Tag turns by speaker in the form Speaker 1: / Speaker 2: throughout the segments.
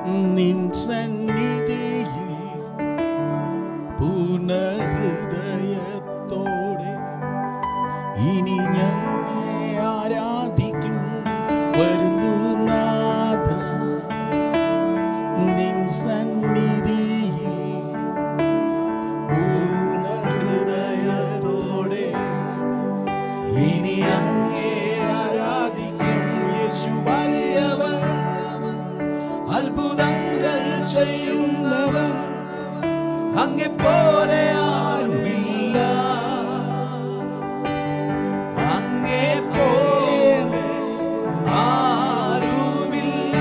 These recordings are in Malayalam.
Speaker 1: നിൻ സന്നിധിയിൽ പൂർണ്ണഹൃദയത്തോടെ ഇനി ഞങ്ങളെ ആരാധിക്കും വരുന്നു നാഥ നിൻ സന്നിധിയിൽ പൂർണ്ണഹൃദയത്തോടെ ഇനി അങ്ങേ ആരാധിക്കും യേശു വലിയവൻ അത്ഭുതങ്ങൾ ചെയ്യുന്നവൻ അങ്ങെ പോലെ ആരുമില്ല അങ്ങേ പോലെ ആരുമില്ല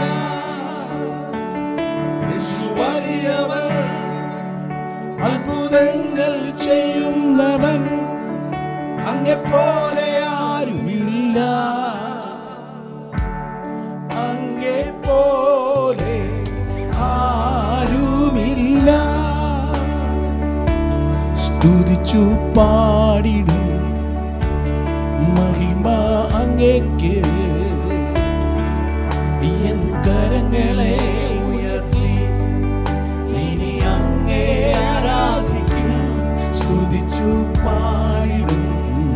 Speaker 1: യേശു വലിയവൻ അത്ഭുതങ്ങൾ ചെയ്യുന്നവൻ അങ്ങെ പോലെ ആരുമില്ല അങ്ങെ പോലെ ആരുമില്ല സ്തുതിച്ചു പാടിടും മഹിമ അങ്ങേക്ക് എൻ കരങ്ങളെ ഉയർത്തി ഇനി അങ്ങേ ആരാധിക്കും സ്തുതിച്ചു പാടിടും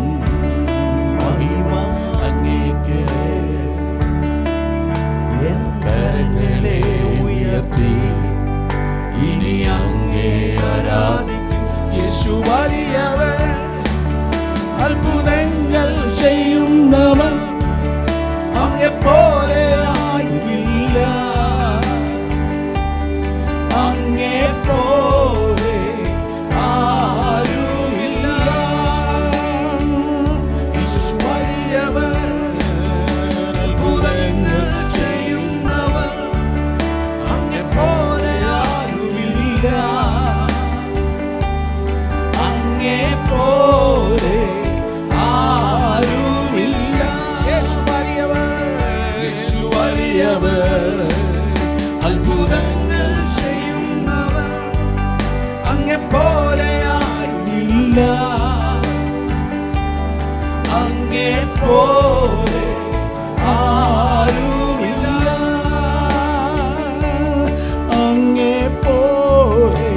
Speaker 1: മഹിമ അങ്ങേക്ക് എൻ കരങ്ങളെ ഉയർത്തി ഇനി അങ്ങേ ആരാധിക്കും യേശു വലിയവൻ അത്ഭുതങ്ങൾ ചെയ്യുന്നവൻ അങ്ങെപ്പോലെ ആരുമില്ല അങ്ങെപ്പോലെ ആരുമില്ല യേശു വലിയവൻ അത്ഭുതങ്ങൾ ചെയ്യുന്നവൻ അങ്ങെപ്പോലെ ആരുമില്ല അങ്ങേ പോലെ ആരുമില്ല യേശു വലിയവൻ യേശു വലിയവൻ അത്ഭുതങ്ങൾ ചെയ്യുന്നവൻ അങ്ങേ പോലെ ആരുമില്ല അങ്ങേ പോലെ ആരുമില്ല അങ്ങേ പോലെ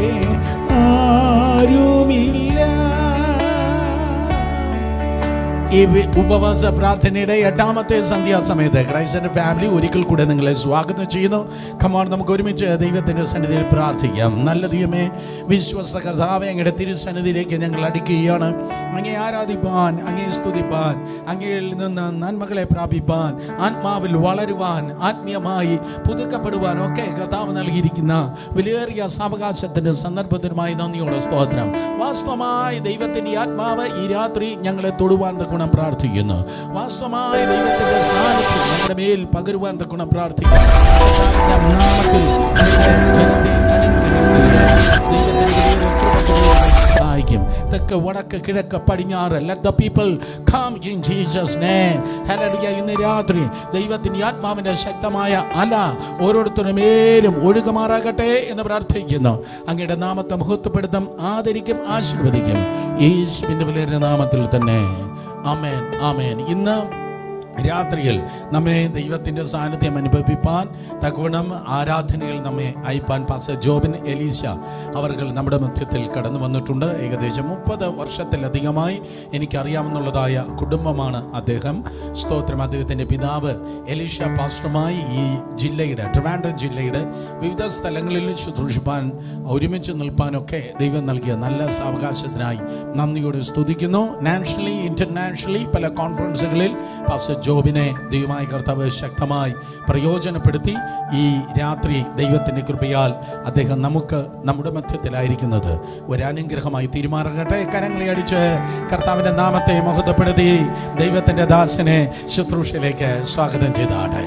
Speaker 1: ആരുമില്ല ഈ വി- ഉപവാസ പ്രാർത്ഥനയുടെ എട്ടാമത്തെ സന്ധ്യാസമയത്ത് ക്രൈസ്തന്റെ ഫാമിലി ഒരിക്കൽ കൂടെ നിങ്ങളെ സ്വാഗതം ചെയ്യുന്നു കമാൺ നമുക്ക് ഒരുമിച്ച് ദൈവത്തിന്റെ സന്നിധിയിൽ പ്രാർത്ഥിക്കാം നല്ല ദൈവമേ വിശ്വസ്ത കർത്താവെ അങ്ങയുടെ തിരുസന്നിധിയിലേക്ക് ഞങ്ങൾ അടുക്കുകയാണ് അങ്ങേ ആരാധിപ്പാൻ അങ്ങേ സ്തുതിപ്പാൻ അങ്ങയിൽ നിന്ന് നന്മകളെ പ്രാപിപ്പാൻ ആത്മാവിൽ വളരുവാൻ ആത്മീയമായി പുതുക്കപ്പെടുവാൻ ഒക്കെ കർത്താവ് നൽകിയിരിക്കുന്ന വിലയേറിയ സാവകാശത്തിന്റെ സന്ദർഭത്തിനുമായി നന്ദിയോടെ സ്തോത്രം വാസ്തവമായി ദൈവത്തിന്റെ ആത്മാവ് ഈ രാത്രി ഞങ്ങളെ തൊടുവാൻ ഗുണം പ്രാർത്ഥിക്കുന്നു വാസ്തവമായി ദൈവത്തിന്റെ സാന്നിധ്യം ഞങ്ങളുടെ മേൽ പകരുവാൻ ഗുണം പ്രാർത്ഥിക്കുന്നു കർത്താവിന്റെ നാമത്തിൽ ഞങ്ങളുടെ ജനത്തെ അനുഗ്രഹിക്കുക. ദൈവത്തിന്റെ വലിയ കൃപ കൊണ്ട് സഹായിക്കും തെക്ക് വടക്ക് കിഴക്ക് പടിഞ്ഞാറ് let the people come in Jesus name ഹല്ലേലൂയ ഇന്ന് രാത്രി ദൈവത്തിന്റെ ആത്മാവിന്റെ ശക്തമായ അല ഓരോരുത്തരുടെ മേലും ഒഴുകുമാറാകട്ടെ എന്ന് പ്രാർത്ഥിക്കുന്നു അങ്ങയുടെ നാമത്തെ മഹത്വപ്പെടുത്തും ആദരിക്കും ആശീർവദിക്കും യേശുവിന്റെ വലിയ നാമത്തിൽ തന്നെ ആമേൻ ആമേൻ ഇന്ന് രാത്രിയിൽ നമ്മെ ദൈവത്തിൻ്റെ സാന്നിധ്യം അനുഭവിപ്പാൻ തക്കവണ്ണം ആരാധനയിൽ നമ്മെ അയപ്പാൻ പാസ ജോബിൻ എലീശ അവർകൾ നമ്മുടെ മധ്യത്തിൽ കടന്നു വന്നിട്ടുണ്ട് ഏകദേശം മുപ്പത് വർഷത്തിലധികമായി എനിക്കറിയാമെന്നുള്ളതായ കുടുംബമാണ് അദ്ദേഹം സ്തോത്രം അദ്ദേഹത്തിൻ്റെ പിതാവ് എലീഷ പാസ്റ്ററുമായി ഈ ജില്ലയുടെ ട്രിവാൻഡ്രം ജില്ലയുടെ വിവിധ സ്ഥലങ്ങളിൽ ശുശ്രൂഷിപ്പാൻ ഒരുമിച്ച് നിൽപ്പാനൊക്കെ ദൈവം നൽകിയ നല്ല സാവകാശത്തിനായി നന്ദിയോടെ സ്തുതിക്കുന്നു നാഷണലി ഇന്റർനാഷണലി പല കോൺഫറൻസുകളിൽ പാസ്റ്റർ ജോബിനെ ദൈവമായ കർത്താവ് ശക്തമായി പ്രയോജനപ്പെടുത്തി ഈ രാത്രി ദൈവത്തിൻ്റെ കൃപയാൽ അദ്ദേഹം നമുക്ക് നമ്മുടെ മധ്യത്തിലായിരിക്കുന്നത് ഒരു അനുഗ്രഹമായി തീരുമാനട്ടെ കരങ്ങളെ അടിച്ച് കർത്താവിൻ്റെ നാമത്തെ മഹത്വപ്പെടുത്തി ദൈവത്തിൻ്റെ ദാസനെ ശുശ്രൂഷയിലേക്ക് സ്വാഗതം ചെയ്താട്ടെ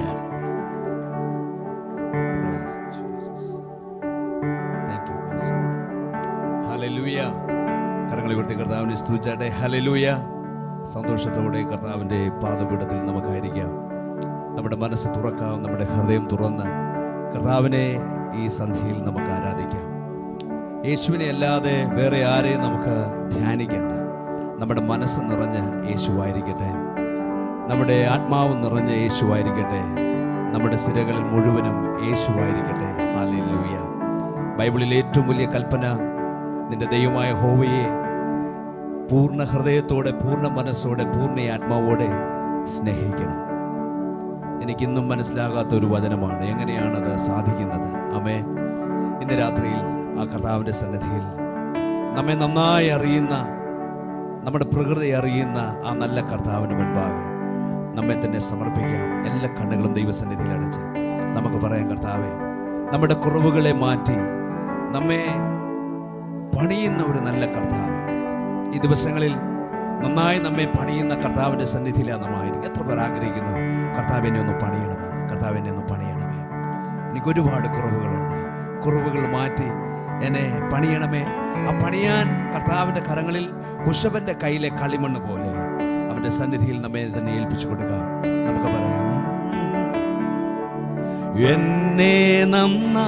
Speaker 2: Praise Jesus. Thank you, Pastor. Hallelujah. കരങ്ങളെ കൊടുത്ത് കർത്താവിനെ സ്തുതിച്ചാട്ടെ ഹലലൂയ സന്തോഷത്തോടെ കർത്താവിൻ്റെ പാദപീഠത്തിൽ നമുക്കായിരിക്കാം നമ്മുടെ മനസ്സ് തുറക്കാം നമ്മുടെ ഹൃദയം തുറന്ന് കർത്താവിനെ ഈ സന്ധ്യയിൽ നമുക്ക് ആരാധിക്കാം യേശുവിനെ അല്ലാതെ വേറെ ആരെയും നമുക്ക് ധ്യാനിക്കേണ്ട നമ്മുടെ മനസ്സ് നിറഞ്ഞ യേശുവായിരിക്കട്ടെ നമ്മുടെ ആത്മാവ് നിറഞ്ഞ യേശുവായിരിക്കട്ടെ നമ്മുടെ സിരകളിൽ മുഴുവനും യേശുവായിരിക്കട്ടെ ഹാലൂയ ബൈബിളിലെ ഏറ്റവും വലിയ കൽപ്പന നിന്റെ ദൈവമായ ഹോവയെ പൂർണ്ണ ഹൃദയത്തോടെ പൂർണ്ണ മനസ്സോടെ പൂർണ്ണ ആത്മാവോടെ സ്നേഹിക്കണം എനിക്കിന്നും മനസ്സിലാകാത്ത ഒരു വചനമാണ് എങ്ങനെയാണത് സാധിക്കുന്നത് അമ്മേ ഇന്ന് രാത്രിയിൽ ആ കർത്താവിൻ്റെ സന്നിധിയിൽ നമ്മെ നന്നായി അറിയുന്ന നമ്മുടെ പ്രകൃതി അറിയുന്ന ആ നല്ല കർത്താവിന് മുൻപാകെ നമ്മെ തന്നെ സമർപ്പിക്കാം എല്ലാ കണ്ണുകളും ദൈവസന്നിധിയിൽ അടച്ച് നമുക്ക് പറയാം കർത്താവെ നമ്മുടെ കുറവുകളെ മാറ്റി നമ്മെ പണിയുന്ന ഒരു നല്ല കർത്താവ് ഈ ദിവസങ്ങളിൽ നന്നായി നമ്മെ പണിയുന്ന കർത്താവിൻ്റെ സന്നിധിയിലാണ് നമ്മായിരിക്കും എത്ര പേർ ആഗ്രഹിക്കുന്നു കർത്താവിനെ ഒന്ന് പണിയണമെന്ന് കർത്താവിനെ ഒന്ന് പണിയണമേ എനിക്ക് ഒരുപാട് കുറവുകളുണ്ട് കുറവുകൾ മാറ്റി എന്നെ പണിയണമേ ആ പണിയാൻ കർത്താവിൻ്റെ കരങ്ങളിൽ കുശവന്റെ കയ്യിലെ കളിമണ്ണ് പോലെ അവൻ്റെ സന്നിധിയിൽ നമ്മെ തന്നെ ഏൽപ്പിച്ചു കൊടുക്കാം നമുക്ക് പറയാം എന്നെ നന്നാ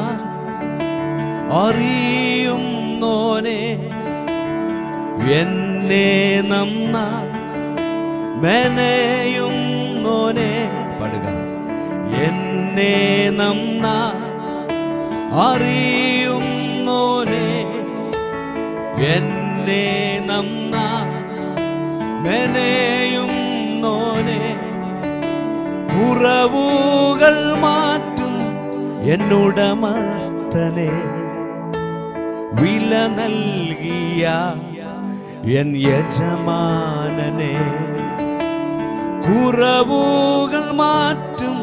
Speaker 2: അറിയുന്നോനെ എന്നെ നന്ന മെനയുന്നോനെ പാടുക എന്നെ നന്ന അറിയുന്നോനെ എന്നെ നന്ന മെനയുന്നോനെ കുറവുകൾ മാറ്റും എന്നുടമസ്തനെ വില നൽകിയ എൻ യജമാനനെ കുറവുകൾ മാറ്റും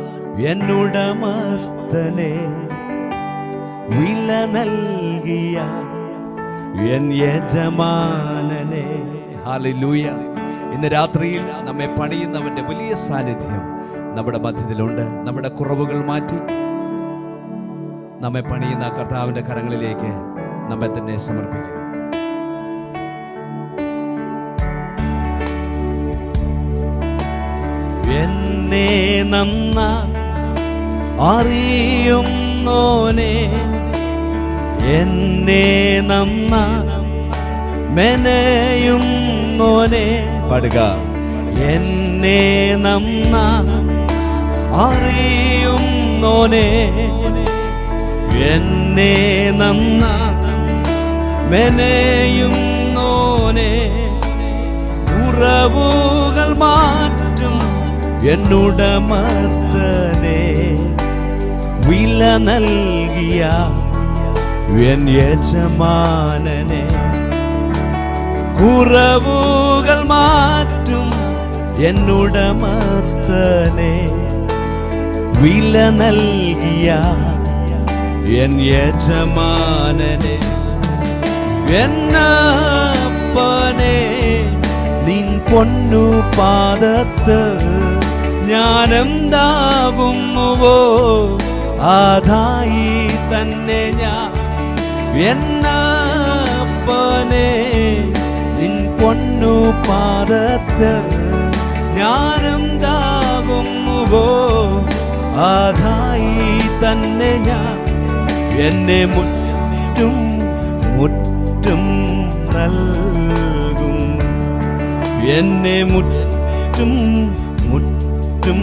Speaker 2: എന്നുടമസ്തനെ വില നൽകിയ എൻ യജമാനനെ ഹാലൂയ ഇന്ന് രാത്രിയിൽ നമ്മെ പണിയുന്നവന്റെ വലിയ സാന്നിധ്യം നമ്മുടെ മധ്യത്തിലുണ്ട് നമ്മുടെ കുറവുകൾ മാറ്റി നമ്മെ പണിയുന്ന ആ കർത്താവിന്റെ കരങ്ങളിലേക്ക് നമ്മെ തന്നെ സമർപ്പിക്കാം എന്നെ നന്ന അറിയുന്നോനെ എന്നെ നന്ന മെനയുന്നോനെ പാടുക എന്നെ നന്ന അറിയുന്നോനെ എന്നെ നന്ന മെനയുന്നോനെ ഉറവുകൾ മാറ്റും എന്നുടമസ്തനെ വില നൽകിയ എൻ യജമാനനെ കുറവുകൾ മാറ്റും എന്നുടമസ്തനെ വില നൽകിയ എൻ യജമാനനെ എന്നപ്പനെ നിൻ പൊന്നു പാദത്ത് ഞാനെന്താകുന്നുവോ ആധായി തന്നെ ഞാൻ എന്നപ്പനെ നിൻ പൊന്നു പാദത്ത് ഞാനെന്താകുന്നുവോ ആധായി തന്നെ ഞാൻ എന്നെ മുറ്റും മുറ്റും നൽകും എന്നെ മുറ്റും മുറ്റും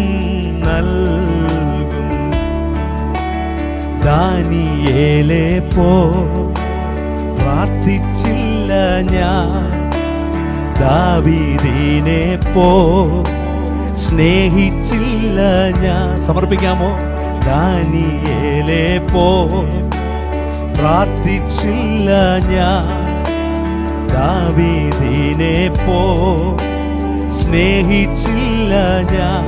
Speaker 2: നൽകും ദാനിയേലെ പോ പ്രാർത്ഥിച്ചില്ല ഞാൻ ദാവീദിനെ പോ സ്നേഹിച്ചില്ല ഞാൻ സമർപ്പിക്കാമോ ദാനിയേലെ പോ പ്രാർത്ഥിച്ചില്ല ഞാൻ ദാവീദിനെ പോ സ്നേഹിച്ചില്ല ഞാൻ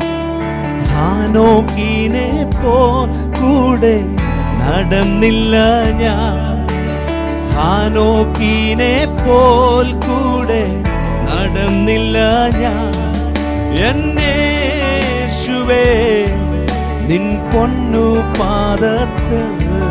Speaker 2: ഹാനോക്കിനെ പോ കൂടെ നടന്നില്ല ഞാൻ ഹാനോക്കിനെ പോൽ കൂടെ നടന്നില്ല ഞാൻ എന്നേശുവേ നിൻ പൊന്നു പാദത്ത്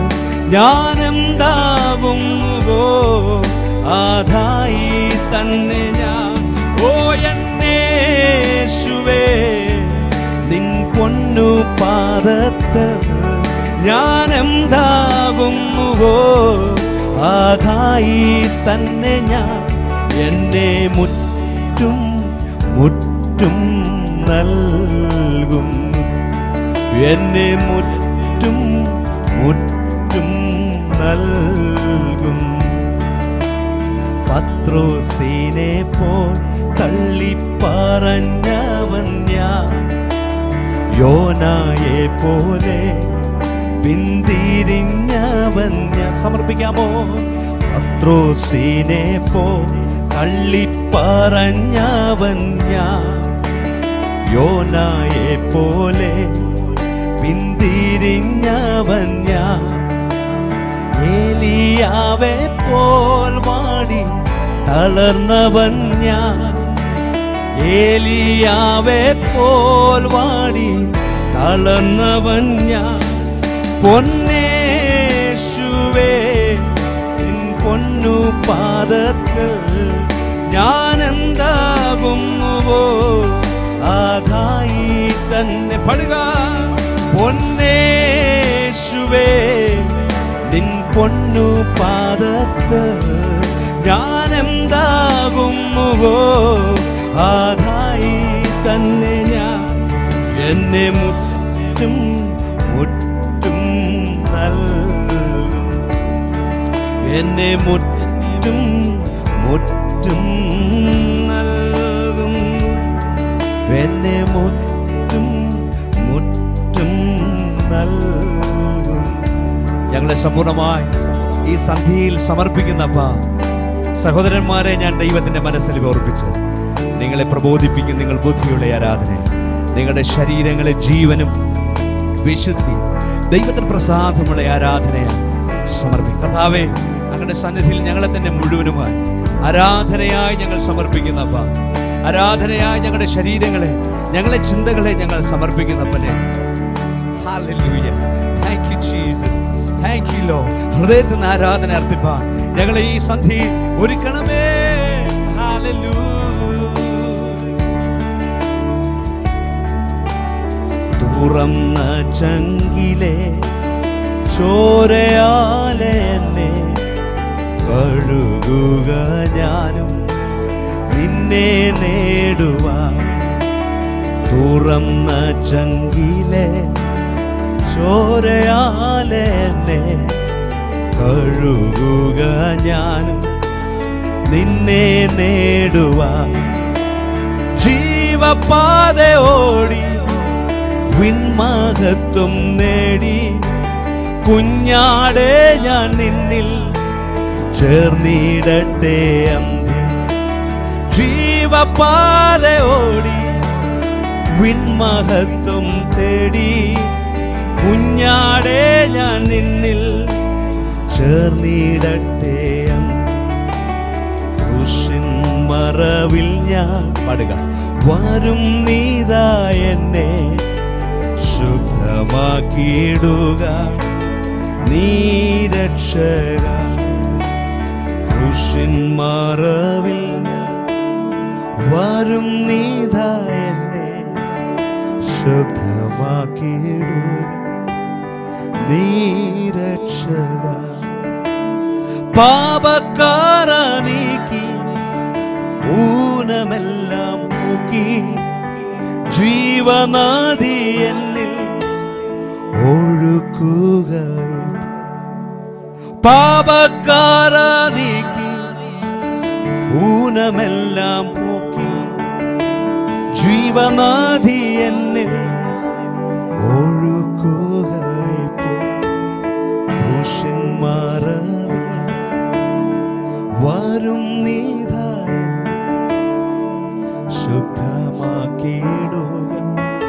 Speaker 2: ഞാനെന്താകുന്നുവോ ആധായി തന്നെ ഞാൻ ഓ എന്നേശുവേ നിൻ പൊന്നു പാദത്ത് ഞാനെന്താകുന്നുവോ ആധായി തന്നെ ഞാൻ എന്നെ മുറ്റും മുറ്റും നൽകും എന്നെ മുറ്റും മുറ്റും നൽകും പത്രോസിനെ പോൽ തള്ളിപ്പറഞ്ഞവൻ ഞാൻ യോനായെ പോലെ പിന്തിരിഞ്ഞവൻ ഞാൻ സമർപ്പിക്കാമോ പത്രോസിനെ പോ തള്ളിപ്പറഞ്ഞവൻ ഞാൻ യോനായെ പോലെ പിന്തിരിഞ്ഞവൻ ഞാൻ ഏലിയാവെ പോൽ വാടി തളർന്നവൻ ഞാൻ ഏലിയാവെ പോൽ വാടി തളർന്നവൻ ഞാൻ പൊന്നേശുവേ നിൻ പൊന്നു പാദത്തിൽ ഞാൻ എന്താകുന്നുവോ ആദായി തന്നെ പടുക പൊന്നേശുവേ നിൻ പൊന്നു പാദത്ത് ഞാൻ എന്താകുന്നുവോ ആദായി തന്നെ ഞാൻ എന്നെ മുറ്റും മുറ്റും നൽകും എന്നെ മുറ്റും മുറ്റും നൽകും എന്നെ മുറ്റും മുറ്റും നൽകും ഞങ്ങളെ സമ്പൂർണ്ണമായി ഈ സന്ധിയിൽ സമർപ്പിക്കുന്നപ്പ സഹോദരന്മാരെ ഞാൻ ദൈവത്തിന്റെ മനസ്സിൽ ഓർപ്പിച്ച് നിങ്ങളെ പ്രബോധിപ്പിക്കും നിങ്ങൾ ബുദ്ധിയുള്ള ആരാധന നിങ്ങളുടെ ശരീരങ്ങളെ ജീവനും വിശുദ്ധി ദൈവത്തിന് പ്രസാദമുള്ള ആരാധനയെ സമർപ്പിക്കും കർത്താവേ അങ്ങയുടെ സന്നിധിയിൽ ഞങ്ങളെ തന്നെ മുഴുവനുമായി ആരാധനയായി ഞങ്ങൾ സമർപ്പിക്കുന്നപ്പ ആരാധനയായി ഞങ്ങളുടെ ശരീരങ്ങളെ ഞങ്ങളെ ചിന്തകളെ ഞങ്ങൾ സമർപ്പിക്കുന്നപ്പനെ Hallelujah. Thank you, Jesus. Thank you, Lord. ഹൃദയത്തിൽ നിന്ന് ആരാധന അർപ്പിപ്പാൻ ഞങ്ങളെ ഈ സന്ധി ഒരുക്കണമേ Hallelujah. തുറന്ന ചങ്കിലെ ചോരയാലെ എന്നെ കഴുകുക ഞാനും നിന്നെ നേടുവാൻ തുറന്ന ചങ്കിലെ ചോരയാലെ എന്നെ കഴുകുക ഞാനും നിന്നെ നേടുവാൻ ജീവപാത ഓടി വിൺമഹത്വം നേടി കുഞ്ഞാടെ ഞാൻ നിന്നിൽ ചേർന്നിടട്ടെ അന്ത്യം ജീവപാത ഓടി വിൺമഹത്വം തേടി കുഞ്ഞാടെ ഞാൻ നിന്നിൽ ചേർന്നിടട്ടെ ക്രൂശിൻ മറവിൽ ഞാൻ പാടുക വരും നീതാ എന്നെ ശുദ്ധമാക്കിയിടുക നീ രക്ഷക ക്രൂശിൻ മറവിൽ ഞാൻ വരും നീതാ എന്നെ ശുദ്ധമാക്കിയിടുക നീ രക്ഷക പാപക്കാര നീക്കി ഊനമെല്ലാം പോക്കി ജീവനാദി എന്നിൽ ഒഴുക്കുക പാപക്കാര നീക്കി ഊനമെല്ലാം പോക്കി ജീവനാദി എന്നിൽ ഒഴുക്കുക ക്രൂശന്മാരവിൽ വരും നീതായ ശുദ്ധമാക്കിയിടുക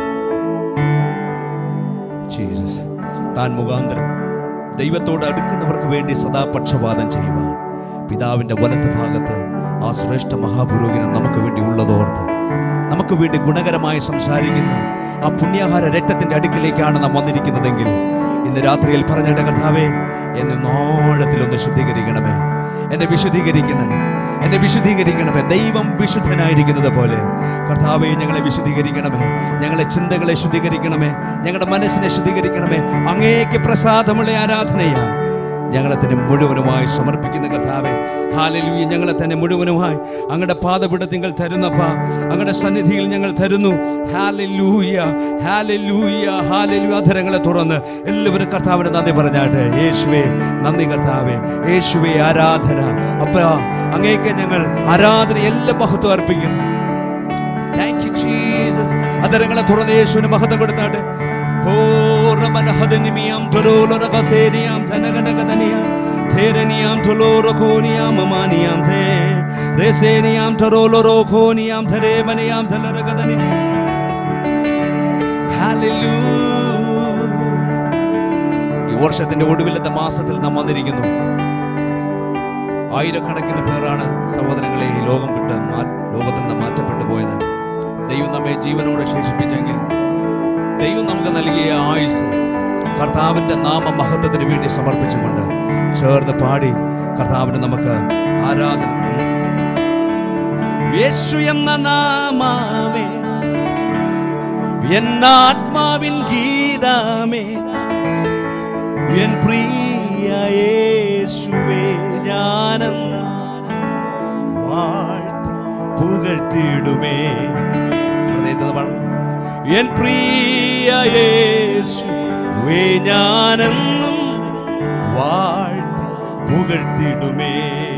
Speaker 2: ജീസസ് താൻ മുഖാന്തരം ദൈവത്തോട് അടുക്കുന്നവർക്ക് വേണ്ടി സദാ പക്ഷപാതം ചെയ്യുക പിതാവിന്റെ വലത്ത് ഭാഗത്ത് ആ ശ്രേഷ്ഠ മഹാപുരോഹിതൻ നമുക്ക് വേണ്ടി ഉള്ളതോർത്ത് നമുക്ക് വേണ്ടി ഗുണകരമായി സംസാരിക്കുന്ന ആ പുണ്യാഹാര രക്തത്തിന്റെ അടുക്കിലേക്കാണ് നാം വന്നിരിക്കുന്നതെങ്കിൽ ഇന്ന് രാത്രിയിൽ പറഞ്ഞിട്ട് കർത്താവേ എന്നെ നോഴത്തിലൊന്ന് ശുദ്ധീകരിക്കണമേ എന്നെ വിശുദ്ധീകരിക്കുന്നത് എന്നെ വിശുദ്ധീകരിക്കണമേ ദൈവം വിശുദ്ധനായിരിക്കുന്നത് പോലെ കർത്താവെ ഞങ്ങളെ വിശുദ്ധീകരിക്കണമേ ഞങ്ങളെ ചിന്തകളെ ശുദ്ധീകരിക്കണമേ ഞങ്ങളുടെ മനസ്സിനെ ശുദ്ധീകരിക്കണമേ അങ്ങേക്ക് പ്രസാദമുള്ള ആരാധനയാ ഞങ്ങളെ തന്നെ മുഴുവനുമായി സമർപ്പിക്കുന്ന കർത്താവെ ഹാലലൂയ ഞങ്ങളെ തന്നെ മുഴുവനുമായി അങ്ങയുടെ പാദപിടത്തിങ്ങൾ തരുന്നപ്പ അങ്ങയുടെ സന്നിധിയിൽ ഞങ്ങൾ തരുന്നു ഹാലലൂയ ഹാലലൂയ ഹാലലൂയ അധരങ്ങളെ തുറന്ന് എല്ലാവരും കർത്താവിന് നന്ദി പറഞ്ഞാട്ടെ യേശുവേ നന്ദി കർത്താവെ യേശുവേ ആരാധന അപ്പ അങ്ങേക്ക് ഞങ്ങൾ ആരാധന എല്ലാ മഹത്വം അർപ്പിക്കുന്നു താങ്ക് യു ജീസസ് അതരങ്ങളെ തുറന്ന് യേശുവിന് മഹത്വം കൊടുത്താട്ടെ ഹോ റമനഹദനിമിയാം തൊരോലറകസേനിയാം ധനഗനഗദനിയാം ധേരനിയാം തൊലോറകോനിയാം മമാനിയാം ധേ രസേനിയാം തൊരോലറോഖോനിയാം ധരേമനിയാം ധലരഗദനി ഈ വർഷത്തിന്റെ ഒടുവിലത്തെ മാസത്തിൽ നാം വന്നിരിക്കുന്നു ആയിരക്കണക്കിന് പേരാണ് സഹോദരങ്ങളെ ഈ ലോകം വിട്ട് മാ- ലോകത്തിൽ നിന്ന് മാറ്റപ്പെട്ടു പോയത് ദൈവം നമ്മെ ജീവനോടെ ശേഷിപ്പിച്ചെങ്കിൽ ദൈവം നമുക്ക് നൽകിയ ആയുസ് കർത്താവിന്റെ നാമ മഹത്വത്തിന് വേണ്ടി സമർപ്പിച്ചുകൊണ്ട് ചേർന്ന് പാടി കർത്താവിന് നമുക്ക് ആരാധന യേശു എന്ന നാമാവേ എന്നാത്മാവിൻ ഗീതമേ എൻ പ്രിയ യേശുവേ ഞാനും വാഴ്ത്തി പുകഴ്ത്തിയിടുമേ ഹൃദയത്തിൽ പാടണം. എൻ പ്രിയ യേശുവേ ഞാനെന്നും വാഴ്ത്തി പുകഴ്ത്തിയിടുമേ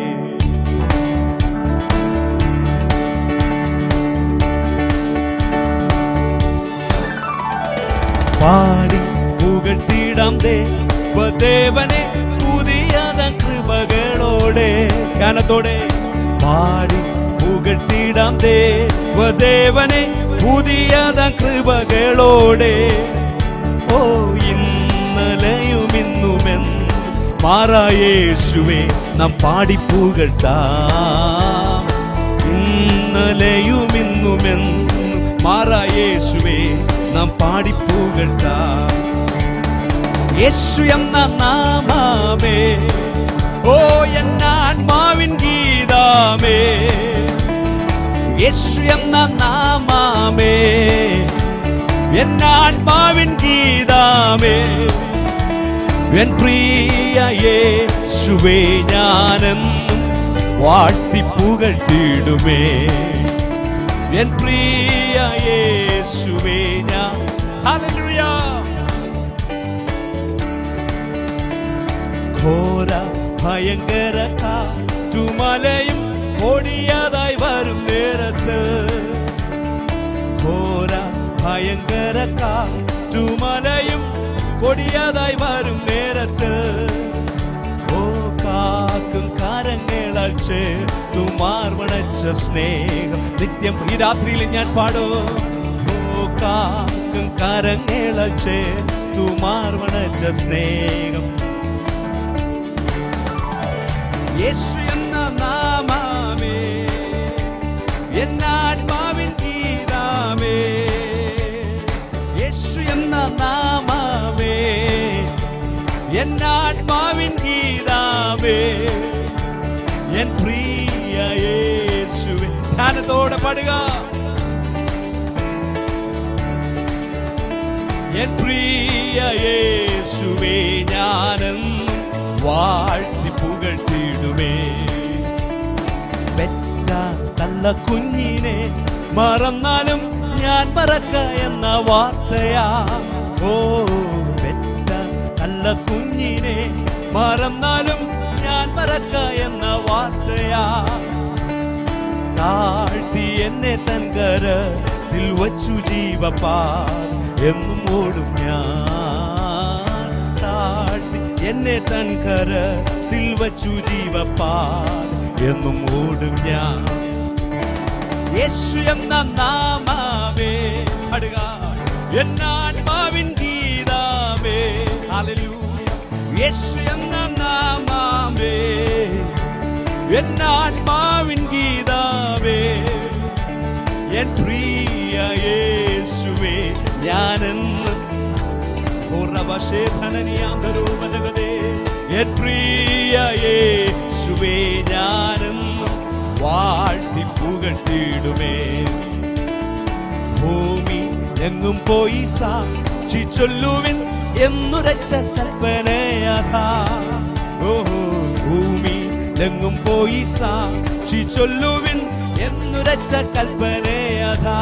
Speaker 2: പാടി പുകഴ്ത്തിയിടാം ദേവനെ പുതിയത കൃപകളോടെ ഗാനത്തോടെ പാടി പുകഴ്ത്തിയിടാം ദേവനെ പുതിയത കൃപകളോടെ ഓ ഇന്നലെയും ഇന്നുമെന്ന് മാറായേശുവേ നാം പാടി പുകഴ്ത്താം ഇന്നലെയും ഇന്നുമെന്ന് മാറായേശുവേ നാം പാടി പുകഴ്ത്താം യേശു എന്ന നാമമേ ഓ എന്നാത്മാവിൻ ഗീതാമേ യേശു എന്ന നാമമേ എന്നാത്മാവിൻ ഗീതാമേ എൻ പ്രിയ യേശുവേ ഞാനെന്നും വാഴ്ത്തി പുകഴ്ത്തിയിടുമേ എൻ പ്രിയ യേശുവേ ഞാൻ ഹല്ലേലൂയ ഘോര ഭയങ്കര കാറ്റുമലയും ഓടിയതായി വരും നേരത്ത് ഘോര ഭയങ്കര കാറ്റുമലയും കൊടിയതായി വരും നേരത്ത് ഓ കാക്കും കരങ്ങളാൽ ചേർത്തു മാർമണച്ച സ്നേഹം നിത്യം ഈ രാത്രിയിൽ ഞാൻ പാടോ ഓ കാക്കും കരങ്ങളാൽ ചേർത്തു മാർമണച്ച സ്നേഹം യേശു എന്ന നാമമേ എന്നാത്മാവിൻ ഗീതാമേ യേശു എന്ന നാമമേ എന്നാത്മാവിൻ ഗീതാമേ എൻ പ്രിയ യേശുവേ ധ്യാനത്തോടെ പാടുക എൻ പ്രിയ യേശുവേ ഞാനെന്നും വാഴ്ത്തി പുകഴ്ത്തിയിടുമേ പെറ്റ തള്ള കുഞ്ഞിനെ മറന്നാലും ഞാൻ മറക്ക എന്ന വാർത്തയാ ഓ പെറ്റ തള്ള കുഞ്ഞിനെ മറന്നാലും ഞാൻ മറക്ക എന്ന വാർത്തയാ താഴ്ത്തി എന്നെ തൻകരത്തിൽ വച്ചു ജീവപ്പാ എന്നും ഓടും ഞാൻ താഴ്ത്തി എന്നെ തൻകരത്തിൽ വച്ചു ജീവപ്പാ എന്നും ഓടും ഞാൻ യേശു എന്ന നാമാവേ അടുക എന്നാത്മാവിൻ ഗീതാമേ ഹല്ലേലൂയ യേശു എന്ന നാമാവേ എന്നാത്മാവിൻ ഗീതാവേ എൻ പ്രിയ യേശുവേ ഞാനെന്ന് പൂർണ്ണവശേഖനനിയാന്തരൂപനകതേ എൻ പ്രിയ യേശുവേ ഞാനെന്ന് വാഴ്ത്തി പുകഴ്ത്തിയിടുമേ ഭൂമി എങ്ങും പോയി സാക്ഷി ചൊല്ലുവിൻ എന്നുരച്ച കൽപ്പനയഥാ ഓഹോ ഭൂമി ലെങ്ങും പോയി സാക്ഷി ചൊല്ലുവിൻ എന്നുരച്ച കൽപ്പനയതാ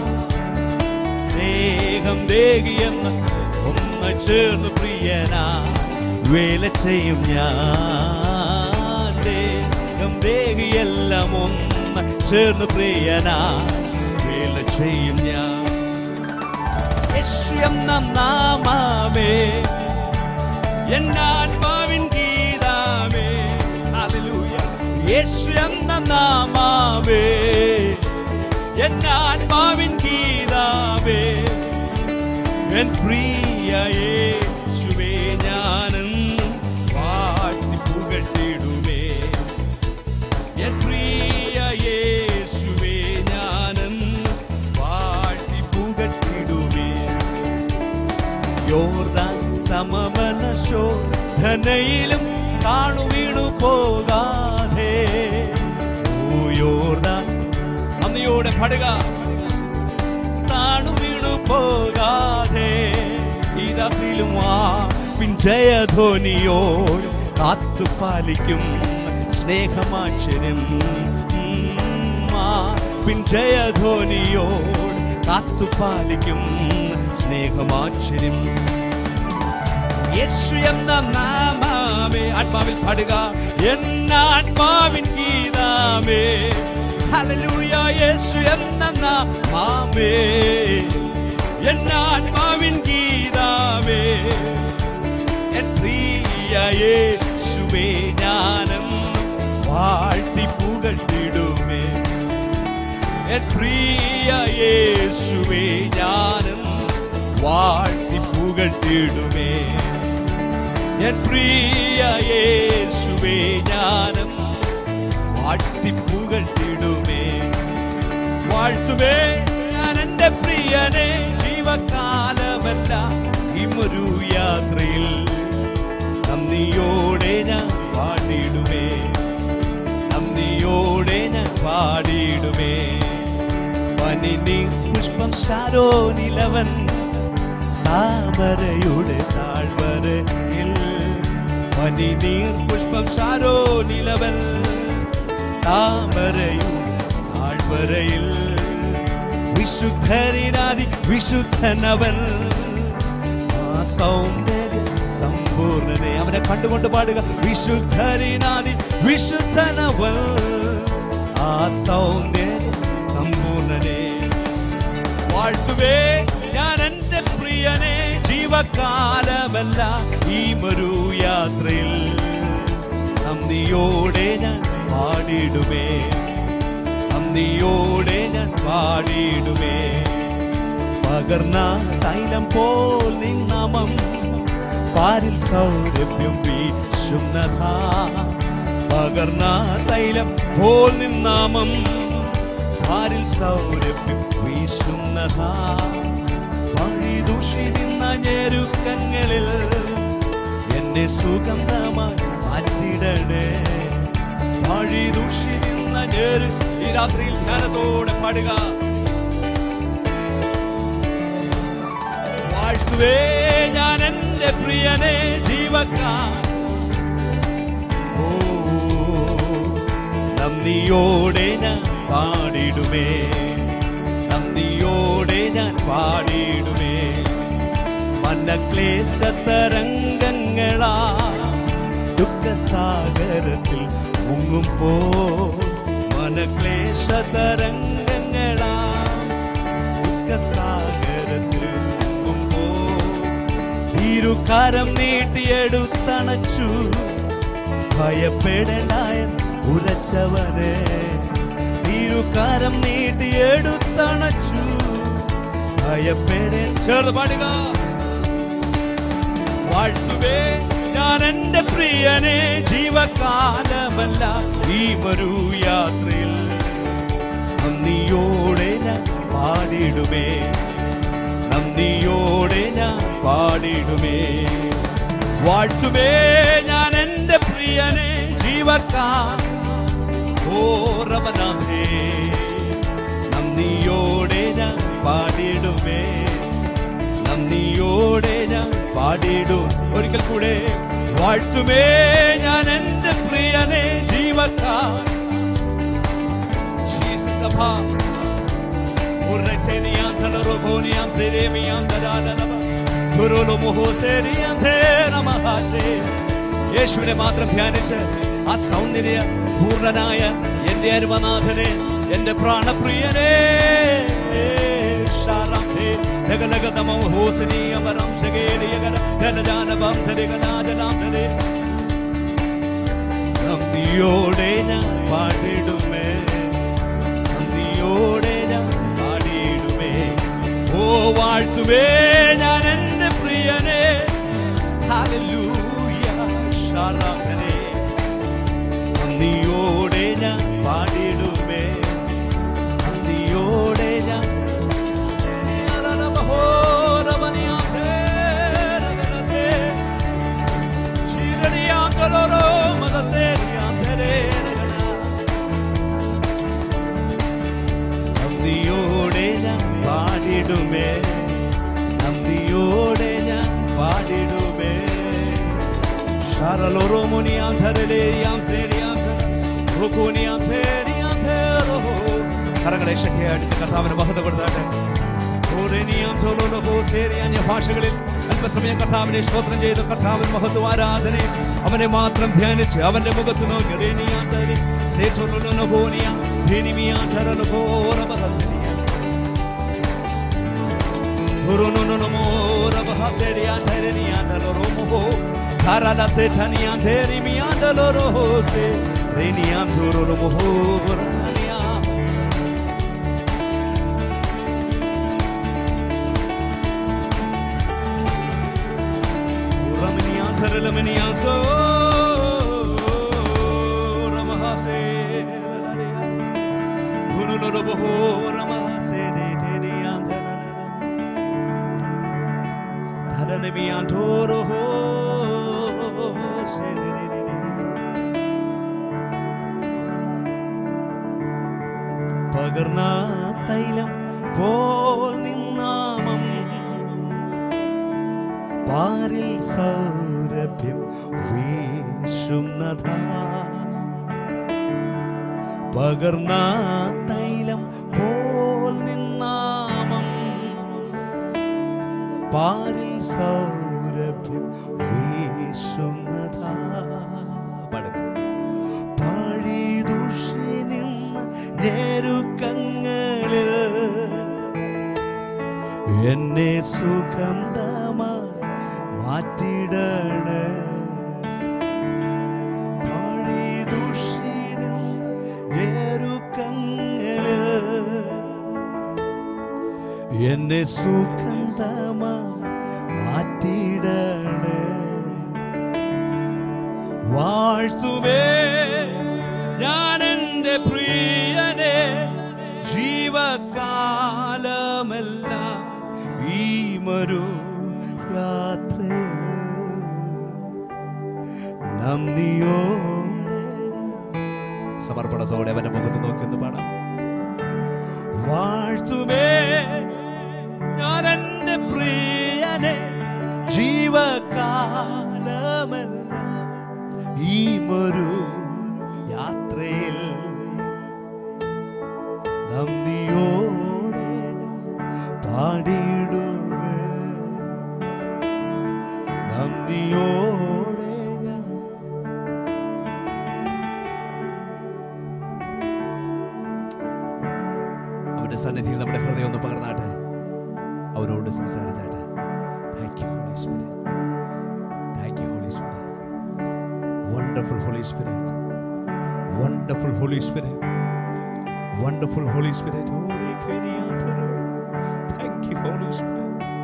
Speaker 2: ദേഹം ദേഹിയെന്ന് ഒന്ന് ചേർന്ന് പ്രിയനാ വേല ചെയ്യും ഞാൻ ദേഹം ദേഹിയെല്ലാം ഒന്ന് ചേർന്ന് പ്രിയനാ വേല ചെയ്യും ഞാൻ യേശു എന്ന നാമമേ എന്നാത്മാവിൻ ഗീതാമേ ഹല്ലേലൂയ യേശു എന്ന നാമമേ എന്നാത്മാവിൻ ഗീതാമേ എൻ പ്രിയ യേശുവേ ഞാനെന്നും പാട്ടി പുകട്ടിടുമേ എൻ പ്രിയ യേശുവേ ഞാനെന്നും പാട്ടി പുകട്ടിടുമേ യോർദാൻ സമമന ശോധനയിലും കാണു വീണു പോകാതെ ഓ യോർദാൻ നന്ദിയോടെ പാടുക താണു വീണു പോകാതെ ഇരത്തിലും ആ പിഞ്ചയധ്വനിയോട് കാത്തു പാലിക്കും സ്നേഹമാശ്ചര്യം പിഞ്ചയധ്വനിയോട് കാത്തു പാലിക്കും സ്നേഹമാശ്ചര്യം യേശു എന്ന നാമമേ ആത്മാവിൽ പാടുക എന്നാത്മാവിൻ ഗീതാമേ ഹല്ലേലൂയ യേശു എന്ന നാമമേ എന്നാത്മാവിൻ ഗീതാമേ എൻ പ്രിയ യേശുവേ ഞാനും വാഴ്ത്തി പുകട്ടിടുമേ എൻ പ്രിയ യേശുവേ ഞാനും വാഴ്ത്തി പുകട്ടിടുമേ എൻ പ്രിയ യേശുവേ ഞാനും വാഴ്ത്തി പുകട്ടിടുമേ വാഴ്ത്തുവേ ഞാൻ എൻ്റെ പ്രിയനെ ജീവകാലമല്ല ഇമൊരു യാത്രയിൽ നന്ദിയോടെ ഞാൻ പാടിയിടുമേ നന്ദിയോടെ ഞാൻ പാടിയിടുമേ പനിനി പുഷ്പം ശാരോനിലവൻ താമരയുടെ താഴ്വരയിൽ പനിനീർ പുഷ്പം ശാരോനിലവൻ താമരയുടെ താഴ്വരയിൽ വിശുദ്ധരിനാദി വിശുദ്ധനവൻ ആ സൗന്ദര്യ സമ്പൂർണനെ അവനെ കണ്ടുകൊണ്ട് പാടുക വിശുദ്ധരിനാദി വിശുദ്ധനവൻ ആ സൗന്ദര്യ സമ്പൂർണനെ വാഴ്ത്തുവേ ഞാൻ എൻ്റെ പ്രിയനെ ജീവകാലമല്ല ഈ മരു യാത്രയിൽ നന്ദിയോടെ ഞാൻ പാടിയിടുമേ നന്ദിയോടെ ഞാൻ പാടിയിടുമേ പകർന്ന തൈലം പോൽ നിന്നാമം പാരിൽ സൗരഭ്യം വീശുന്നതാ പകർന്ന തൈലം പോൽ നിന്നാമം പാരിൽ സൗരഭ്യം വീശുന്നതാ വഴിദൂഷി നിന്ന ഞെരുക്കങ്ങളിൽ എന്നെ സുഗന്ധമായി മാറ്റിടണേ വഴിദൂഷി നിന്ന ഞെരു ഈ രാത്രിയിൽ ധ്യാനത്തോടെ പാടുക വാഴ്ത്തുവേ ഞാൻ എൻ്റെ പ്രിയനെ ജീവക്കാൻ ഓ നന്ദിയോടെ ഞാൻ പാടിടുമേ നന്ദിയോടെ ഞാൻ പാടിടുമേ മനക്ലേശ തരംഗങ്ങളാ ദുഃഖസാഗരത്തിൽ മുങ്ങും പോ മനക്ലേശ തരംഗങ്ങളാ ദുഃഖസാഗരത്തിൽ മുങ്ങും പോ ഇരുകരം നീട്ടിയെടുത്തണച്ചു ഭയപ്പെടലായ ഉരച്ചവനെ ഇരുകരം നീട്ടിയെടുത്തണച്ചു ഭയപ്പെടൽ ചേർന്ന് പാടുക വാഴ്ത്തുവേ ഞാൻ എൻ്റെ പ്രിയനെ ജീവകാലമല്ല ഈ മരു യാത്രയിൽ നന്ദിയോടെ ഞാൻ പാടിടുമേ നന്ദിയോടെ ഞാൻ പാടിടുമേ വാഴ്ത്തുമേ ഞാൻ എൻ്റെ പ്രിയനെ ജീവക്കാ ഓറവനാഥേ നന്ദിയോടെ ഞാൻ പാടിടുമേ നന്ദിയോടെ ഞാൻ പാടിടും ഒരിക്കൽ കൂടെ വാഴ്ത്തുമേ ഞാൻ എൻ്റെ പ്രിയനെ ജീവക്കാർ ജീസസഭാ ഉറച്ചെനിയാം തളറുപോനിയാം സെരേമിയാം ദരാദനവ ഗുരുലുമുഹോസേരിയാം ധേരമഹാശേ യേശുവിനെ മാത്രം ധ്യാനിച്ച് ആ സൗന്ദര്യ പൂർണ്ണനായ എൻ്റെ അരുമനാഥനെ എൻ്റെ പ്രാണപ്രിയനെ ശാറാംധേ ജഗലഗതമം ഹോസനീയമരം ശകേരിയകര ധനജാനവം ധരികനാജനാഥനെ നന്ദിയോടെ ഞാൻ പാടിടുമേ നന്ദിയോടെ ഞാൻ പാടിയിടുമേ ഓ വാഴ്ത്തുമേ ഞാൻ എൻ്റെ പ്രിയനെ ഹല്ലേലൂയ ശാറാധനെ നന്ദിയോടെ ഞാൻ പാടിയിടുമേ നന്ദിയോടെ ഞാൻ നന്ദിയോടെ ഞാൻ പാടിടുമേ നന്ദിയോടെ ഞാൻ പാടിടുമേ ശാരലോറോമുനിയാം ധരലേയാം സേരിയാം റുക്കുനിയാം ധേരിയാം ധേരോ കരങ്ങളെ ശക്തിയായിട്ട് കർത്താവിന് മഹത്വം കൊടുത്താട്ടെ ഓരേനിയാം തോലോലോ സേരി അന്യ ഭാഷകളിൽ അല്പസമയം കർത്താവിനെ സ്തോത്രം ചെയ്ത് കർത്താവിന് മഹത്വം ആരാധന അവനെ മാത്രം ധ്യാനിച്ച് അവന്റെ മുഖത്ത് നോക്കി റേനിയാം ധരി സേറ്റോലോലോ ഹോനിയാം ധേനിമിയാം ധരലോ ഹോരമഹസനിയാം Toro പകർന്ന തൈലം പോൽ നിന്നാമം പാരിൽ സൗരഭ്യം വീശുന്നതാ പകർന്ന തൈലം പോൽ നിന്നാമം പാരിൽ സൗരഭ്യം വീശുന്നതാ പാടുക പഴിദുഷി നിന്ന് ഞെരുക്കങ്ങളിൽ എന്നെ സുഗന്ധമായി മാറ്റിടണേ പഴിദുഷി നിന്ന് ഞെരുക്കങ്ങളിൽ എന്നെ സുഗന്ധമായി മാറ്റിടണേ വാഴ്ത്തുമേ ഞാൻ എൻ്റെ പ്രിയനെ ജീവകാലമെല്ലാം ഈ മരു യാത്രയിൽ നന്ദിയോടെ സമർപ്പണത്തോടെ അവന്റെ മുഖത്ത് നോക്കി ഒന്ന് പാടാം വാഴ്ത്തുമേ ഞാൻ എൻ്റെ പ്രിയനെ ജീവകാലമെല്ലാം ഈ ഒരു യാത്രയിൽ നന്ദിയോടെ പാടിയിടുമേ നന്ദിയോടെ ഞാൻ അവന്റെ സന്നിധിയിൽ നമ്മുടെ ഹൃദയം ഒന്ന് പകർന്നാട്ടെ അവരോട് സംസാരിച്ചാട്ടെ thank you Holy Spirit thank you Holy Spirit wonderful Holy Spirit wonderful Holy Spirit wonderful Holy Spirit holy കെനിയാന്തരോ thank you Holy Spirit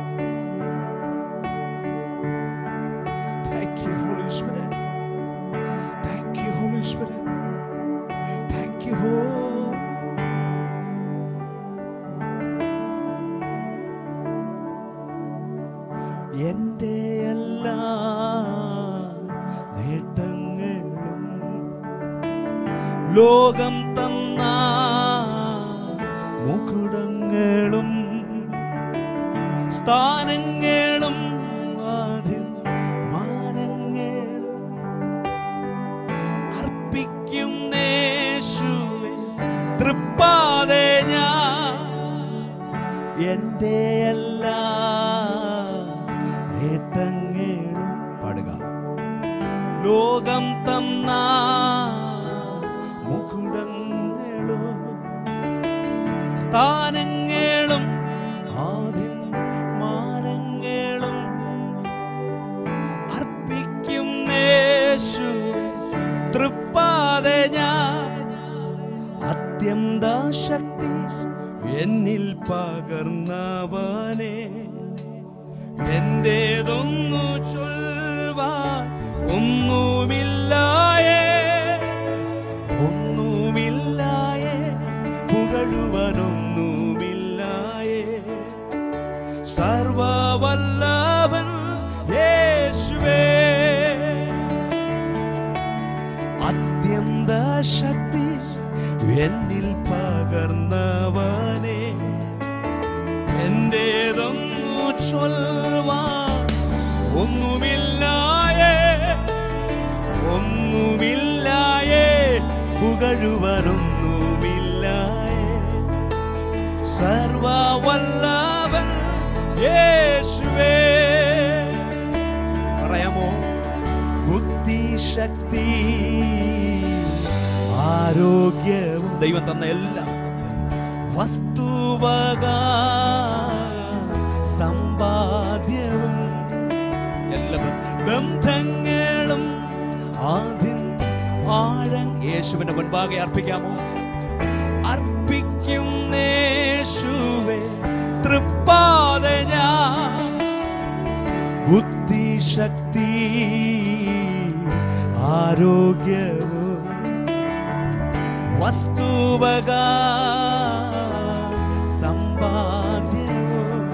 Speaker 2: thank you Holy Spirit thank you Holy Spirit thank you ഹോ എൻ്റെ എല്ലാ നേട്ടങ്ങളും ലോകം തന്ന മുകുടങ്ങളും സ്ഥാനങ്ങളും ആദ്യം മാനങ്ങളും എൻ്റെ എല്ലാ നേട്ടങ്ങളും പാടുക ലോകം തന്ന മുകുടങ്ങളോ സ്ഥാനങ്ങളും ആദ്യം മാനങ്ങളും അർപ്പിക്കും യേശു തൃപ്പാതെ ഞാൻ അത്യന്ത ശക്തി എന്നിൽ പകർന്നവനെ എന്റേതൊന്നു ചൊൽവാൻ ഒന്നുമില്ലായേ ഒന്നുമില്ലായേ പുകഴുവനൊന്നുമില്ലായേ സർവവല്ലഭൻ യേശുവേ അത്യന്ത ശക്തി എന്നിൽ പകർന്നവനെ എന്റേതൊന്നു ചൊൽവാൻ ഒന്നുമില്ലായേ ഒന്നുമില്ലായേ പുകഴുവനൊന്നുമില്ലായേ സർവവല്ലഭൻ യേശുവേ പറയാമോ ബുദ്ധിശക്തി ആരോഗ്യവും ദൈവം തന്ന എല്ലാം വസ്തുവക സമ്പാദ്യവും എല്ലാ ബന്ധങ്ങളും ആദ്യം ആഴം യേശുവിന്റെ മുൻപാകെ അർപ്പിക്കാമോ അർപ്പിക്കും യേശുവേ തൃപ്പാതെ ഞാൻ ബുദ്ധിശക്തി ആരോഗ്യവും വസ്തുവക സമ്പാദ്യവും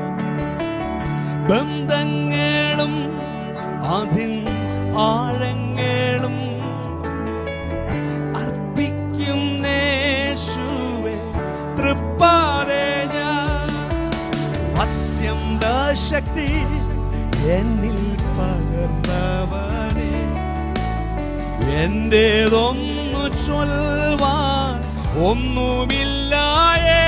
Speaker 2: ബന്ധങ്ങളും അതിൻ ആഴങ്ങളും അർപ്പിക്കും യേശുവേ തൃപ്പാതെ ഞാൻ അത്യന്ത ശക്തി എന്നിൽ പകർന്നവനെ എന്റേതൊന്നു ചൊൽവാൻ ഒന്നുമില്ലായേ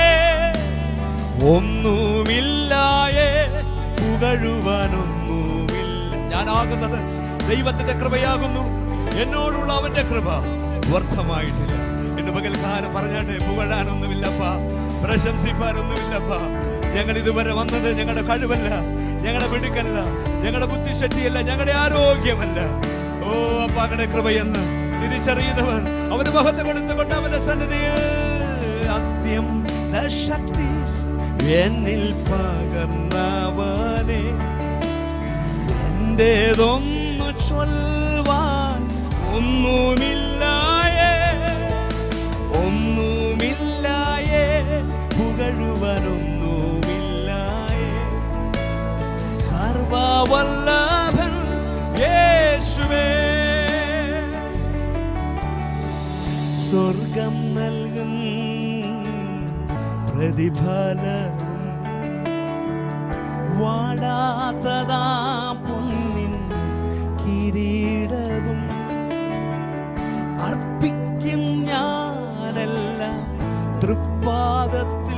Speaker 2: ഒന്നുമില്ലായേ പുകഴുവാനൊന്നുമില്ല ഞാനാകുന്നത് ദൈവത്തിന്റെ കൃപയാകുന്നു എന്നോടുള്ള അവന്റെ കൃപ വ്യർത്ഥമായിട്ടില്ല എന്ന് പകൽക്കാലം പറഞ്ഞാട്ടെ പുകഴാനൊന്നുമില്ലപ്പ പ്രശംസിപ്പാനൊന്നുമില്ലപ്പ ഞങ്ങൾ ഇതുവരെ വന്നത് ഞങ്ങളുടെ കഴിവല്ല ഞങ്ങളുടെ മിടുക്കല്ല ഞങ്ങളുടെ ബുദ്ധിശക്തിയല്ല ഞങ്ങളുടെ ആരോഗ്യമല്ല ഓ അപ്പ അങ്ങനെ കൃപയെന്ന് തിരിച്ചറിയുന്നവർ അവന് മഹത്വം കൊടുത്തുകൊണ്ട് അവന്റെ സന്നിധിയിൽ അത്യം ശക്തി എന്നിൽ പകർന്നവനെ എന്റേതൊന്നു ചൊൽവാൻ ഒന്നുമില്ലായേ ഒന്നുമില്ലായേ പുകഴുവനൊന്നുമില്ലായേ സർവവല്ലഭൻ യേശുവേ സ്വർഗം നൽകും പ്രതിഫലം വാടാത്തതാ പൊന്നിൻ കിരീടവും അർപ്പിക്കും ഞാനെല്ലാം തൃപ്പാദത്തിൽ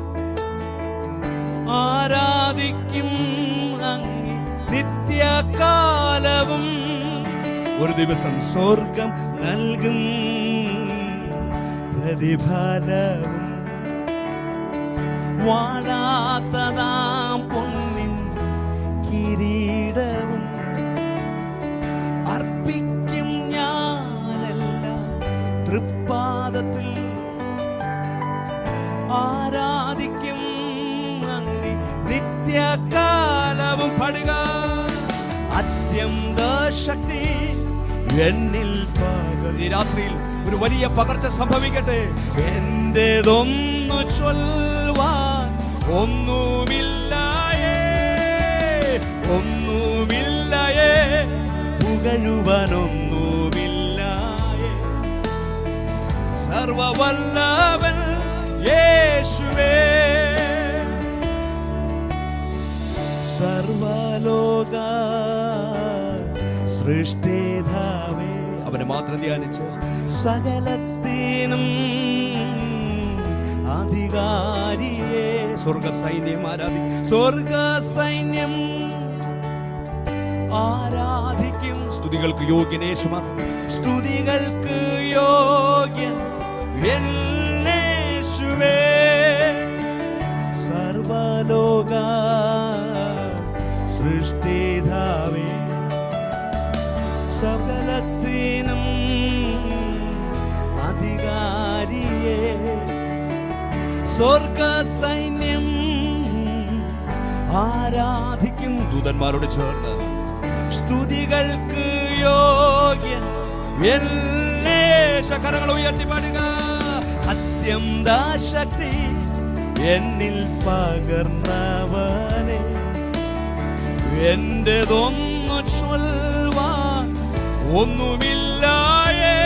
Speaker 2: ആരാധിക്കും അങ്ങ് നിത്യകാലവും ഒരു ദിവസം സ്വർഗം നൽകും പ്രതിഫലവും വാഴാത്തതാം പൊന്നിൻ കിരീടവും അർപ്പിക്കും ഞാനെല്ലാം തൃപ്പാദത്തിൽ ആരാധിക്കും അങ്ങ് നിത്യകാലവും പടുക അത്യന്ത ശക്തി എന്നിൽ പകർ ഈ രാത്രിയിൽ ഒരു വലിയ പകർച്ച സംഭവിക്കട്ടെ എന്റേതൊന്നു ചൊൽവാൻ ഒന്നുമില്ലായേ ഒന്നുമില്ലായേ പുകഴുവാനൊന്നുമില്ലായേ സർവവല്ലവൻ യേശുവേ സർവലോക സൃഷ്ടിതാവേ അവനെ മാത്രം ധ്യാനിച്ച് സകലത്തിനും അധികാരിയെ സ്വർഗ സൈന്യം ആരാധി സ്വർഗ സൈന്യം ആരാധിക്കും സ്തുതികൾക്ക് യോഗ്യനേശുമാർ സ്തുതികൾക്ക് യോഗ്യൻ എന്നേശുവേ സർവലോക സൃഷ്ടിതാവേ സകലത്തിനും അധികാരിയെ സ്വർഗ സൈന്യം ആരാധിക്കും ദൂതന്മാരോട് ചേർന്ന് സ്തുതികൾക്ക് യോഗ്യൻ എന്നേശ കരങ്ങൾ ഉയർത്തി പാടുക അത്യന്ത ശക്തി എന്നിൽ പകർന്നവനെ എന്റേതൊന്നു ചൊൽവാൻ ഒന്നുമില്ലായേ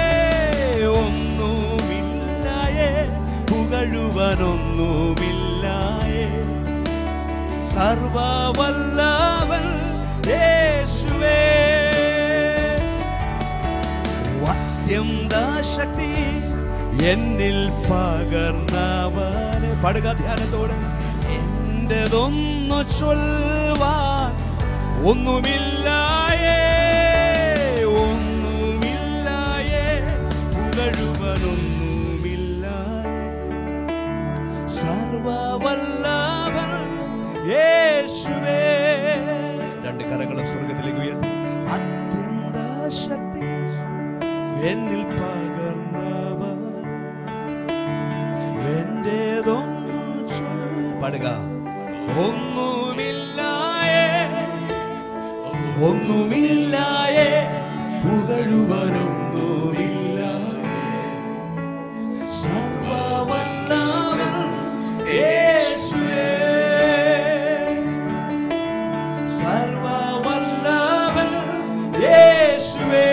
Speaker 2: ഒന്നുമില്ലായേ പുകഴുവനൊന്നുമില്ലായേ സർവവല്ലവൻ യേശുവേ അത്യന്ത ശക്തി എന്നിൽ പകർന്നവനെ പടുക ധ്യാനത്തോടെ എന്റേതൊന്നു ചൊൽവാൻ ഒന്നുമില്ലായേ ഒന്നുമില്ലായേ പുകഴുവനൊന്നുമില്ലായേ സർവവല്ലവൻ യേശുവേ രണ്ട് കരങ്ങളും സ്വർഗത്തിലേക്ക് ഉയർത്തി അത്യന്ത ശക്തി എന്നിൽ പകർന്നവൻ എന്റേതൊന്നു ചൊൽ- പാടുക ഒന്നുമില്ലായേ ഒന്നുമില്ലായേ പുകഴുവനൊന്നുമില്ലായേ സർവവല്ലവൻ യേശുവേ സർവവല്ലവൻ യേശുവേ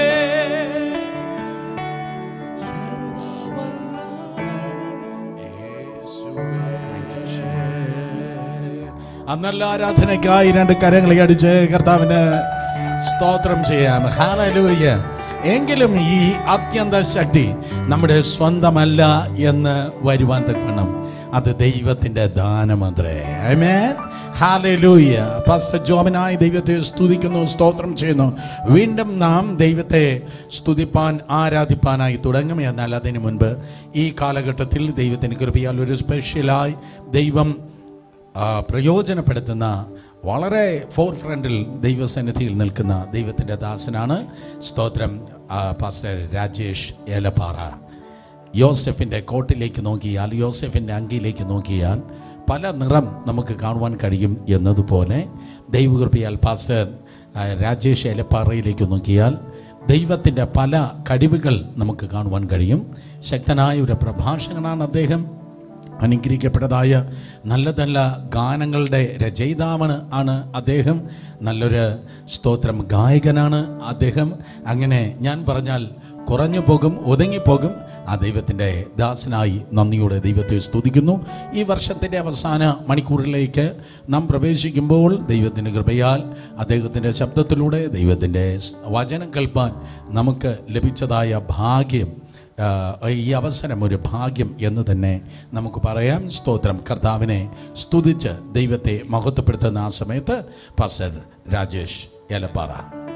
Speaker 1: ആ നല്ല ആരാധനയ്ക്കായി രണ്ട് കരങ്ങളെ അടിച്ച് കർത്താവിന് സ്തോത്രം ചെയ്യാം ഹാലലൂയ എങ്കിലും ഈ അത്യന്ത ശക്തി നമ്മുടെ സ്വന്തമല്ല എന്ന് വരുവാൻ തക്കണം അത് ദൈവത്തിന്റെ ദാനമന്ത്രേ ആമേൻ ഹാലലൂയ പാസ്റ്റർ ജോബനായി ദൈവത്തെ സ്തുതിക്കുന്നു സ്തോത്രം ചെയ്യുന്നു വീണ്ടും നാം ദൈവത്തെ സ്തുതിപ്പാൻ ആരാധിപ്പാനായി തുടങ്ങും എന്നാൽ അതിനു മുൻപ് ഈ കാലഘട്ടത്തിൽ ദൈവത്തിന് കൃപയാൽ ഒരു സ്പെഷ്യലായി ദൈവം ആ, പ്രയോജനപ്പെടുത്തുന്ന വളരെ ഫോർ ഫ്രണ്ടിൽ ദൈവസന്നിധിയിൽ നിൽക്കുന്ന ദൈവത്തിൻ്റെ ദാസനാണ് സ്തോത്രം ആ, പാസ്റ്റർ രാജേഷ് ഏലപ്പാറ യോസെഫിൻ്റെ കോട്ടിലേക്ക് നോക്കിയാൽ യോസെഫിൻ്റെ അങ്കിയിലേക്ക് നോക്കിയാൽ പല നിറം നമുക്ക് കാണുവാൻ കഴിയും എന്നതുപോലെ ദൈവകൃപയാൽ പാസ്റ്റർ ആ, രാജേഷ് ഏലപ്പാറയിലേക്ക് നോക്കിയാൽ ദൈവത്തിൻ്റെ പല കഴിവുകൾ നമുക്ക് കാണുവാൻ കഴിയും ശക്തനായ ഒരു പ്രഭാഷകനാണ് അദ്ദേഹം അനുഗ്രഹിക്കപ്പെട്ടതായ നല്ല നല്ല ഗാനങ്ങളുടെ രചയിതാവാണ് ആണ് അദ്ദേഹം നല്ലൊരു സ്തോത്രം ഗായകനാണ് അദ്ദേഹം അങ്ങനെ ഞാൻ പറഞ്ഞാൽ കുറഞ്ഞു പോകും ഒതുങ്ങിപ്പോകും ആ ദൈവത്തിൻ്റെ ദാസനായി നന്ദിയോടെ ദൈവത്തെ സ്തുതിക്കുന്നു ഈ വർഷത്തിൻ്റെ അവസാന മണിക്കൂറിലേക്ക് നാം പ്രവേശിക്കുമ്പോൾ ദൈവത്തിൻ്റെ കൃപയാൽ അദ്ദേഹത്തിൻ്റെ ശബ്ദത്തിലൂടെ ദൈവത്തിൻ്റെ വചനം കേൾപ്പാൻ നമുക്ക് ലഭിച്ചതായ ഭാഗ്യം ആ, ഈ അവസരം ഒരു ഭാഗ്യം എന്ന് തന്നെ നമുക്ക് പറയാം സ്തോത്രം കർത്താവിനെ സ്തുതിച്ച് ദൈവത്തെ മഹത്വപ്പെടുത്തുന്ന ആ സമയത്ത് pastor Rajesh Elappara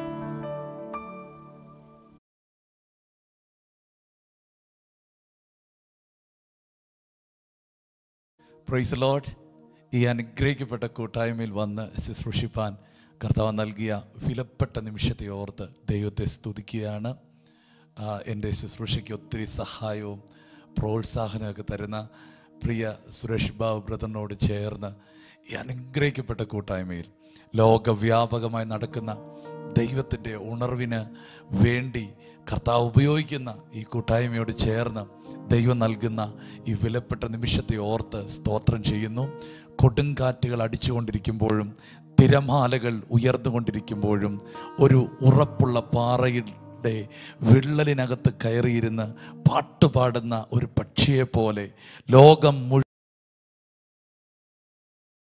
Speaker 3: praise Lord ഈ അനുഗ്രഹിക്കപ്പെട്ട കൂട്ടായ്മയിൽ വന്ന് ശുശ്രൂഷിപ്പാൻ കർത്താവ് നൽകിയ വിലപ്പെട്ട നിമിഷത്തെ ഓർത്ത് ദൈവത്തെ സ്തുതിക്കുകയാണ് ആ, എൻ്റെ ശുശ്രൂഷയ്ക്ക് ഒത്തിരി സഹായവും പ്രോത്സാഹനമൊക്കെ തരുന്ന പ്രിയ സുരേഷ് ബാബു ബ്രദറിനോട് ചേർന്ന് ഈ അനുഗ്രഹിക്കപ്പെട്ട കൂട്ടായ്മയിൽ ലോകവ്യാപകമായി നടക്കുന്ന ദൈവത്തിൻ്റെ ഉണർവിന് വേണ്ടി കർത്താവ് ഉപയോഗിക്കുന്ന ഈ കൂട്ടായ്മയോട് ചേർന്ന് ദൈവം നൽകുന്ന ഈ വിലപ്പെട്ട നിമിഷത്തെ ഓർത്ത് സ്തോത്രം ചെയ്യുന്നു കൊടുങ്കാറ്റുകൾ അടിച്ചുകൊണ്ടിരിക്കുമ്പോഴും തിരമാലകൾ ഉയർന്നുകൊണ്ടിരിക്കുമ്പോഴും ഒരു ഉറപ്പുള്ള പാറയുടെ വിള്ളലിനകത്ത് കയറിയിരുന്ന് പാട്ടുപാടുന്ന ഒരു പക്ഷിയെ പോലെ ലോകം മുഴുവൻ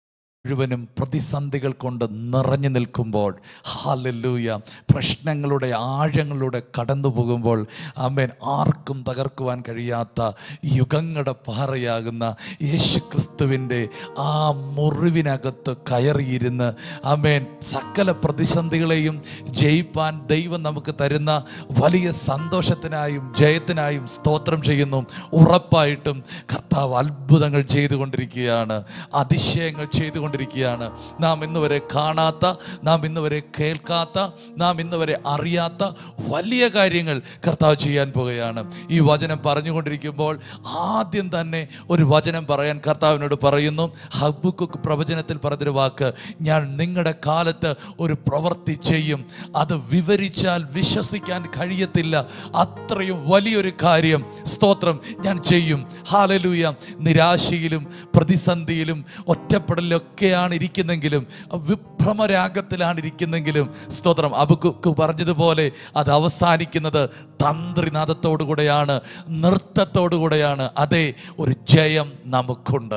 Speaker 3: മുഴുവനും പ്രതിസന്ധികൾ കൊണ്ട് നിറഞ്ഞു നിൽക്കുമ്പോൾ ഹാലല്ലൂയ പ്രശ്നങ്ങളുടെ ആഴങ്ങളിലൂടെ കടന്നു പോകുമ്പോൾ അമ്മേൻ ആർക്കും തകർക്കുവാൻ കഴിയാത്ത യുഗങ്ങളുടെ പാറയാകുന്ന യേശു ക്രിസ്തുവിൻ്റെ ആ മുറിവിനകത്ത് കയറിയിരുന്ന് അമ്മേൻ സകല പ്രതിസന്ധികളെയും ജയിപ്പാൻ ദൈവം നമുക്ക് തരുന്ന വലിയ സന്തോഷത്തിനായും ജയത്തിനായും സ്തോത്രം ചെയ്യുന്നു ഉറപ്പായിട്ടും കർത്താവ് അത്ഭുതങ്ങൾ ചെയ്തുകൊണ്ടിരിക്കുകയാണ് അതിശയങ്ങൾ ചെയ്തുകൊണ്ടിരിക്കുകയാണ് നാം ഇന്ന് വരെ കാണാത്ത നാം ഇന്ന് വരെ കേൾക്കാത്ത നാം ഇന്ന് വരെ അറിയാത്ത വലിയ കാര്യങ്ങൾ കർത്താവ് ചെയ്യാൻ പോകുകയാണ് ഈ വചനം പറഞ്ഞുകൊണ്ടിരിക്കുമ്പോൾ ആദ്യം തന്നെ ഒരു വചനം പറയാൻ കർത്താവിനോട് പറയുന്നു ഹബുക്ക് പ്രവചനത്തിൽ പറഞ്ഞൊരു വാക്ക് ഞാൻ നിങ്ങളുടെ കാലത്ത് ഒരു പ്രവൃത്തി ചെയ്യും അത് വിവരിച്ചാൽ വിശ്വസിക്കാൻ കഴിയത്തില്ല അത്രയും വലിയൊരു കാര്യം സ്തോത്രം ഞാൻ ചെയ്യും ഹാലലൂയ നിരാശയിലും പ്രതിസന്ധിയിലും ഒറ്റപ്പെടലൊക്കെയാണ് ഇരിക്കുന്നെങ്കിലും വിഭ്രമരാഗത്തിലാണ് ഇരിക്കുന്നെങ്കിലും സ്തോത്രം അബുക്ക് പറഞ്ഞതുപോലെ അത് അവസാനിക്കുന്നത് തന്ത്രിനാഥത്തോടു കൂടെയാണ് നൃത്തത്തോടു കൂടെയാണ് അതെ ഒരു ജയം നമുക്കുണ്ട്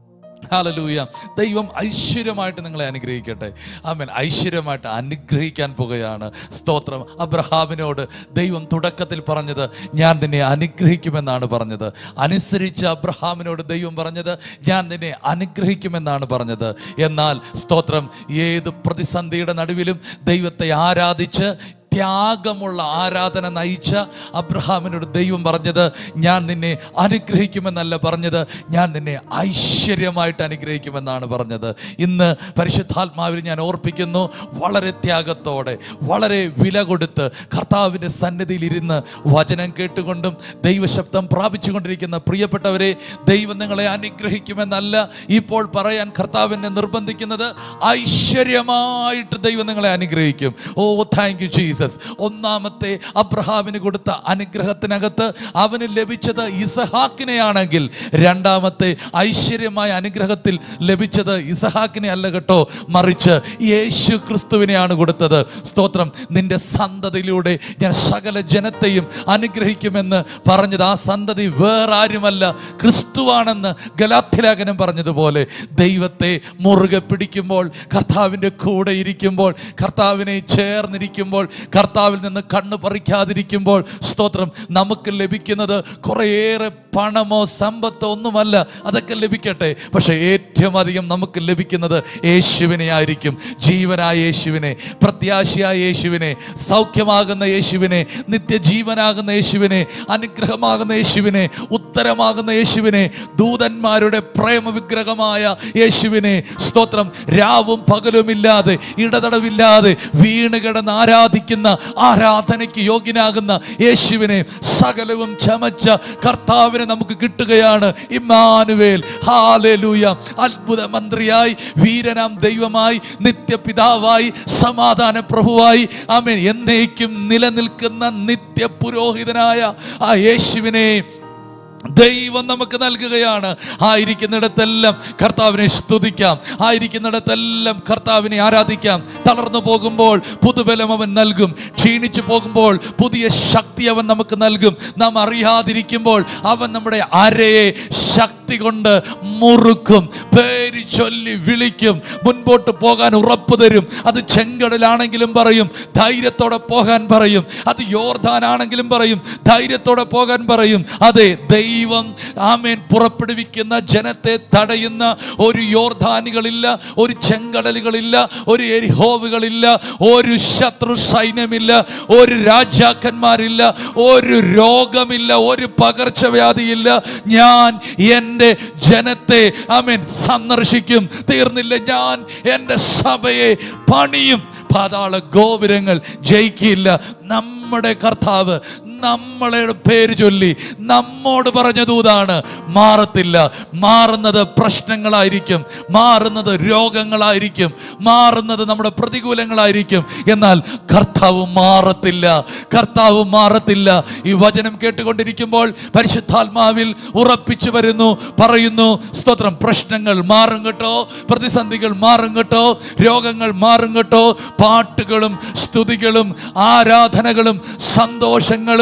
Speaker 3: ഹാലലൂയ ദൈവം ഐശ്വര്യമായിട്ട് നിങ്ങളെ അനുഗ്രഹിക്കട്ടെ ആമേൻ ഐശ്വര്യമായിട്ട് അനുഗ്രഹിക്കാൻ പോകുകയാണ് സ്തോത്രം അബ്രഹാമിനോട് ദൈവം തുടക്കത്തിൽ പറഞ്ഞത് ഞാൻ നിന്നെ അനുഗ്രഹിക്കുമെന്നാണ് പറഞ്ഞത് അനുസരിച്ച അബ്രഹാമിനോട് ദൈവം പറഞ്ഞത് ഞാൻ നിന്നെ അനുഗ്രഹിക്കുമെന്നാണ് പറഞ്ഞത് എന്നാൽ സ്തോത്രം ഏത് പ്രതിസന്ധിയുടെ നടുവിലും ദൈവത്തെ ആരാധിച്ച് ത്യാഗമുള്ള ആരാധന നയിച്ച അബ്രഹാമിനോട് ദൈവം പറഞ്ഞത് ഞാൻ നിന്നെ അനുഗ്രഹിക്കുമെന്നല്ല പറഞ്ഞത് ഞാൻ നിന്നെ ഐശ്വര്യമായിട്ട് അനുഗ്രഹിക്കുമെന്നാണ് പറഞ്ഞത് ഇന്ന് പരിശുദ്ധാത്മാവിൽ ഞാൻ ഓർപ്പിക്കുന്നു വളരെ ത്യാഗത്തോടെ വളരെ വില കൊടുത്ത് കർത്താവിൻ്റെ സന്നിധിയിൽ ഇരുന്ന് വചനം കേട്ടുകൊണ്ടും ദൈവശബ്ദം പ്രാപിച്ചുകൊണ്ടിരിക്കുന്ന പ്രിയപ്പെട്ടവരെ ദൈവം നിങ്ങളെ അനുഗ്രഹിക്കുമെന്നല്ല ഇപ്പോൾ പറയാൻ കർത്താവിനെ നിർബന്ധിക്കുന്നത് ഐശ്വര്യമായിട്ട് ദൈവം നിങ്ങളെ അനുഗ്രഹിക്കും ഓ താങ്ക് യു ജീസസ് ഒന്നാമത്തെ അബ്രഹാമിന് കൊടുത്ത അനുഗ്രഹത്തിനകത്ത് അവന് ലഭിച്ചത് ഇസഹാക്കിനെയാണെങ്കിൽ രണ്ടാമത്തെ ഐശ്വര്യമായ അനുഗ്രഹത്തിൽ ലഭിച്ചത് ഇസഹാക്കിനെ അല്ല കേട്ടോ മറിച്ച് യേശു ക്രിസ്തുവിനെയാണ് കൊടുത്തത് സ്തോത്രം നിന്റെ സന്തതിയിലൂടെ ഞാൻ സകല ജനത്തെയും അനുഗ്രഹിക്കുമെന്ന് പറഞ്ഞത് ആ സന്തതി വേറാരുമല്ല ക്രിസ്തുവാണെന്ന് ഗലാത്യലാകനം പറഞ്ഞതുപോലെ ദൈവത്തെ മുറുകെ പിടിക്കുമ്പോൾ കർത്താവിൻ്റെ കൂടെ ഇരിക്കുമ്പോൾ കർത്താവിനെ ചേർന്നിരിക്കുമ്പോൾ കർത്താവിൽ നിന്ന് കണ്ണ് പറിക്കാതിരിക്കുമ്പോൾ സ്തോത്രം നമുക്ക് ലഭിക്കുന്നത് കുറേയേറെ പണമോ സമ്പത്തോ ഒന്നുമല്ല അതൊക്കെ ലഭിക്കട്ടെ പക്ഷെ ഏറ്റവും അധികം നമുക്ക് ലഭിക്കുന്നത് യേശുവിനെ ആയിരിക്കും ജീവനായ യേശുവിനെ പ്രത്യാശയായ യേശുവിനെ സൗഖ്യമാകുന്ന യേശുവിനെ നിത്യജീവനാകുന്ന യേശുവിനെ അനുഗ്രഹമാകുന്ന യേശുവിനെ ഉത്തരമാകുന്ന യേശുവിനെ ദൂതന്മാരുടെ പ്രേമവിഗ്രഹമായ യേശുവിനെ സ്തോത്രം രാവും പകലുമില്ലാതെ ഇടതടവില്ലാതെ വീണ് കിടന്ന് ആരാധിക്കുന്ന ആരാധനയ്ക്ക് യോഗ്യനാകുന്ന യേശുവിനെ സകലവും ചമച്ച കർത്താവിനെ നമുക്ക് കിട്ടുകയാണ് ഇമ്മാനുവേൽ ഹാലലൂയ അത്ഭുത മന്ത്രിയായി വീരനാം ദൈവമായി നിത്യപിതാവായി സമാധാന പ്രഭുവായി ആമേൻ എന്നേക്കും നിലനിൽക്കുന്ന നിത്യ പുരോഹിതനായ ആ യേശുവിനെ ദൈവം നമുക്ക് നൽകുകയാണ് ആയിരിക്കുന്നിടത്തെല്ലാം കർത്താവിനെ സ്തുതിക്കാം ആയിരിക്കുന്നിടത്തെല്ലാം കർത്താവിനെ ആരാധിക്കാം തളർന്നു പോകുമ്പോൾ പുതുബലം അവൻ നൽകും ക്ഷീണിച്ചു പോകുമ്പോൾ പുതിയ ശക്തി അവൻ നമുക്ക് നൽകും നാം അറിയാതിരിക്കുമ്പോൾ അവൻ നമ്മുടെ അരയെ ശക്തി കൊണ്ട് മുറുക്കും പേര് ചൊല്ലി വിളിക്കും മുൻപോട്ട് പോകാൻ ഉറപ്പ് തരും അത് ചെങ്കടലാണെങ്കിലും പറയും ധൈര്യത്തോടെ പോകാൻ പറയും അത് യോർദാനാണെങ്കിലും പറയും ധൈര്യത്തോടെ പോകാൻ പറയും അതെ ദൈവം ആമേൻ പുറപ്പെടുവിക്കുന്ന ജനത്തെ തടയുന്ന ഒരു യോർധാനികളില്ല ഒരു ചെങ്കടലുകളില്ല ഒരു എരിഹോവുകളില്ല ഒരു ശത്രു സൈന്യമില്ല ഒരു രാജാക്കന്മാരില്ല ഒരു രോഗമില്ല ഒരു പകർച്ചവ്യാധിയില്ല ഞാൻ എൻ്റെ ജനത്തെ ആമേൻ സന്ദർശിക്കും തീർന്നില്ല ഞാൻ എൻ്റെ സഭയെ പണിയും പാതാള ഗോപുരങ്ങൾ ജയിക്കില്ല നമ്മുടെ കർത്താവ് നമ്മളെ പേര് ചൊല്ലി നമ്മോട് പറഞ്ഞ ദൂതാണ് മാറത്തില്ല മാറുന്നത് പ്രശ്നങ്ങളായിരിക്കും മാറുന്നത് രോഗങ്ങളായിരിക്കും മാറുന്നത് നമ്മുടെ പ്രതികൂലങ്ങളായിരിക്കും എന്നാൽ കർത്താവ് മാറത്തില്ല കർത്താവ് മാറത്തില്ല ഈ വചനം കേട്ടുകൊണ്ടിരിക്കുമ്പോൾ പരിശുദ്ധാത്മാവിൽ ഉറപ്പിച്ചു വരുന്നു പറയുന്നു സ്തോത്രം പ്രശ്നങ്ങൾ മാറും കേട്ടോ പ്രതിസന്ധികൾ മാറും കേട്ടോ രോഗങ്ങൾ മാറും കേട്ടോ പാട്ടുകളും സ്തുതികളും ആരാധനകളും സന്തോഷങ്ങളും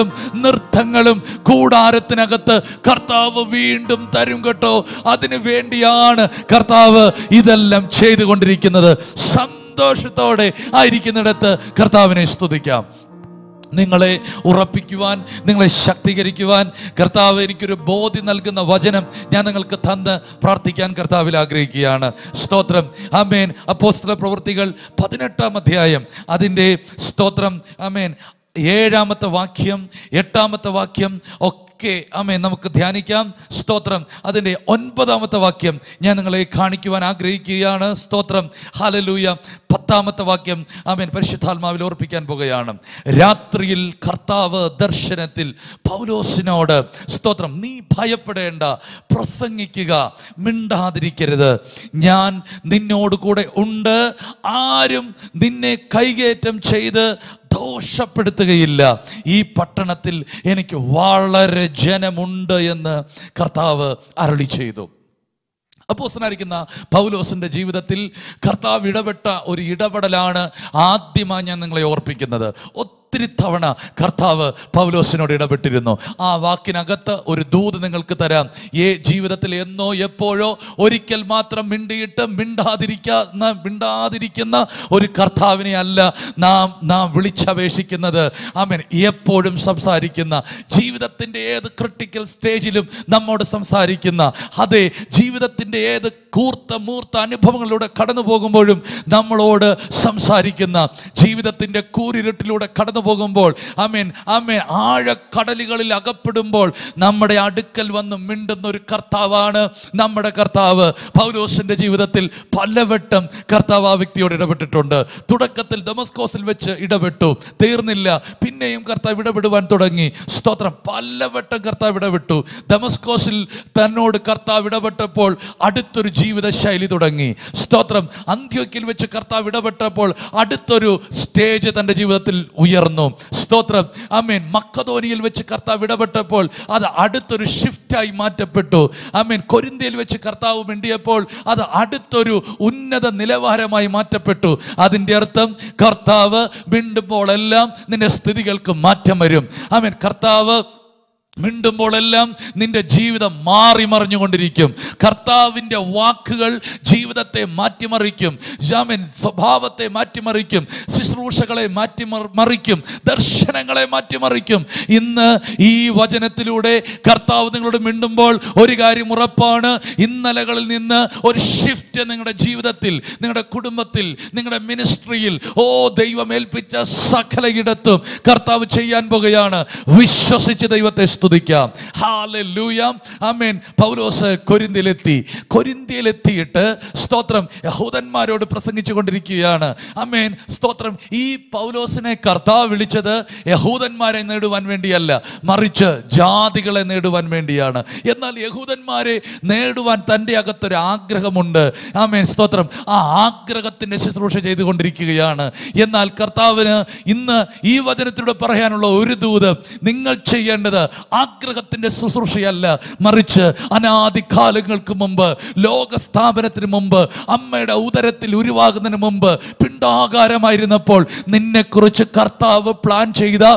Speaker 3: പാട്ടുകളും നൃത്തങ്ങളും കൂടാരത്തിനകത്ത് കർത്താവ് വീണ്ടും തരും കേട്ടോ അതിനു വേണ്ടിയാണ് കർത്താവ് ഇതെല്ലാം ചെയ്തുകൊണ്ടിരിക്കുന്നത് സന്തോഷത്തോടെ ആയിരിക്കുന്നിടത്ത് കർത്താവിനെ സ്തുതിക്കാം നിങ്ങളെ ഉറപ്പിക്കുവാൻ നിങ്ങളെ ശക്തീകരിക്കുവാൻ കർത്താവ് എനിക്കൊരു ബോധി നൽകുന്ന വചനം ഞാൻ നിങ്ങൾക്ക് തന്ന് പ്രാർത്ഥിക്കാൻ കർത്താവിൽ ആഗ്രഹിക്കുകയാണ് സ്തോത്രം അമേൻ അപ്പോസ്തല പ്രവൃത്തികൾ പതിനെട്ടാം അധ്യായം അതിൻ്റെ സ്തോത്രം അമേൻ ഏഴാമത്തെ വാക്യം എട്ടാമത്തെ വാക്യം ഒക്കെ അമേൻ നമുക്ക് ധ്യാനിക്കാം സ്തോത്രം അതിൻ്റെ ഒൻപതാമത്തെ വാക്യം ഞാൻ നിങ്ങളെ കാണിക്കുവാൻ ആഗ്രഹിക്കുകയാണ് സ്തോത്രം ഹാലലൂയ പത്താമത്തെ വാക്യം അമേൻ പരിശുദ്ധാത്മാവിൽ ഓർപ്പിക്കാൻ പോകുകയാണ് രാത്രിയിൽ കർത്താവ് ദർശനത്തിൽ പൗലോസിനോട് സ്തോത്രം നീ ഭയപ്പെടേണ്ട പ്രസംഗിക്കുക മിണ്ടാതിരിക്കരുത് ഞാൻ നിന്നോട് കൂടെ ഉണ്ട് ആരും നിന്നെ കൈകേറ്റം ചെയ്ത് ദോഷപ്പെടുത്തുകയില്ല ഈ പട്ടണത്തിൽ എനിക്ക് വളരെ ജനമുണ്ട് എന്ന് കർത്താവ് അരളി ചെയ്തു അപ്പോസ്തലനായിരിക്കുന്ന പൗലോസിന്റെ ജീവിതത്തിൽ കർത്താവ് ഇടപെട്ട ഒരു ഇടപെടലാണ് ആദ്യമായി ഞാൻ നിങ്ങളെ ഓർപ്പിക്കുന്നത് ഒത്തിരി തവണ കർത്താവ് പൗലോസിനോട് ഇടപെട്ടിരുന്നു ആ വാക്കിനകത്ത് ഒരു ദൂത് നിങ്ങൾക്ക് തരാം ഏ ജീവിതത്തിൽ എന്നോ എപ്പോഴോ ഒരിക്കൽ മാത്രം മിണ്ടിയിട്ട് മിണ്ടാതിരിക്കുന്ന മിണ്ടാതിരിക്കുന്ന ഒരു കർത്താവിനെ അല്ല നാം നാം വിളിച്ചപേക്ഷിക്കുന്നത് ആമേൻ എപ്പോഴും സംസാരിക്കുന്ന ജീവിതത്തിൻ്റെ ഏത് ക്രിട്ടിക്കൽ സ്റ്റേജിലും നമ്മോട് സംസാരിക്കുന്ന അതെ ജീവിതത്തിൻ്റെ ഏത് കൂർത്ത മൂർത്ത അനുഭവങ്ങളിലൂടെ കടന്നു പോകുമ്പോഴും നമ്മളോട് സംസാരിക്കുന്ന ജീവിതത്തിൻ്റെ കൂരിരുട്ടിലൂടെ കടന്നു പോകുമ്പോൾ അമേൻ അമേൻ ആഴക്കടലുകളിൽ അകപ്പെടുമ്പോൾ നമ്മുടെ അടുക്കൽ വന്ന് മിണ്ടുന്ന ഒരു കർത്താവാണ് നമ്മുടെ കർത്താവ് പൗലോസിന്റെ ജീവിതത്തിൽ പലവട്ടം കർത്താവ് ആ വ്യക്തിയോട് ഇടപെട്ടിട്ടുണ്ട് തുടക്കത്തിൽ ഡെമസ്കോസിൽ വെച്ച് ഇടപെട്ടു തീർന്നില്ല പിന്നെയും കർത്താവ് ഇടപെടുവാൻ തുടങ്ങി സ്തോത്രം പലവട്ടം കർത്താവ് ഇടപെട്ടു ഡെമസ്കോസിൽ തന്നോട് കർത്താവ് ഇടപെട്ടപ്പോൾ അടുത്തൊരു ജീവിത ശൈലി തുടങ്ങി സ്തോത്രം അന്ത്യോക്കിൽ വെച്ച് കർത്താവ് ഇടപെട്ടപ്പോൾ അടുത്തൊരു സ്റ്റേജ് തൻ്റെ ജീവിതത്തിൽ ഉയർന്നു സ്തോത്രം അമേൻ മക്കതോനിയിൽ വെച്ച് കർത്താവ് ഇടപെട്ടപ്പോൾ അത് അടുത്തൊരു ഷിഫ്റ്റായി മാറ്റപ്പെട്ടു അമേൻ കൊരിന്ത്യയിൽ വെച്ച് കർത്താവ് മിണ്ടിയപ്പോൾ അത് അടുത്തൊരു ഉന്നത നിലവാരമായി മാറ്റപ്പെട്ടു അതിൻ്റെ അർത്ഥം കർത്താവ് മിണ്ടുമ്പോഴെല്ലാം നിന്റെ സ്ഥിതികൾക്ക് മാറ്റം വരും അമേൻ കർത്താവ് മിണ്ടുമ്പോഴെല്ലാം നിന്റെ ജീവിതം മാറി മറിഞ്ഞുകൊണ്ടിരിക്കും കർത്താവിൻ്റെ വാക്കുകൾ ജീവിതത്തെ മാറ്റിമറിക്കും ജാമൻ സ്വഭാവത്തെ മാറ്റിമറിക്കും ശുശ്രൂഷകളെ മാറ്റിമറിക്കും ദർശനങ്ങളെ മാറ്റിമറിക്കും ഇന്ന് ഈ വചനത്തിലൂടെ കർത്താവ് നിങ്ങളോട് മിണ്ടുമ്പോൾ ഒരു കാര്യം ഉറപ്പാണ് ഇന്നലകളിൽ നിന്ന് ഒരു ഷിഫ്റ്റ് നിങ്ങളുടെ ജീവിതത്തിൽ നിങ്ങളുടെ കുടുംബത്തിൽ നിങ്ങളുടെ മിനിസ്ട്രിയിൽ ഓ ദൈവം ഏൽപ്പിച്ച സകലയിടത്തും കർത്താവ് ചെയ്യാൻ പോകുകയാണ് വിശ്വസിച്ച് ദൈവത്തെ സ്തുതിക്കാം ഹാലൂയ ആമേൻ പൗലോസ് കൊരിന്തിയിലെത്തി കൊരിന്തിയിലെത്തിയിട്ട് സ്തോത്രം യഹൂദന്മാരോട് പ്രസംഗിച്ചു കൊണ്ടിരിക്കുകയാണ് ആമേൻ സ്തോത്രം ഈ പൗലോസിനെ കർത്താവ് വിളിച്ചത് യഹൂദന്മാരെ നേടുവാൻ വേണ്ടിയല്ല മറിച്ച് ജാതികളെ നേടുവാൻ വേണ്ടിയാണ് എന്നാൽ യഹൂദന്മാരെ നേടുവാൻ തൻ്റെ അകത്തൊരു ആഗ്രഹമുണ്ട് ആമേൻ സ്തോത്രം ആ ആഗ്രഹത്തിൻ്റെ ശുശ്രൂഷ ചെയ്തുകൊണ്ടിരിക്കുകയാണ് എന്നാൽ കർത്താവിന് ഇന്ന് ഈ വചനത്തിലൂടെ പറയാനുള്ള ഒരു ദൂത് നിങ്ങൾ ചെയ്യേണ്ടത് ആഗ്രഹത്തിൻ്റെ ശുശ്രൂഷയല്ല മറിച്ച് അനാദികാലങ്ങൾക്ക് മുമ്പ് ലോക സ്ഥാപനത്തിന് മുമ്പ് അമ്മയുടെ ഉദരത്തിൽ ഉരുവാകുന്നതിന് മുമ്പ് പിണ്ടാകാരമായിരുന്നപ്പോൾ നിന്നെക്കുറിച്ച് കർത്താവ് പ്ലാൻ ചെയ്ത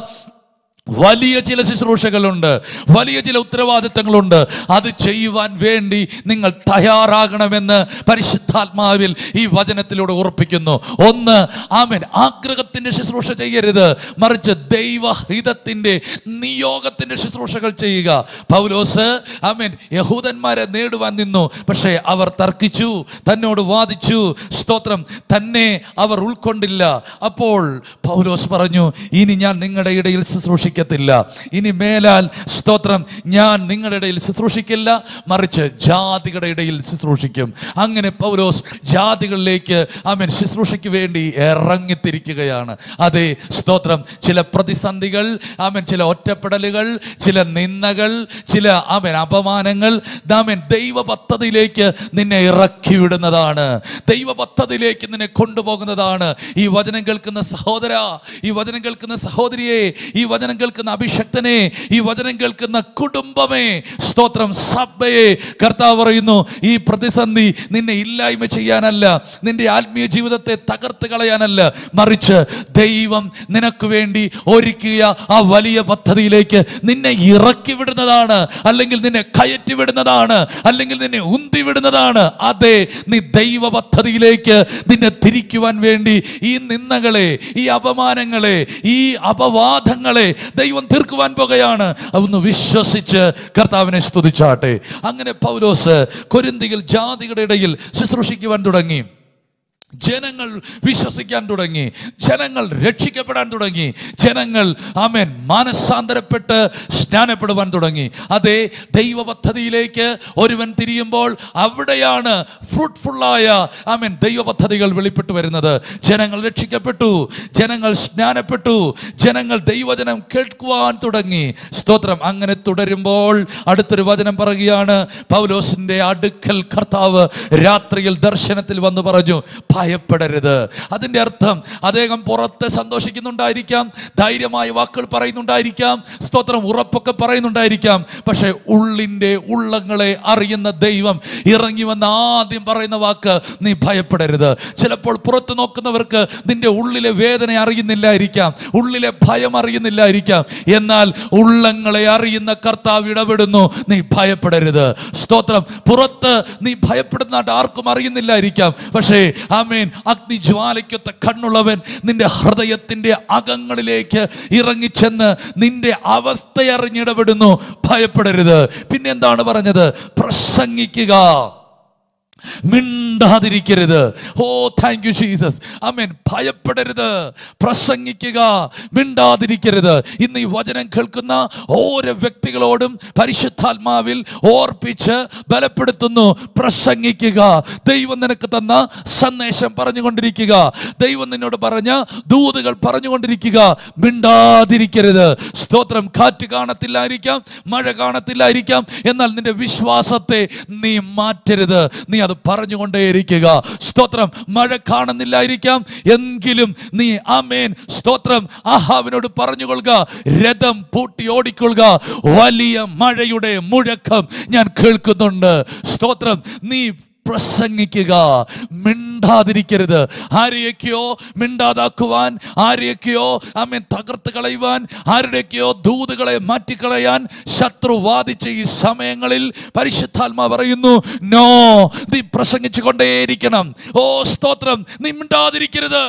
Speaker 3: വലിയ ചില ശുശ്രൂഷകളുണ്ട് വലിയ ചില ഉത്തരവാദിത്തങ്ങളുണ്ട് അത് ചെയ്യുവാൻ വേണ്ടി നിങ്ങൾ തയ്യാറാകണമെന്ന് പരിശുദ്ധാത്മാവിൽ ഈ വചനത്തിലൂടെ ഉറപ്പിക്കുന്നു ഒന്ന് ആമേൻ ആഗ്രഹത്തിന്റെ ശുശ്രൂഷ ചെയ്യരുത് മറിച്ച് ദൈവഹിതത്തിന്റെ നിയോഗത്തിന്റെ ശുശ്രൂഷകൾ ചെയ്യുക പൗലോസ് ആമേൻ യഹൂദന്മാരെ നേടുവാൻ നിന്നു പക്ഷേ അവർ തർക്കിച്ചു തന്നോട് വാദിച്ചു സ്തോത്രം തന്നെ അവർ ഉൾക്കൊണ്ടില്ല അപ്പോൾ പൗലോസ് പറഞ്ഞു ഇനി ഞാൻ നിങ്ങളുടെ ഇടയിൽ ശുശ്രൂഷിക്കത്തില്ല ഇനി മേലാൽ സ്തോത്രം ഞാൻ നിങ്ങളുടെ ഇടയിൽ ശുശ്രൂഷിക്കില്ല മറിച്ച് ജാതികളുടെ ഇടയിൽ ശുശ്രൂഷിക്കും അങ്ങനെ പൗലോസ് ജാതികളിലേക്ക് ആമേൻ ശുശ്രൂഷയ്ക്ക് വേണ്ടി ഇറങ്ങിത്തിരിക്കുകയാണ് അതെ സ്തോത്രം ചില പ്രതിസന്ധികൾ ആമേൻ ചില ഒറ്റപ്പെടലുകൾ ചില നിന്ദകൾ ചില ആമേൻ അപമാനങ്ങൾ ആമേൻ ദൈവ പദ്ധതിയിലേക്ക് നിന്നെ ഇറക്കി വിടുന്നതാണ് ദൈവ പദ്ധതിയിലേക്ക് നിന്നെ കൊണ്ടുപോകുന്നതാണ് ഈ വചനം കേൾക്കുന്ന സഹോദര ഈ വചനം കേൾക്കുന്ന സഹോദരിയെ ഈ വചനം കേൾക്കുന്ന കേൾക്കുന്ന അഭിഷക്തനെ ഈ വചനം കേൾക്കുന്ന കുടുംബമേ സ്തോത്രം സഭയെ കർത്താവ് പറയുന്നു ഈ പ്രതിസന്ധി നിന്നെ ഇല്ലായ്മ ചെയ്യാനല്ല നിന്റെ ആത്മീയ ജീവിതത്തെ തകർത്ത് കളയാനല്ല മറിച്ച് ദൈവം നിനക്ക് വേണ്ടി ഒരുക്കിയ ആ വലിയ പദ്ധതിയിലേക്ക് നിന്നെ ഇറക്കി വിടുന്നതാണ് അല്ലെങ്കിൽ നിന്നെ കയറ്റി വിടുന്നതാണ് അല്ലെങ്കിൽ നിന്നെ ഉന്തി വിടുന്നതാണ് അതെ നീ ദൈവ പദ്ധതിയിലേക്ക് നിന്നെ തിരിക്കുവാൻ വേണ്ടി ഈ നിന്ദകളെ ഈ അപമാനങ്ങളെ ഈ അപവാദങ്ങളെ ദൈവം തീർക്കുവാൻ പോകുകയാണ് അതൊന്ന് വിശ്വസിച്ച് കർത്താവിനെ സ്തുതിച്ചാട്ടെ അങ്ങനെ പൗലോസ് കൊരിന്തിയിൽ ജാതികളുടെ ഇടയിൽ ശുശ്രൂഷിക്കുവാൻ തുടങ്ങി ജനങ്ങൾ വിശ്വസിക്കാൻ തുടങ്ങി ജനങ്ങൾ രക്ഷിക്കപ്പെടാൻ തുടങ്ങി ജനങ്ങൾ ആമേൻ മാനസാന്തരപ്പെട്ട് സ്നാനപ്പെടുവാൻ തുടങ്ങി അതേ ദൈവ പദ്ധതിയിലേക്ക് ഒരുവൻ തിരിയുമ്പോൾ അവിടെയാണ് ഫ്രൂട്ട്ഫുള്ളായ ആമേൻ ദൈവ പദ്ധതികൾ വെളിപ്പെട്ടു വരുന്നത് ജനങ്ങൾ രക്ഷിക്കപ്പെട്ടു ജനങ്ങൾ സ്നാനപ്പെട്ടു ജനങ്ങൾ ദൈവജനം കേൾക്കുവാൻ തുടങ്ങി സ്തോത്രം അങ്ങനെ തുടരുമ്പോൾ അടുത്തൊരു വചനം പറയുകയാണ് പൗലോസിന്റെ അടുക്കൽ കർത്താവ് രാത്രിയിൽ ദർശനത്തിൽ വന്ന് പറഞ്ഞു ഭയപ്പെടരുത് അതിൻ്റെ അർത്ഥം അദ്ദേഹം പുറത്ത് സന്തോഷിക്കുന്നുണ്ടായിരിക്കാം ധൈര്യമായ വാക്കുകൾ പറയുന്നുണ്ടായിരിക്കാം സ്തോത്രം ഉറപ്പൊക്കെ പറയുന്നുണ്ടായിരിക്കാം പക്ഷേ ഉള്ളിൻ്റെ ഉള്ളങ്ങളെ അറിയുന്ന ദൈവം ഇറങ്ങി വന്ന് ആദ്യം പറയുന്ന വാക്ക് നീ ഭയപ്പെടരുത് ചിലപ്പോൾ പുറത്ത് നോക്കുന്നവർക്ക് നിന്റെ ഉള്ളിലെ വേദന അറിയുന്നില്ലായിരിക്കാം ഉള്ളിലെ ഭയം അറിയുന്നില്ലായിരിക്കാം എന്നാൽ ഉള്ളങ്ങളെ അറിയുന്ന കർത്താവ് ഇടപെടുന്നു നീ ഭയപ്പെടരുത് സ്തോത്രം പുറത്ത് നീ ഭയപ്പെടുന്നതായിട്ട് ആർക്കും അറിയുന്നില്ലായിരിക്കാം പക്ഷേ ആമേൻ അഗ്നിജ്വാലയ്ക്കൊത്ത കണ്ണുള്ളവൻ നിന്റെ ഹൃദയത്തിന്റെ അകങ്ങളിലേക്ക് ഇറങ്ങിച്ചെന്ന് നിന്റെ അവസ്ഥ അറിഞ്ഞിടപെടുന്നു ഭയപ്പെടരുത് പിന്നെ എന്താണ് പറഞ്ഞത് പ്രസംഗിക്കുക മിണ്ടാതിരിക്കരുത് ഓ താങ്ക് യു ജീസസ് അമേൻ ഭയപ്പെടരുത് പ്രസംഗിക്കുക മിണ്ടാതിരിക്കരുത് ഇന്ന് ഈ വചനം കേൾക്കുന്ന ഓരോ വ്യക്തികളോടും പരിശുദ്ധാത്മാവിൽ ഓർപ്പിച്ച് ബലപ്പെടുത്തുന്നു പ്രസംഗിക്കുക ദൈവം നിനക്ക് തന്ന സന്ദേശം പറഞ്ഞുകൊണ്ടിരിക്കുക ദൈവം നിന്നോട് പറഞ്ഞ ദൂതുകൾ പറഞ്ഞുകൊണ്ടിരിക്കുക മിണ്ടാതിരിക്കരുത് സ്തോത്രം കാറ്റ് കാണത്തില്ലായിരിക്കാം മഴ കാണത്തില്ലായിരിക്കാം എന്നാൽ നിന്റെ വിശ്വാസത്തെ നീ മാറ്റരുത് നീ അത് പറഞ്ഞുകൊണ്ടേയിരിക്കുക സ്തോത്രം മഴ കാണുന്നില്ലായിരിക്കാം എങ്കിലും നീ ആമേൻ സ്തോത്രം ആഹാവിനോട് പറഞ്ഞുകൊള്ളുക രഥം പൂട്ടി ഓടിക്കൊള്ളുക വലിയ മഴയുടെ മുഴക്കം ഞാൻ കേൾക്കുന്നുണ്ട് സ്തോത്രം നീ പ്രസംഗിക്കുക മിണ്ടാതിരിക്കരുത് ആരെയൊക്കെയോ മിണ്ടാതാക്കുവാൻ ആരെയൊക്കെയോ അമ്മ തകർത്ത് കളയുവാൻ ആരുടെയൊക്കെയോ ദൂതുകളെ മാറ്റിക്കളയാൻ ശത്രു വാദിച്ച ഈ സമയങ്ങളിൽ പരിശുദ്ധാത്മാ പറയുന്നു നോ നീ പ്രസംഗിച്ചു കൊണ്ടേയിരിക്കണം ഓ സ്തോത്രം നീ മിണ്ടാതിരിക്കരുത്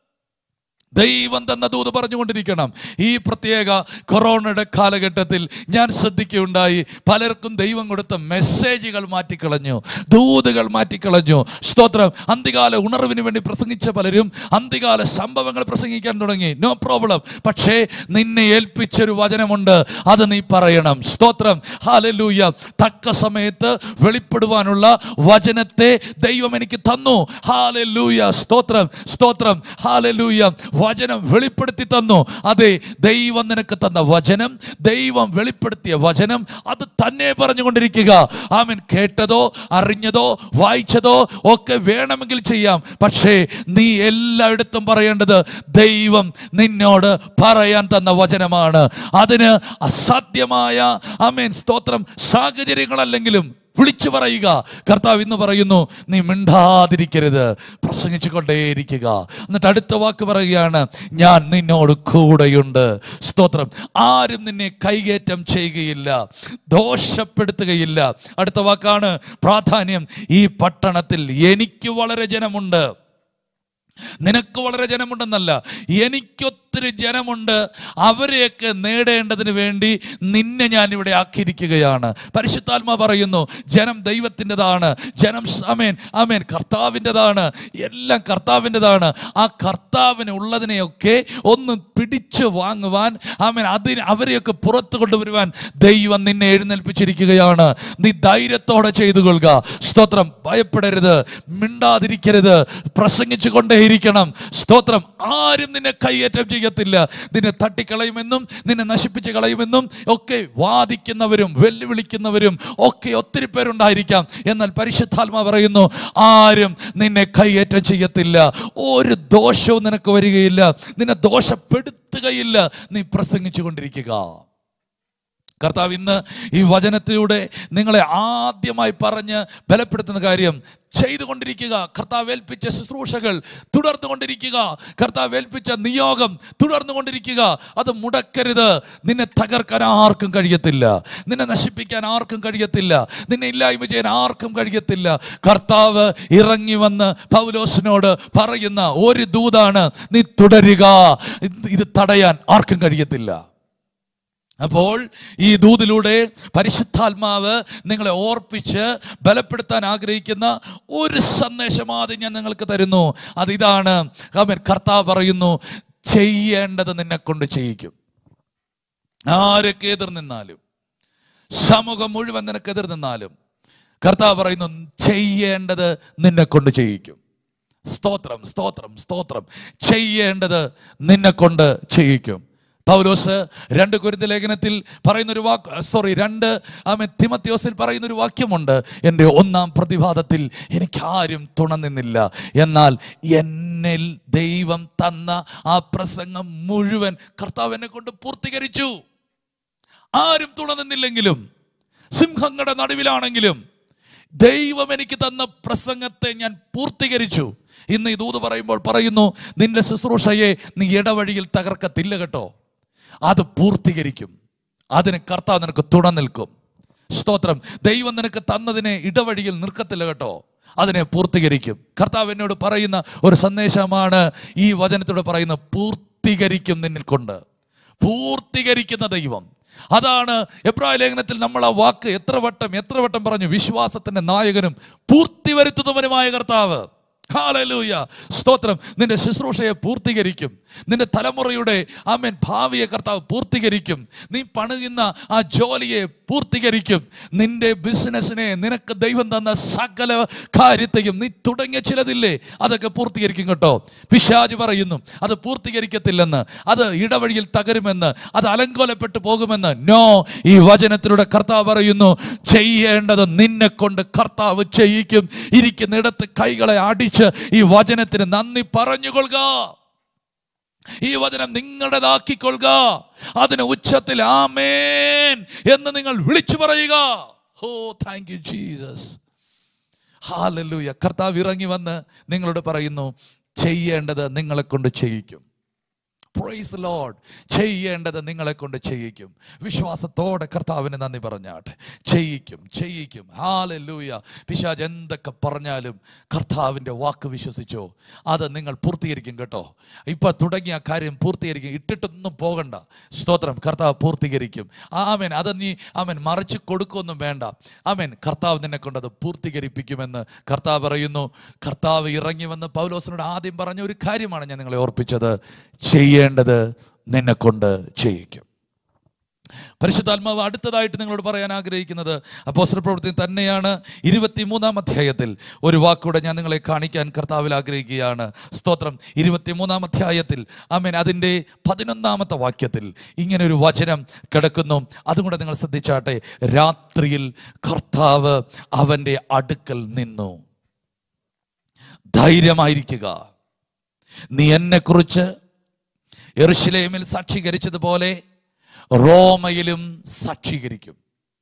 Speaker 3: ദൈവം തന്ന ദൂത് പറഞ്ഞുകൊണ്ടിരിക്കണം ഈ പ്രത്യേക കൊറോണയുടെ കാലഘട്ടത്തിൽ ഞാൻ ശ്രദ്ധിക്കുകയുണ്ടായി പലർക്കും ദൈവം കൊടുത്ത മെസ്സേജുകൾ മാറ്റിക്കളഞ്ഞു ദൂതുകൾ മാറ്റിക്കളഞ്ഞു സ്തോത്രം അന്തികാല ഉണർവിന് വേണ്ടി പ്രസംഗിച്ച പലരും അന്തികാല സംഭവങ്ങൾ പ്രസംഗിക്കാൻ തുടങ്ങി നോ പ്രോബ്ലം പക്ഷേ നിന്നെ ഏൽപ്പിച്ചൊരു വചനമുണ്ട് അത് നീ പറയണം സ്തോത്രം ഹാലലൂയ തക്ക സമയത്ത് വെളിപ്പെടുവാനുള്ള വചനത്തെ ദൈവം എനിക്ക് തന്നു ഹാലലൂയ സ്തോത്രം സ്തോത്രം ഹാലലൂയ വചനം വെളിപ്പെടുത്തി തന്നു അതെ ദൈവം നിനക്ക് തന്ന വചനം ദൈവം വെളിപ്പെടുത്തിയ വചനം അത് തന്നെ പറഞ്ഞുകൊണ്ടിരിക്കുക ആമൻ കേട്ടതോ അറിഞ്ഞതോ വായിച്ചതോ ഒക്കെ വേണമെങ്കിൽ ചെയ്യാം പക്ഷേ നീ എല്ലായിടത്തും പറയേണ്ടത് ദൈവം നിന്നോട് പറയാൻ തന്ന വചനമാണ് അതിന് അസാധ്യമായ ആമേൻ സ്തോത്രം സാഹചര്യങ്ങളല്ലെങ്കിലും വിളിച്ചു പറയുക കർത്താവ് ഇന്ന് പറയുന്നു നീ മിണ്ടാതിരിക്കരുത് പ്രസംഗിച്ചു കൊണ്ടേയിരിക്കുക എന്നിട്ട് അടുത്ത വാക്ക് പറയുകയാണ് ഞാൻ നിന്നോട് കൂടെയുണ്ട് സ്തോത്രം ആരും നിന്നെ കൈകേറ്റം ചെയ്യുകയില്ല ദോഷപ്പെടുത്തുകയില്ല അടുത്ത വാക്കാണ് പ്രാധാന്യം ഈ പട്ടണത്തിൽ എനിക്ക് വളരെ ജനമുണ്ട് നിനക്ക് വളരെ ജനമുണ്ടെന്നല്ല എനിക്കൊത്തിരി ജനമുണ്ട് അവരെയൊക്കെ നേടേണ്ടതിന് വേണ്ടി നിന്നെ ഞാൻ ഇവിടെ ആക്കിയിരിക്കുകയാണ് പരിശുദ്ധാത്മ പറയുന്നു ജനം ദൈവത്തിൻ്റെതാണ് ജനം അമേൻ അമേൻ കർത്താവിൻ്റെതാണ് എല്ലാം കർത്താവിൻ്റെതാണ് ആ കർത്താവിന് ഉള്ളതിനെയൊക്കെ ഒന്ന് പിടിച്ചു വാങ്ങുവാൻ ആമേൻ അതിന് അവരെയൊക്കെ പുറത്തു കൊണ്ടുവരുവാൻ ദൈവം നിന്നെ എഴുന്നേൽപ്പിച്ചിരിക്കുകയാണ് നീ ധൈര്യത്തോടെ ചെയ്തു കൊള്ളുക സ്തോത്രം ഭയപ്പെടരുത് മിണ്ടാതിരിക്കരുത് പ്രസംഗിച്ചു കൊണ്ടേയിരിക്കണം സ്തോത്രം ആരും നിന്നെ കൈയേറ്റം ചെയ്യത്തില്ല ചെയ്യത്തില്ല നിന്നെ തട്ടിക്കളയുമെന്നും നിന്നെ നശിപ്പിച്ച് കളയുമെന്നും ഒക്കെ വാദിക്കുന്നവരും വെല്ലുവിളിക്കുന്നവരും ഒക്കെ ഒത്തിരി പേരുണ്ടായിരിക്കാം എന്നാൽ പരിശുദ്ധാത്മ പറയുന്നു ആരും നിന്നെ കൈയേറ്റം ചെയ്യത്തില്ല ഒരു ദോഷവും നിനക്ക് വരികയില്ല നിന്നെ ദോഷപ്പെടുത്തുകയില്ല നീ പ്രസംഗിച്ചു കൊണ്ടിരിക്കുക കർത്താവ് ഇന്ന് ഈ വചനത്തിലൂടെ നിങ്ങളെ ആദ്യമായി പറഞ്ഞ് ബലപ്പെടുത്തുന്ന കാര്യം ചെയ്തുകൊണ്ടിരിക്കുക കർത്താവ് ഏൽപ്പിച്ച ശുശ്രൂഷകൾ തുടർന്നുകൊണ്ടിരിക്കുക കർത്താവ് ഏൽപ്പിച്ച നിയോഗം തുടർന്നുകൊണ്ടിരിക്കുക അത് മുടക്കരുത് നിന്നെ തകർക്കാൻ ആർക്കും കഴിയത്തില്ല നിന്നെ നശിപ്പിക്കാൻ ആർക്കും കഴിയത്തില്ല നിന്നെ ഇല്ലായ്മ ചെയ്യാൻ ആർക്കും കഴിയത്തില്ല കർത്താവ് ഇറങ്ങി വന്ന് പൗലോസിനോട് പറയുന്ന ഒരു ദൂതാണ് നീ തുടരുക ഇത് ഇത് തടയാൻ ആർക്കും കഴിയത്തില്ല അപ്പോൾ ഈ ദൂതിലൂടെ പരിശുദ്ധാത്മാവ് നിങ്ങളെ ഓർപ്പിച്ച് ബലപ്പെടുത്താൻ ആഗ്രഹിക്കുന്ന ഒരു സന്ദേശം ആദ്യം ഞാൻ നിങ്ങൾക്ക് തരുന്നു അത് ഇതാണ് അവൻ കർത്താവ് പറയുന്നു ചെയ്യേണ്ടത് നിന്നെ കൊണ്ട് ചെയ്യിക്കും ആരൊക്കെ എതിർ നിന്നാലും സമൂഹം മുഴുവൻ നിനക്ക് എതിർ നിന്നാലും കർത്താവ് പറയുന്നു ചെയ്യേണ്ടത് നിന്നെ കൊണ്ട് ചെയ്യിക്കും സ്തോത്രം സ്തോത്രം സ്തോത്രം ചെയ്യേണ്ടത് നിന്നെ കൊണ്ട് ചെയ്യിക്കും പൗലോസ് രണ്ട് കുരുത്ത ലേഖനത്തിൽ പറയുന്ന ഒരു വാക്ക് സോറി രണ്ട് ആമെ തിമത്യോസിൽ പറയുന്ന ഒരു വാക്യമുണ്ട് എൻ്റെ ഒന്നാം പ്രതിവാദത്തിൽ എനിക്ക് ആരും തുണ നിന്നില്ല എന്നാൽ എന്നിൽ ദൈവം തന്ന ആ പ്രസംഗം മുഴുവൻ കർത്താവ് എന്നെ കൊണ്ട് പൂർത്തീകരിച്ചു ആരും തുണ നിന്നില്ലെങ്കിലും സിംഹങ്ങളുടെ നടുവിലാണെങ്കിലും ദൈവം എനിക്ക് തന്ന പ്രസംഗത്തെ ഞാൻ പൂർത്തീകരിച്ചു ഇന്ന് ഈ ദൂത് പറയുമ്പോൾ പറയുന്നു നിന്റെ ശുശ്രൂഷയെ നീ ഇടവഴിയിൽ തകർക്കത്തില്ല കേട്ടോ അത് പൂർത്തീകരിക്കും അതിന് കർത്താവ് നിനക്ക് തുണ നിൽക്കും സ്തോത്രം ദൈവം നിനക്ക് തന്നതിനെ ഇടവഴിയിൽ നിൽക്കത്തില്ല കേട്ടോ അതിനെ പൂർത്തീകരിക്കും കർത്താവ് എന്നോട് പറയുന്ന ഒരു സന്ദേശമാണ് ഈ വചനത്തോട് പറയുന്ന പൂർത്തീകരിക്കും നിന്നിൽ കൊണ്ട് പൂർത്തീകരിക്കുന്ന ദൈവം അതാണ് എബ്രായ ലേഖനത്തിൽ നമ്മൾ ആ വാക്ക് എത്ര വട്ടം എത്ര വട്ടം പറഞ്ഞു വിശ്വാസത്തിന്റെ നായകനും പൂർത്തി വരുത്തുന്നവനുമായ കർത്താവ് ഹാലലൂയ സ്തോത്രം നിന്റെ ശുശ്രൂഷയെ പൂർത്തീകരിക്കും നിന്റെ തലമുറയുടെ ആമേൻ ഭാവിയെ കർത്താവ് പൂർത്തീകരിക്കും നീ പണിയുന്ന ആ ജോലിയെ പൂർത്തീകരിക്കും നിന്റെ ബിസിനസ്സിനെ നിനക്ക് ദൈവം തന്ന സകല കാര്യത്തെയും നീ തുടങ്ങിയ ചിലതില്ലേ അതൊക്കെ പൂർത്തീകരിക്കും കേട്ടോ പിശാജ് പറയുന്നു അത് പൂർത്തീകരിക്കത്തില്ലെന്ന് അത് ഇടവഴിയിൽ തകരുമെന്ന് അത് അലങ്കോലപ്പെട്ടു പോകുമെന്ന് നോ ഈ വചനത്തിലൂടെ കർത്താവ് പറയുന്നു ചെയ്യേണ്ടത് നിന്നെ കൊണ്ട് കർത്താവ് ചെയ്യിക്കും ഇരിക്കുന്നിടത്ത് കൈകളെ അടിച്ച് ഈ വചനത്തിന് നന്ദി പറഞ്ഞുകൊള്ളുക ഈ വചനം നിങ്ങളുടേതാക്കിക്കൊള്ളുക അതിന് ഉച്ചത്തിൽ ആമേൻ എന്ന് നിങ്ങൾ വിളിച്ചു പറയുക ഓ താങ്ക് യു ജീസസ് ഹാലല്ലൂയ കർത്താവ് ഇറങ്ങി വന്ന് നിങ്ങളോട് പറയുന്നു ചെയ്യേണ്ടത് നിങ്ങളെ കൊണ്ട് ചെയ്യിക്കും പ്രൈസ് ലോഡ് ചെയ്യേണ്ടത് നിങ്ങളെ കൊണ്ട് ചെയ്യിക്കും വിശ്വാസത്തോടെ കർത്താവിന് നന്ദി പറഞ്ഞാട്ടെ ചെയ്യിക്കും ചെയ്യിക്കും ഹാലല്ലൂയ പിശാജ് എന്തൊക്കെ പറഞ്ഞാലും കർത്താവിൻ്റെ വാക്ക് വിശ്വസിച്ചോ അത് നിങ്ങൾ പൂർത്തീകരിക്കും കേട്ടോ ഇപ്പൊ തുടങ്ങിയ കാര്യം പൂർത്തീകരിക്കും ഇട്ടിട്ടൊന്നും പോകണ്ട സ്തോത്രം കർത്താവ് പൂർത്തീകരിക്കും ആമേൻ അത് നീ ആമേൻ മറിച്ച് കൊടുക്കൊന്നും വേണ്ട ആമേൻ കർത്താവ് നിന്നെ കൊണ്ട് അത് പൂർത്തീകരിപ്പിക്കുമെന്ന് കർത്താവ് പറയുന്നു കർത്താവ് ഇറങ്ങി വന്ന് പൗലോസിനോട് ആദ്യം പറഞ്ഞ ഒരു കാര്യമാണ് ഞാൻ നിങ്ങളെ ഓർപ്പിച്ചത് ചെയ്യേണ്ടത് നിന്നെ കൊണ്ട് ചെയ്യിക്കും പരിശുദ്ധാത്മാവ് അടുത്തതായിട്ട് നിങ്ങളോട് പറയാൻ ആഗ്രഹിക്കുന്നത് അപ്പോസ്റ്റൽ പ്രവൃത്തി തന്നെയാണ് ഇരുപത്തിമൂന്നാം അധ്യായത്തിൽ ഒരു വാക്കൂടെ ഞാൻ നിങ്ങളെ കാണിക്കാൻ കർത്താവിൽ ആഗ്രഹിക്കുകയാണ് സ്തോത്രം ഇരുപത്തിമൂന്നാം അധ്യായത്തിൽ ആമേൻ അതിൻ്റെ പതിനൊന്നാമത്തെ വാക്യത്തിൽ ഇങ്ങനെ ഒരു വചനം കിടക്കുന്നു അതും കൂടെ നിങ്ങൾ ശ്രദ്ധിച്ചാട്ടെ രാത്രിയിൽ കർത്താവ് അവൻ്റെ അടുക്കൽ നിന്നു ധൈര്യമായിരിക്കുക നീ എന്നെക്കുറിച്ച് എറുശിലേമിൽ സാക്ഷീകരിച്ചതുപോലെ റോമയിലും സാക്ഷീകരിക്കും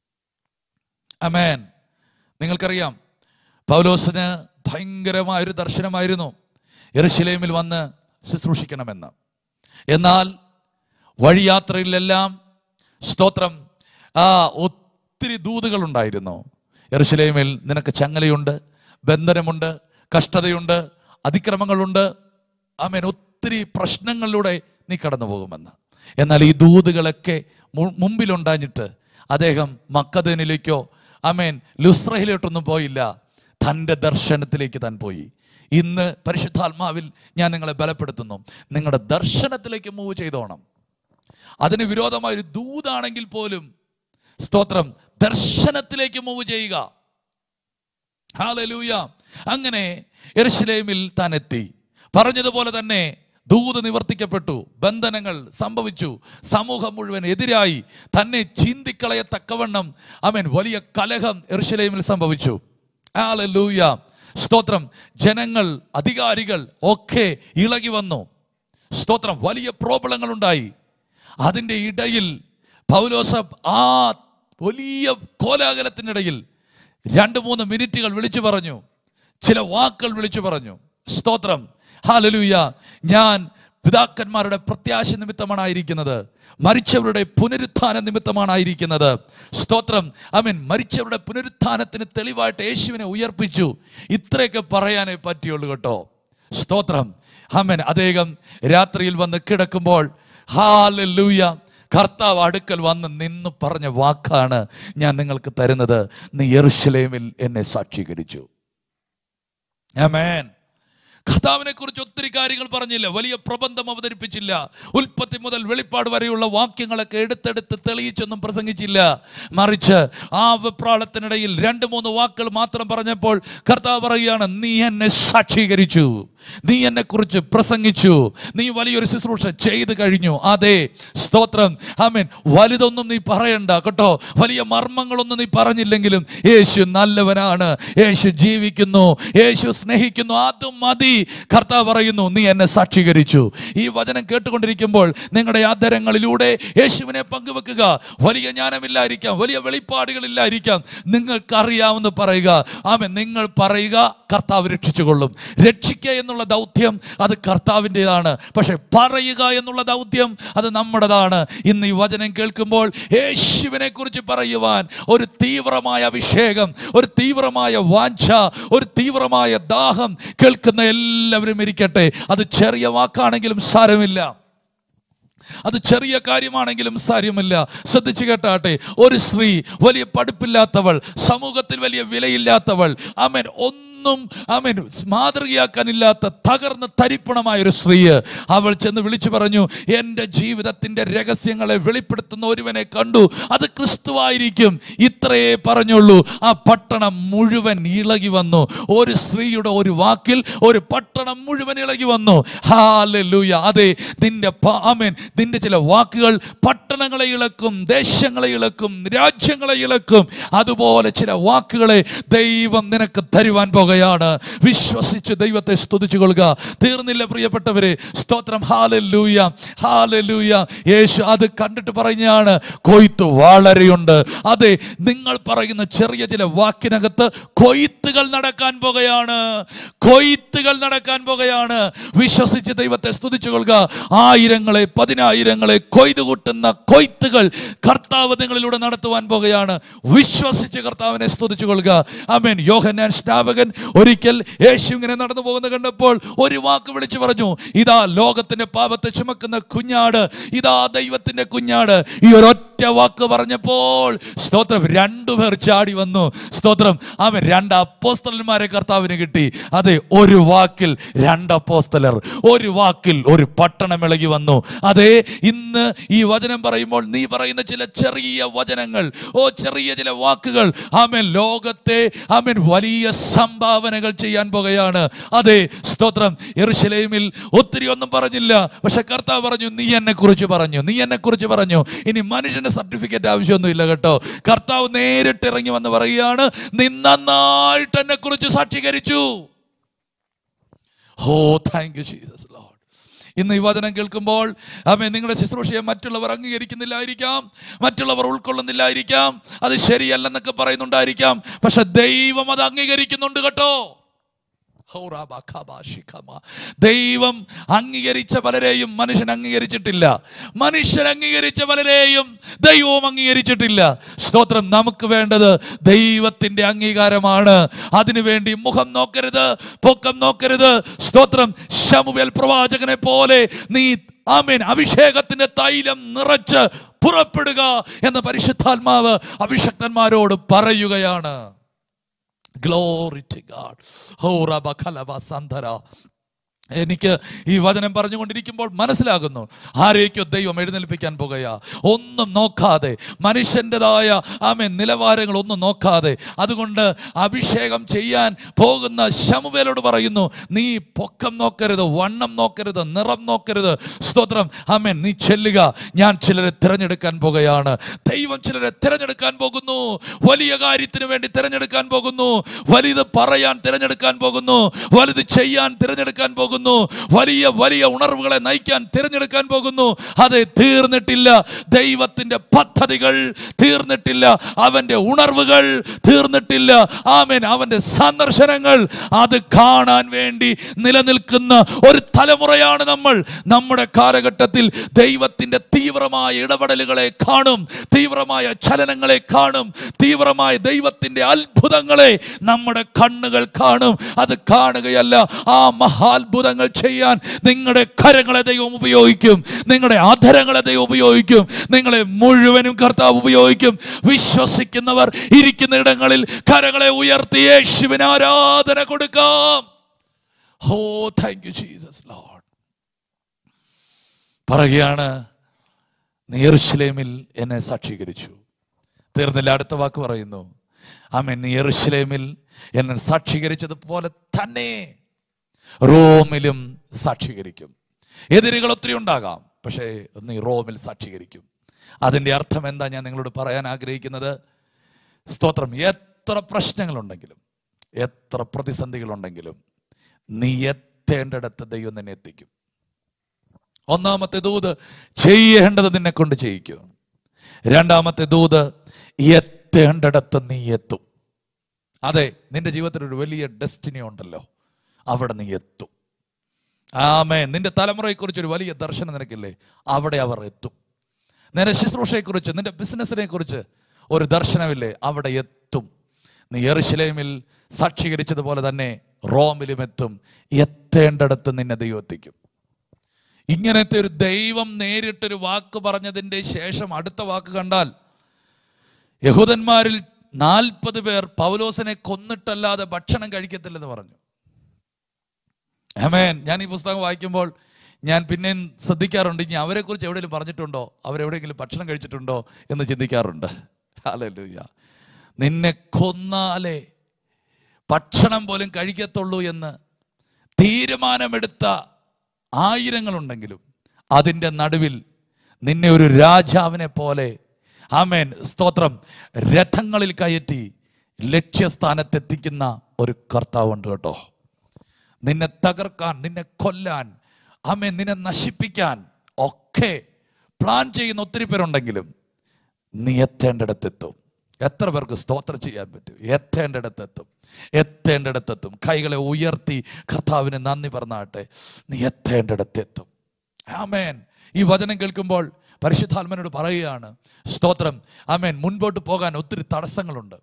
Speaker 3: അമേൻ നിങ്ങൾക്കറിയാം പൗലോസിന് ഭയങ്കരമായ ഒരു ദർശനമായിരുന്നു എറുശിലേമിൽ വന്ന് ശുശ്രൂഷിക്കണമെന്ന് എന്നാൽ വഴിയാത്രയിലെല്ലാം സ്തോത്രം ആ ഒത്തിരി ദൂതുകളുണ്ടായിരുന്നു എറുശിലേമിൽ നിനക്ക് ചങ്ങലയുണ്ട് ബന്ധനമുണ്ട് കഷ്ടതയുണ്ട് അതിക്രമങ്ങളുണ്ട് ആമേൻ ഒത്തിരി പ്രശ്നങ്ങളിലൂടെ നീ കടന്നു പോകുമെന്ന് എന്നാൽ ഈ ദൂതുകളൊക്കെ മു- മുമ്പിലുണ്ടാഞ്ഞിട്ട് അദ്ദേഹം മക്കതനിലേക്കോ അമേൻ ലുസ്രയിലോട്ടൊന്നും പോയില്ല തൻ്റെ ദർശനത്തിലേക്ക് താൻ പോയി ഇന്ന് പരിശുദ്ധാത്മാവിൽ ഞാൻ നിങ്ങളെ ബലപ്പെടുത്തുന്നു നിങ്ങളുടെ ദർശനത്തിലേക്ക് മൂവ് ചെയ്തോണം അതിന് വിരോധമായ ഒരു ദൂതാണെങ്കിൽ പോലും സ്തോത്രം ദർശനത്തിലേക്ക് മൂവ് ചെയ്യുക ഹാലലൂയ അങ്ങനെ എരുശലേമിൽ താൻ എത്തി പറഞ്ഞതുപോലെ തന്നെ ദൂത് നിവർത്തിക്കപ്പെട്ടു ബന്ധനങ്ങൾ സംഭവിച്ചു സമൂഹം മുഴുവൻ എതിരായി തന്നെ ചിന്തിക്കളയത്തക്കവണ്ണം അവൻ വലിയ കലഹം എർശലേമിൽ സംഭവിച്ചു ഹല്ലേലൂയ സ്തോത്രം ജനങ്ങൾ അധികാരികൾ ഒക്കെ ഇളകി വന്നു സ്തോത്രം വലിയ പ്രോബ്ലങ്ങൾ ഉണ്ടായി അതിൻ്റെ ഇടയിൽ പൗലോസ ആ വലിയ കോലാഹലത്തിനിടയിൽ രണ്ട് മൂന്ന് മിനിറ്റുകൾ വിളിച്ചു പറഞ്ഞു ചില വാക്കുകൾ വിളിച്ചു പറഞ്ഞു സ്തോത്രം ഹാലലൂയ ഞാൻ പിതാക്കന്മാരുടെ പ്രത്യാശ നിമിത്തമാണ് ആയിരിക്കുന്നത് മരിച്ചവരുടെ പുനരുത്ഥാന നിമിത്തമാണ് ആയിരിക്കുന്നത് സ്തോത്രം അവൻ മരിച്ചവരുടെ പുനരുത്ഥാനത്തിന് തെളിവായിട്ട് യേശുവിനെ ഉയർപ്പിച്ചു ഇത്രയൊക്കെ പറയാനേ പറ്റിയുള്ളൂ കേട്ടോ സ്തോത്രം അമൻ അദ്ദേഹം രാത്രിയിൽ വന്ന് കിടക്കുമ്പോൾ ഹാലൂയ കർത്താവ് അടുക്കൽ വന്ന് നിന്ന് പറഞ്ഞ വാക്കാണ് ഞാൻ നിങ്ങൾക്ക് തരുന്നത് നീ യെറുശലേമിൽ എന്നെ സാക്ഷീകരിച്ചു ആമേൻ കർത്താവിനെ കുറിച്ച് ഒത്തിരി കാര്യങ്ങൾ പറഞ്ഞില്ല വലിയ പ്രബന്ധം അവതരിപ്പിച്ചില്ല ഉൽപ്പത്തി മുതൽ വെളിപ്പാട് വരെയുള്ള വാക്യങ്ങളൊക്കെ എടുത്തെടുത്ത് തെളിയിച്ചൊന്നും പ്രസംഗിച്ചില്ല മറിച്ച് ആ വെപ്രാളത്തിനിടയിൽ രണ്ട് മൂന്ന് വാക്കുകൾ മാത്രം പറഞ്ഞപ്പോൾ കർത്താവ് പറയുകയാണ് നീ എന്നെ സാക്ഷീകരിച്ചു നീ എന്നെ കുറിച്ച് പ്രസംഗിച്ചു നീ വലിയൊരു ശുശ്രൂഷ ചെയ്തു കഴിഞ്ഞു അതെ സ്തോത്രം ആമേൻ വലുതൊന്നും നീ പറയണ്ട കേട്ടോ വലിയ മർമ്മങ്ങളൊന്നും നീ പറഞ്ഞില്ലെങ്കിലും യേശു നല്ലവനാണ് യേശു ജീവിക്കുന്നു യേശു സ്നേഹിക്കുന്നു അതും മതി കർത്താവ് പറയുന്നു നീ എന്നെ സാക്ഷീകരിച്ചു ഈ വചനം കേട്ടുകൊണ്ടിരിക്കുമ്പോൾ നിങ്ങളുടെ ആദരങ്ങളിലൂടെ യേശുവിനെ പങ്കുവെക്കുക വലിയ ജ്ഞാനമില്ലായിരിക്കാം വലിയ വെളിപ്പാടുകളില്ലായിരിക്കാം നിങ്ങൾക്കറിയാമെന്ന് പറയുക ആമൻ നിങ്ങൾ പറയുക കർത്താവ് രക്ഷിച്ചുകൊള്ളും രക്ഷിക്കുക എന്നുള്ള ദൗത്യം അത് കർത്താവിൻ്റെതാണ് പക്ഷെ പറയുക എന്നുള്ള ദൗത്യം അത് നമ്മുടേതാണ് ഇന്ന് ഈ വചനം കേൾക്കുമ്പോൾ യേശുവിനെ കുറിച്ച് പറയുവാൻ ഒരു തീവ്രമായ അഭിഷേകം ഒരു തീവ്രമായ വാഞ്ച ഒരു തീവ്രമായ ദാഹം കേൾക്കുന്ന എല്ലാവരും ഇരിക്കട്ടെ അത് ചെറിയ വാക്കാണെങ്കിലും സാരമില്ല അത് ചെറിയ കാര്യമാണെങ്കിലും സാര്യമില്ല ശ്രദ്ധിച്ചു കേട്ടാട്ടെ ഒരു സ്ത്രീ വലിയ പഠിപ്പില്ലാത്തവൾ സമൂഹത്തിൽ വലിയ വിലയില്ലാത്തവൾ അമൻ ഒന്നും അമൻ മാതൃകയാക്കാനില്ലാത്ത തകർന്ന് തരിപ്പണമായ ഒരു സ്ത്രീ അവൾ ചെന്ന് വിളിച്ചു പറഞ്ഞു എൻ്റെ ജീവിതത്തിൻ്റെ രഹസ്യങ്ങളെ വെളിപ്പെടുത്തുന്ന ഒരുവനെ കണ്ടു അത് ക്രിസ്തുവായിരിക്കും ഇത്രയേ പറഞ്ഞുള്ളൂ ആ പട്ടണം മുഴുവൻ ഇളകി വന്നു ഒരു സ്ത്രീയുടെ ഒരു വാക്കിൽ ഒരു പട്ടണം മുഴുവൻ ഇളകി വന്നു ഹാലൂയ അതെ നിന്റെ പ- ആമേൻ നിന്റെ ചില വാക്കുകൾ പട്ടണങ്ങളെ ഇളക്കും ദേശങ്ങളെ ഇളക്കും രാജ്യങ്ങളെ ഇളക്കും അതുപോലെ ചില വാക്കുകളെ ദൈവം നിനക്ക് തരുവാൻ പോകുകയാണ് വിശ്വസിച്ച് ദൈവത്തെ സ്തുതിച്ചു കൊള്ളുക തീർന്നില്ല പ്രിയപ്പെട്ടവരെ സ്തോത്രം ഹാലൂയ ഹാലൂയ യേശു അത് കണ്ടിട്ട് പറഞ്ഞാണ് കൊയ്ത്ത് വളരെയുണ്ട് അതെ നിങ്ങൾ പറയുന്ന ചെറിയ ചില വാക്കിനകത്ത് കൊയ്ത്തുകൾ നടക്കാൻ പോകുകയാണ് കൊയ്ത്തുകൾ നടക്കാൻ പോകുകയാണ് വിശ്വസിച്ച് ദൈവത്തെ സ്തുതിച്ചു കൊള്ളുക ആയിരങ്ങളെ പതിനായിരങ്ങളെ കൊയ്തു കൂട്ടുന്ന കൊയ്ത്തുകൾ കർത്താവ് നിങ്ങളിലൂടെ നടത്തുവാൻ പോകുകയാണ് വിശ്വസിച്ച് കർത്താവിനെ സ്തുതിച്ചു കൊള്ളുക അമേൻ യോഹന്നാൻ സ്നാപകൻ ഒരിക്കൽ യേശു ഇങ്ങനെ നടന്നു പോകുന്നത് കണ്ടപ്പോൾ ഒരു വാക്ക് വിളിച്ചു പറഞ്ഞു ഇതാ ലോകത്തിന്റെ പാപത്തെ ചുമക്കുന്ന കുഞ്ഞാട് ഇതാ ദൈവത്തിന്റെ കുഞ്ഞാട് ഈ ഒരൊറ്റ വാക്ക് പറഞ്ഞപ്പോൾ സ്തോത്രം രണ്ടുപേർ ചാടി വന്നു സ്തോത്രം അവൻ രണ്ട് അപ്പോസ്തലന്മാരെ കർത്താവിന് കിട്ടി അതെ ഒരു വാക്കിൽ രണ്ട് അപ്പോസ്തലർ ഒരു വാക്കിൽ ഒരു പട്ടണം ഇളകി വന്നു അതെ ഇന്ന് ഈ വചനം പറയുമ്പോൾ നീ പറയുന്ന ചില ചെറിയ വചനങ്ങൾ ഓ ചെറിയ ചില വാക്കുകൾ ആമൻ ലോകത്തെ ആമൻ വലിയ സംഭാവനകൾ ചെയ്യാൻ പോകുകയാണ് അതെ സ്തോത്രം എറുശലേമിൽ ഒത്തിരി ഒന്നും പറഞ്ഞില്ല പക്ഷെ കർത്താവ് പറഞ്ഞു നീ എന്നെ കുറിച്ച് പറഞ്ഞു നീ എന്നെ കുറിച്ച് പറഞ്ഞു ഇനി മനുഷ്യന്റെ സർട്ടിഫിക്കറ്റ് ആവശ്യമൊന്നുമില്ല കേട്ടോ കർത്താവ് നേരിട്ട് ഇറങ്ങി വന്ന് പറയുകയാണ് നീ നന്നായിട്ട് എന്നെ കുറിച്ച് സാക്ഷീകരിച്ചു ഓ താങ്ക് യു ജീസസ് ലോഡ് ഇന്ന് ഈ വചനം കേൾക്കുമ്പോൾ അമ്മ നിങ്ങളുടെ ശുശ്രൂഷയെ മറ്റുള്ളവർ അംഗീകരിക്കുന്നില്ലായിരിക്കാം മറ്റുള്ളവർ ഉൾക്കൊള്ളുന്നില്ലായിരിക്കാം അത് ശരിയല്ലെന്നൊക്കെ പറയുന്നുണ്ടായിരിക്കാം പക്ഷെ ദൈവം അത് അംഗീകരിക്കുന്നുണ്ട് കേട്ടോ ഹൗറാബാഖാബാഷിഖമ. ദൈവം അംഗീകരിച്ച പലരെയും മനുഷ്യൻ അംഗീകരിച്ചിട്ടില്ല മനുഷ്യൻ അംഗീകരിച്ച പലരെയും ദൈവവും അംഗീകരിച്ചിട്ടില്ല സ്തോത്രം നമുക്ക് വേണ്ടത് ദൈവത്തിന്റെ അംഗീകാരമാണ് അതിനുവേണ്ടി മുഖം നോക്കരുത് പൊക്കം നോക്കരുത് സ്തോത്രം ശമുവേൽ പ്രവാചകനെ പോലെ നീ ആമേൻ അഭിഷേകത്തിന്റെ തൈലം നിറച്ച് പുറപ്പെടുക എന്ന് പരിശുദ്ധാത്മാവ് അഭിഷക്തന്മാരോട് പറയുകയാണ് ഗ്ലോറി ടു ഗാഡ് ഹോ റബ ഖലബ സന്ധര എനിക്ക് ഈ വചനം പറഞ്ഞുകൊണ്ടിരിക്കുമ്പോൾ മനസ്സിലാകുന്നു ആരെയൊക്കെ ദൈവം എഴുന്നേൽപ്പിക്കാൻ പോകുകയാ ഒന്നും നോക്കാതെ മനുഷ്യൻ്റെതായ ആമെ നിലവാരങ്ങൾ ഒന്നും നോക്കാതെ അതുകൊണ്ട് അഭിഷേകം ചെയ്യാൻ പോകുന്ന ശമുവേലോട് പറയുന്നു നീ പൊക്കം നോക്കരുത് വണ്ണം നോക്കരുത് നിറം നോക്കരുത് സ്തോത്രം ആമേൻ നീ ചെല്ലുക ഞാൻ ചിലരെ തിരഞ്ഞെടുക്കാൻ പോകുകയാണ് ദൈവം ചിലരെ തിരഞ്ഞെടുക്കാൻ പോകുന്നു വലിയ കാര്യത്തിന് വേണ്ടി തിരഞ്ഞെടുക്കാൻ പോകുന്നു വലുത് പറയാൻ തിരഞ്ഞെടുക്കാൻ പോകുന്നു വലുത് ചെയ്യാൻ തിരഞ്ഞെടുക്കാൻ പോകുന്നു വലിയ വലിയ ഉണർവുകളെ നയിക്കാൻ തിരഞ്ഞെടുക്കാൻ പോകുന്നു അതെ തീർന്നിട്ടില്ല ദൈവത്തിന്റെ പദ്ധതികൾ തീർന്നിട്ടില്ല അവന്റെ ഉണർവുകൾ തീർന്നിട്ടില്ല ആമേൻ അവന്റെ സന്ദർശനങ്ങൾ അത് കാണാൻ വേണ്ടി നിലനിൽക്കുന്ന ഒരു തലമുറയാണ് നമ്മൾ നമ്മുടെ കാലഘട്ടത്തിൽ ദൈവത്തിന്റെ തീവ്രമായ ഇടപെടലുകളെ കാണും തീവ്രമായ ചലനങ്ങളെ കാണും തീവ്രമായ ദൈവത്തിന്റെ അത്ഭുതങ്ങളെ നമ്മുടെ കണ്ണുകൾ കാണും അത് കാണുകയല്ല ആ മഹാത്ഭുതങ്ങൾ ചെയ്യാൻ നിങ്ങളുടെ കരങ്ങളെ ദൈവം ഉപയോഗിക്കും നിങ്ങളുടെ അധരങ്ങളെ ദൈവം ഉപയോഗിക്കും നിങ്ങളെ മുഴുവനും കർത്താവ് ഉപയോഗിക്കും വിശ്വസിക്കുന്നവർ ഇരിക്കുന്ന ഇടങ്ങളിൽ കരങ്ങളെ ഉയർത്തി യേശുവിന് ആരാധന കൊടുക്കാം ഓ താങ്ക് യു ജീസസ് ലോഡ് പറയുകയാണ് നീ യെരൂശലേമിൽ എന്നെ സാക്ഷീകരിച്ചു തീർന്നില്ല അടുത്ത വാക്ക് പറയുന്നു ആമേൻ നീ യെരൂശലേമിൽ എന്നെ സാക്ഷീകരിച്ചതുപോലെ തന്നെ റോമിലും സാക്ഷീകരിക്കും എതിരുകൾ ഒത്തിരി ഉണ്ടാകാം പക്ഷേ നീ റോമിൽ സാക്ഷീകരിക്കും അതിൻ്റെ അർത്ഥം എന്താ ഞാൻ നിങ്ങളോട് പറയാൻ ആഗ്രഹിക്കുന്നത് സ്തോത്രം എത്ര പ്രശ്നങ്ങളുണ്ടെങ്കിലും എത്ര പ്രതിസന്ധികളുണ്ടെങ്കിലും നീ എത്തേണ്ടിടത്ത് ദൈവം നിന്നെ എത്തിക്കും ഒന്നാമത്തെ ദൂത് ചെയ്യേണ്ടത് നിന്നെ കൊണ്ട് ചെയ്യിക്കും രണ്ടാമത്തെ ദൂത് എത്തേണ്ടിടത്ത് നീ എത്തും അതെ നിന്റെ ജീവിതത്തിൽ ഒരു വലിയ ഡെസ്റ്റിനി ഉണ്ടല്ലോ അവിടെ നീ എത്തും ആമേ നിന്റെ തലമുറയെക്കുറിച്ച് ഒരു വലിയ ദർശനം നിനക്കില്ലേ അവിടെ അവർ എത്തും നിന്റെ ശുശ്രൂഷയെക്കുറിച്ച് നിന്റെ ബിസിനസ്സിനെ കുറിച്ച് ഒരു ദർശനമില്ലേ അവിടെ എത്തും നീ എറുശലേമിൽ സാക്ഷീകരിച്ചതുപോലെ തന്നെ റോമിലും എത്തും എത്തേണ്ടിടത്ത് നിന്നെ ദൈവം എത്തിക്കും ഇങ്ങനത്തെ ഒരു ദൈവം നേരിട്ടൊരു വാക്ക് പറഞ്ഞതിൻ്റെ ശേഷം അടുത്ത വാക്ക് കണ്ടാൽ യഹൂദന്മാരിൽ നാൽപ്പത് പേർ പൗലോസിനെ കൊന്നിട്ടല്ലാതെ ഭക്ഷണം കഴിക്കത്തില്ലെന്ന് പറഞ്ഞു അമേൻ ഞാൻ ഈ പുസ്തകം വായിക്കുമ്പോൾ ഞാൻ പിന്നെയും ശ്രദ്ധിക്കാറുണ്ട് ഇനി അവരെക്കുറിച്ച് എവിടെയെങ്കിലും പറഞ്ഞിട്ടുണ്ടോ അവരെവിടെയെങ്കിലും ഭക്ഷണം കഴിച്ചിട്ടുണ്ടോ എന്ന് ചിന്തിക്കാറുണ്ട് ഹല്ലേലൂയ നിന്നെ കൊന്നാലേ ഭക്ഷണം പോലും കഴിക്കത്തുള്ളൂ എന്ന് തീരുമാനമെടുത്ത ആയിരങ്ങളുണ്ടെങ്കിലും അതിൻ്റെ നടുവിൽ നിന്നെ ഒരു രാജാവിനെ പോലെ ആമേൻ സ്തോത്രം രഥങ്ങളിൽ കയറ്റി ലക്ഷ്യസ്ഥാനത്തെത്തിക്കുന്ന ഒരു കർത്താവുണ്ട് കേട്ടോ നിന്നെ തകർക്കാൻ നിന്നെ കൊല്ലാൻ ആമേൻ നിന്നെ നശിപ്പിക്കാൻ ഒക്കെ പ്ലാൻ ചെയ്യുന്ന ഒത്തിരി പേരുണ്ടെങ്കിലും നീ എത്തേണ്ടിടത്തെത്തും എത്ര പേർക്ക് സ്തോത്രം ചെയ്യാൻ പറ്റും എത്തേണ്ടിടത്തെത്തും എത്തേണ്ടിടത്തെത്തും കൈകളെ ഉയർത്തി കർത്താവിന് നന്ദി പറഞ്ഞാട്ടെ നീ എത്തേണ്ടിടത്തെത്തും ആമേൻ ഈ വചനം കേൾക്കുമ്പോൾ പരിശുദ്ധാത്മനോട് പറയുകയാണ് സ്തോത്രം ആമേൻ മുൻപോട്ട് പോകാൻ ഒത്തിരി തടസ്സങ്ങളുണ്ട്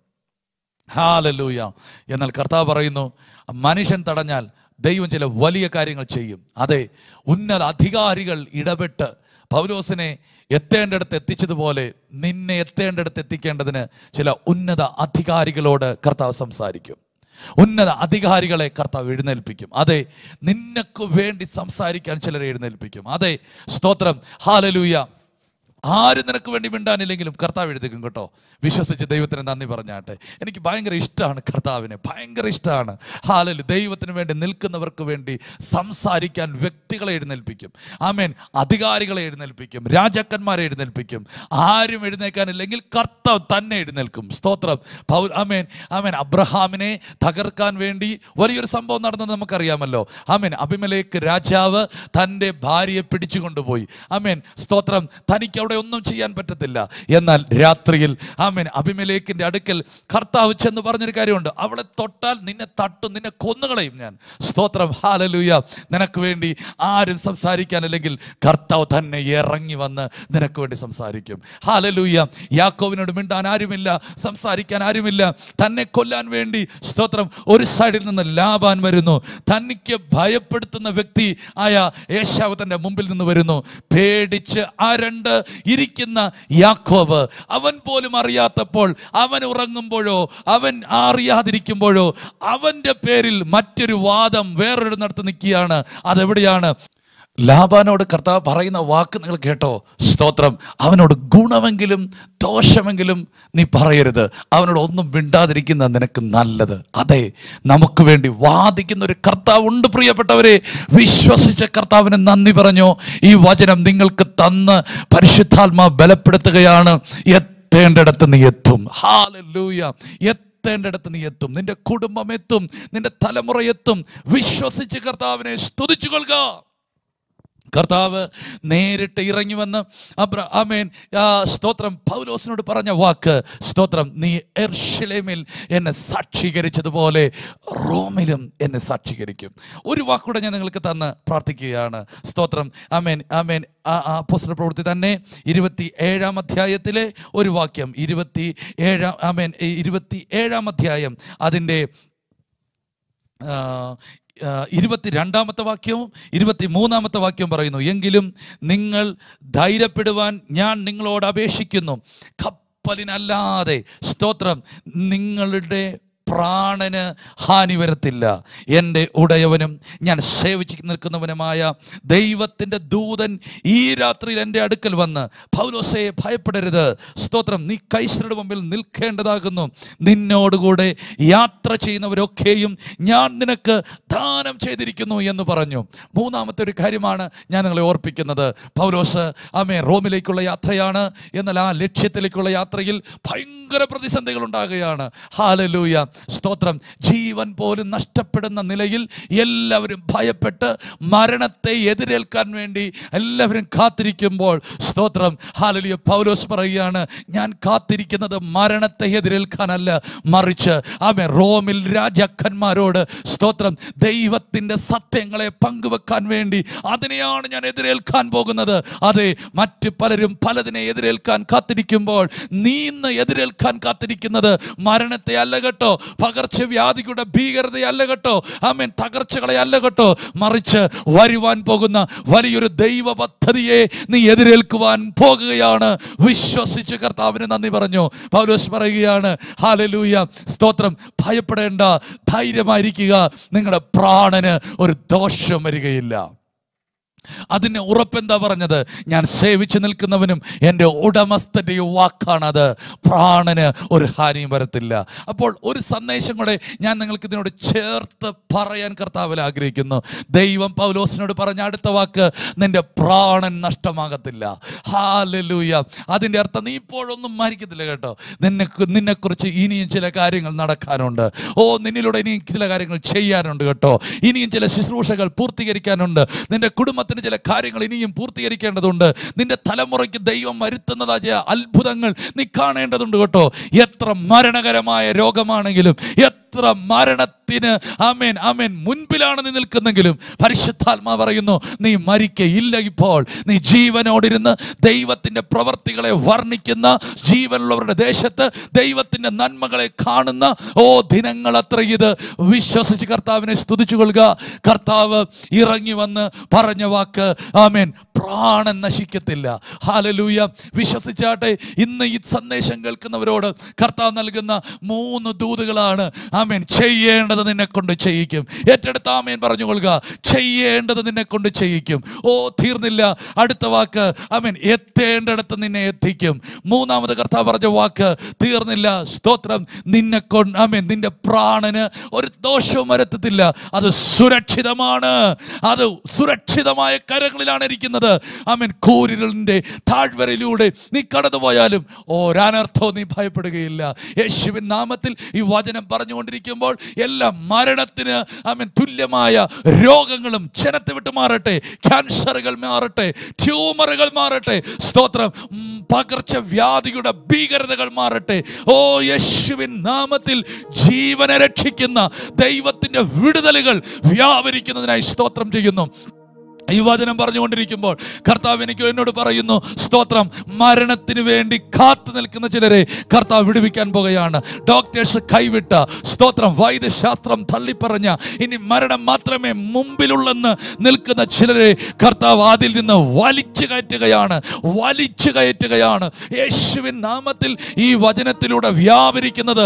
Speaker 3: ഹാലലൂയ എന്നാൽ കർത്താവ് പറയുന്നു മനുഷ്യൻ തടഞ്ഞാൽ ദൈവം ചില വലിയ കാര്യങ്ങൾ ചെയ്യും അതെ ഉന്നത അധികാരികൾ ഇടപെട്ട് പൗലോസിനെ എത്തേണ്ടിടത്ത് എത്തിച്ചതുപോലെ നിന്നെ എത്തേണ്ടിടത്ത് എത്തിക്കേണ്ടതിന് ചില ഉന്നത അധികാരികളോട് കർത്താവ് സംസാരിക്കും ഉന്നത അധികാരികളെ കർത്താവ് എഴുന്നേൽപ്പിക്കും അതെ നിനക്ക് വേണ്ടി സംസാരിക്കാൻ ചിലരെ എഴുന്നേൽപ്പിക്കും അതെ സ്തോത്രം ഹാലലൂയ ആര് നിനക്ക് വേണ്ടി മിണ്ടാനില്ലെങ്കിലും കർത്താവ് എഴുതിക്കും കേട്ടോ വിശ്വസിച്ച് ദൈവത്തിന് നന്ദി പറഞ്ഞാട്ടെ എനിക്ക് ഭയങ്കര ഇഷ്ടമാണ് കർത്താവിനെ ഭയങ്കര ഇഷ്ടമാണ് ഹാലല് ദൈവത്തിന് വേണ്ടി നിൽക്കുന്നവർക്ക് വേണ്ടി സംസാരിക്കാൻ വ്യക്തികളെ എഴുന്നേൽപ്പിക്കും ആമേൻ അധികാരികളെ എഴുന്നേൽപ്പിക്കും രാജാക്കന്മാരെ എഴുന്നേൽപ്പിക്കും ആരും എഴുന്നേൽക്കാനില്ലെങ്കിൽ കർത്താവ് തന്നെ എഴുന്നേൽക്കും സ്തോത്രം പൗ ആമേൻ ആമേൻ അബ്രഹാമിനെ തകർക്കാൻ വേണ്ടി വലിയൊരു സംഭവം നടന്നത് നമുക്കറിയാമല്ലോ ആമേൻ അഭിമലേക്ക് രാജാവ് തൻ്റെ ഭാര്യയെ പിടിച്ചു കൊണ്ടുപോയി ആമേൻ സ്തോത്രം തനിക്ക് അവിടെ ഒന്നും ചെയ്യാൻ പറ്റത്തില്ല എന്നാൽ രാത്രിയിൽ ആമേൻ അഭിമലേക്കിന്റെ അടുക്കൽ കർത്താവ് ചെന്ന് പറഞ്ഞൊരു കാര്യമുണ്ട് അവളെ തൊട്ടാൽ നിന്നെ തട്ടും നിന്നെ കൊന്നുകളയും ഞാൻ സ്തോത്രം ഹാലലൂയ നിനക്ക് വേണ്ടി ആരും സംസാരിക്കാനില്ലെങ്കിൽ കർത്താവ് തന്നെ ഇറങ്ങി വന്ന് നിനക്ക് വേണ്ടി സംസാരിക്കും ഹാലലൂയ യാക്കോവിനോട് മിണ്ടാൻ ആരുമില്ല സംസാരിക്കാൻ ആരുമില്ല തന്നെ കൊല്ലാൻ വേണ്ടി സ്തോത്രം ഒരു സൈഡിൽ നിന്ന് ലാഭാൻ വരുന്നു തനിക്ക് ഭയപ്പെടുത്തുന്ന വ്യക്തി ആയ യേശാവ് തന്റെ മുമ്പിൽ നിന്ന് വരുന്നു പേടിച്ച് അരണ്ട് ഇരിക്കുന്ന യാക്കോബ് അവൻ പോലും അറിയാത്തപ്പോൾ അവൻ ഉറങ്ങുമ്പോഴോ അവൻ അറിയാതിരിക്കുമ്പോഴോ അവൻ്റെ പേരിൽ മറ്റൊരു വാദം വേറൊരു നടത്ത് നിൽക്കുകയാണ് അതെവിടെയാണ് ലാബാനോട് കർത്താവ് പറയുന്ന വാക്ക് നിങ്ങൾ കേട്ടോ സ്തോത്രം അവനോട് ഗുണമെങ്കിലും ദോഷമെങ്കിലും നീ പറയരുത് അവനോട് ഒന്നും മിണ്ടാതിരിക്കുന്ന നിനക്ക് നല്ലത് അതെ നമുക്ക് വേണ്ടി വാദിക്കുന്ന ഒരു കർത്താവ് ഉണ്ട് പ്രിയപ്പെട്ടവരെ വിശ്വസിച്ച കർത്താവിന് നന്ദി പറഞ്ഞു ഈ വചനം നിങ്ങൾക്ക് തന്ന് പരിശുദ്ധാത്മാ ബലപ്പെടുത്തുകയാണ് എത്തേണ്ടിടത്ത് നീ എത്തും ഹാലൂയ എത്തേണ്ടിടത്ത് നീ എത്തും നിന്റെ കുടുംബം എത്തും നിന്റെ തലമുറ എത്തും വിശ്വസിച്ച് കർത്താവിനെ സ്തുതിച്ചു കൊള്ളുക കർത്താവ് നേരിട്ട് ഇറങ്ങി വന്ന് അബ്ര ആമേൻ ആ, സ്തോത്രം പൗലോസിനോട് പറഞ്ഞ വാക്ക് സ്തോത്രം നീ എർഷിലേമിൽ എന്നെ സാക്ഷീകരിച്ചതുപോലെ റോമിലും എന്നെ സാക്ഷീകരിക്കും ഒരു വാക്കൂടെ ഞാൻ നിങ്ങൾക്ക് തന്ന് പ്രാർത്ഥിക്കുകയാണ് സ്തോത്രം ആമേൻ ആമേൻ ആ ആ പുസ്തക പ്രവൃത്തി തന്നെ ഇരുപത്തി ഏഴാം അധ്യായത്തിലെ ഒരു വാക്യം ഇരുപത്തി ഏഴാം ആമേൻ ഈ ഇരുപത്തി ഏഴാം അധ്യായം അതിൻ്റെ ആ, ആ, ഇരുപത്തിരണ്ടാമത്തെ വാക്യവും ഇരുപത്തി മൂന്നാമത്തെ വാക്യവും പറയുന്നു എങ്കിലും നിങ്ങൾ ധൈര്യപ്പെടുവാൻ ഞാൻ നിങ്ങളോട് അപേക്ഷിക്കുന്നു കപ്പലിനല്ലാതെ സ്തോത്രം നിങ്ങളുടെ പ്രാണന് ഹാനി വരത്തില്ല എൻ്റെ ഉടയവനും ഞാൻ സേവിച്ച് നിൽക്കുന്നവനുമായ ദൈവത്തിൻ്റെ ദൂതൻ ഈ രാത്രിയിൽ എൻ്റെ അടുക്കൽ വന്ന് പൗലോസെ ഭയപ്പെടരുത് സ്തോത്രം നീ കൈസരുടെ മുമ്പിൽ നിൽക്കേണ്ടതാകുന്നു നിന്നോടുകൂടെ യാത്ര ചെയ്യുന്നവരൊക്കെയും ഞാൻ നിനക്ക് ദാനം ചെയ്തിരിക്കുന്നു എന്ന് പറഞ്ഞു മൂന്നാമത്തെ ഒരു കാര്യമാണ് ഞാൻ നിങ്ങളെ ഓർപ്പിക്കുന്നത് പൗലോസ് ആമേ റോമിലേക്കുള്ള യാത്രയാണ് എന്നാൽ ആ ലക്ഷ്യത്തിലേക്കുള്ള യാത്രയിൽ ഭയങ്കര പ്രതിസന്ധികൾ ഉണ്ടാകുകയാണ് ഹാലലൂയ സ്തോത്രം ജീവൻ പോലും നഷ്ടപ്പെടുന്ന നിലയിൽ എല്ലാവരും ഭയപ്പെട്ട് മരണത്തെ എതിരേൽക്കാൻ വേണ്ടി എല്ലാവരും കാത്തിരിക്കുമ്പോൾ സ്തോത്രം ഹാലലിയ പൗലോസ് പറയുകയാണ് ഞാൻ കാത്തിരിക്കുന്നത് മരണത്തെ എതിരേൽക്കാനല്ല മറിച്ച് ആമേ റോമിൽ രാജാക്കന്മാരോട് സ്തോത്ം ദൈവത്തിൻ്റെ സത്യങ്ങളെ പങ്കുവെക്കാൻ വേണ്ടി അതിനെയാണ് ഞാൻ എതിരേൽക്കാൻ പോകുന്നത് അതെ മറ്റ് പലരും പലതിനെ എതിരേൽക്കാൻ കാത്തിരിക്കുമ്പോൾ നീ ഇന്ന് എതിരേൽക്കാൻ കാത്തിരിക്കുന്നത് മരണത്തെ അല്ല കേട്ടോ പകർച്ചവ്യാധിയുടെ ഭീകരതയല്ല കേട്ടോ ആമേൻ തകർച്ചകളെ അല്ല കേട്ടോ മറിച്ച് വരുവാൻ പോകുന്ന വലിയൊരു ദൈവ പദ്ധതിയെ നീ എതിരേൽക്കുവാൻ പോകുകയാണ് വിശ്വസിച്ച് കർത്താവിന് നന്ദി പറഞ്ഞു പൗലോസ് പറയുകയാണ് ഹാലലൂയ സ്തോത്രം ഭയപ്പെടേണ്ട ധൈര്യമായിരിക്കുക നിങ്ങളുടെ പ്രാണന് ഒരു ദോഷം വരികയില്ല അതിന് ഉറപ്പെന്താ പറഞ്ഞത് ഞാൻ സേവിച്ചു നിൽക്കുന്നവനും എൻ്റെ ഉടമസ്ഥൻ്റെ വാക്കാണത് പ്രാണന് ഒരു ഹാനിയും വരത്തില്ല അപ്പോൾ ഒരു സന്ദേശം കൂടെ ഞാൻ നിങ്ങൾക്ക് ഇതിനോട് ചേർത്ത് പറയാൻ കർത്താവിൽ ആഗ്രഹിക്കുന്നു ദൈവം പൗലോസിനോട് പറഞ്ഞ അടുത്ത വാക്ക് നിന്റെ പ്രാണൻ നഷ്ടമാകത്തില്ല ഹാലലൂയ അതിൻ്റെ അർത്ഥം നീ ഇപ്പോഴൊന്നും മരിക്കത്തില്ല കേട്ടോ നിന്നെ നിന്നെക്കുറിച്ച് ഇനിയും ചില കാര്യങ്ങൾ നടക്കാനുണ്ട് ഓ നിന്നിലൂടെ ഇനിയും ചില കാര്യങ്ങൾ ചെയ്യാനുണ്ട് കേട്ടോ ഇനിയും ചില ശുശ്രൂഷകൾ പൂർത്തീകരിക്കാനുണ്ട് നിന്റെ കുടുംബത്തിന് ചില കാര്യങ്ങൾ ഇനിയും പൂർത്തീകരിക്കേണ്ടതുണ്ട് നിന്റെ തലമുറയ്ക്ക് ദൈവം വരുത്തുന്നതായ അത്ഭുതങ്ങൾ നീ കാണേണ്ടതുണ്ട് കേട്ടോ എത്ര മരണകരമായ രോഗമാണെങ്കിലും എത്ര മരണത്തിന് ആമേൻ ആമേൻ മുൻപിലാണ് നീ നിൽക്കുന്നെങ്കിലും പരിശുദ്ധാത്മാ പറയുന്നു നീ മരിക്കയില്ല ഇപ്പോൾ നീ ജീവനോടിരുന്ന് ദൈവത്തിൻ്റെ പ്രവർത്തികളെ വർണ്ണിക്കുന്ന ജീവനുള്ളവരുടെ ദേശത്ത് ദൈവത്തിൻ്റെ നന്മകളെ കാണുന്ന ഓ ദിനങ്ങൾ അത്ര ഇത് വിശ്വസിച്ച് കർത്താവിനെ സ്തുതിച്ചു കൊള്ളുക കർത്താവ് ഇറങ്ങി വന്ന് പറഞ്ഞ വാക്ക് ആമേൻ പ്രാണൻ നശിക്കത്തില്ല ഹാലലൂയ വിശ്വസിച്ചാട്ടെ ഇന്ന് ഈ സന്ദേശം കേൾക്കുന്നവരോട് കർത്താവ് നൽകുന്ന മൂന്ന് ദൂതുകളാണ് ആമേൻ ചെയ്യേണ്ടത് നിന്നെ കൊണ്ട് ചെയ്യിക്കും ഏറ്റെടുത്ത് ആമേൻ പറഞ്ഞുകൊള്ളുക ചെയ്യേണ്ടത് നിന്നെ കൊണ്ട് ചെയ്യിക്കും ഓ തീർന്നില്ല അടുത്ത വാക്ക് ആമേൻ എത്തേണ്ടിടത്ത് നിന്നെ എത്തിക്കും മൂന്നാമത് കർത്താവ് പറഞ്ഞ വാക്ക് തീർന്നില്ല സ്തോത്രം നിന്നെ കൊണ്ട് ആമേൻ നിന്റെ പ്രാണന് ഒരു ദോഷവും വരത്തത്തില്ല അത് സുരക്ഷിതമാണ് അത് സുരക്ഷിതമായ കരങ്ങളിലാണ് ഇരിക്കുന്നത് ആമേൻ കൂരിലിൻ്റെ താഴ്വരയിലൂടെ നീ കടന്നുപോയാലും ഒരനർത്ഥവും നീ ഭയപ്പെടുകയില്ല യേശുവിൻ നാമത്തിൽ ഈ വചനം പറഞ്ഞുകൊണ്ടിരിക്കുമ്പോൾ എല്ലാ മരണത്തിന് ആമേൻ തുല്യമായ രോഗങ്ങളും ജനത്തെ വിട്ട് മാറട്ടെ ക്യാൻസറുകൾ മാറട്ടെ ട്യൂമറുകൾ മാറട്ടെ സ്തോത്രം ഉം, പകർച്ചവ്യാധിയുടെ ഭീകരതകൾ മാറട്ടെ ഓ യേശുവിൻ നാമത്തിൽ ജീവനെ രക്ഷിക്കുന്ന ദൈവത്തിന്റെ വിടുതലുകൾ വ്യാപരിക്കുന്നതിനായി സ്തോത്രം ചെയ്യുന്നു ഈ വചനം പറഞ്ഞുകൊണ്ടിരിക്കുമ്പോൾ കർത്താവ് എനിക്ക് എന്നോട് പറയുന്നു സ്തോത്രം മരണത്തിന് വേണ്ടി കാത്തു നിൽക്കുന്ന ചിലരെ കർത്താവ് വിടുവിക്കാൻ പോകുകയാണ് ഡോക്ടേഴ്സ് കൈവിട്ട സ്തോത്രം വൈദ്യശാസ്ത്രം തള്ളിപ്പറഞ്ഞ ഇനി മരണം മാത്രമേ മുമ്പിലുള്ളെന്ന് നിൽക്കുന്ന ചിലരെ കർത്താവ് അതിൽ നിന്ന് വലിച്ചു കയറ്റുകയാണ് വലിച്ചു കയറ്റുകയാണ് യേശുവിൻ നാമത്തിൽ ഈ വചനത്തിലൂടെ വ്യാപരിക്കുന്നത്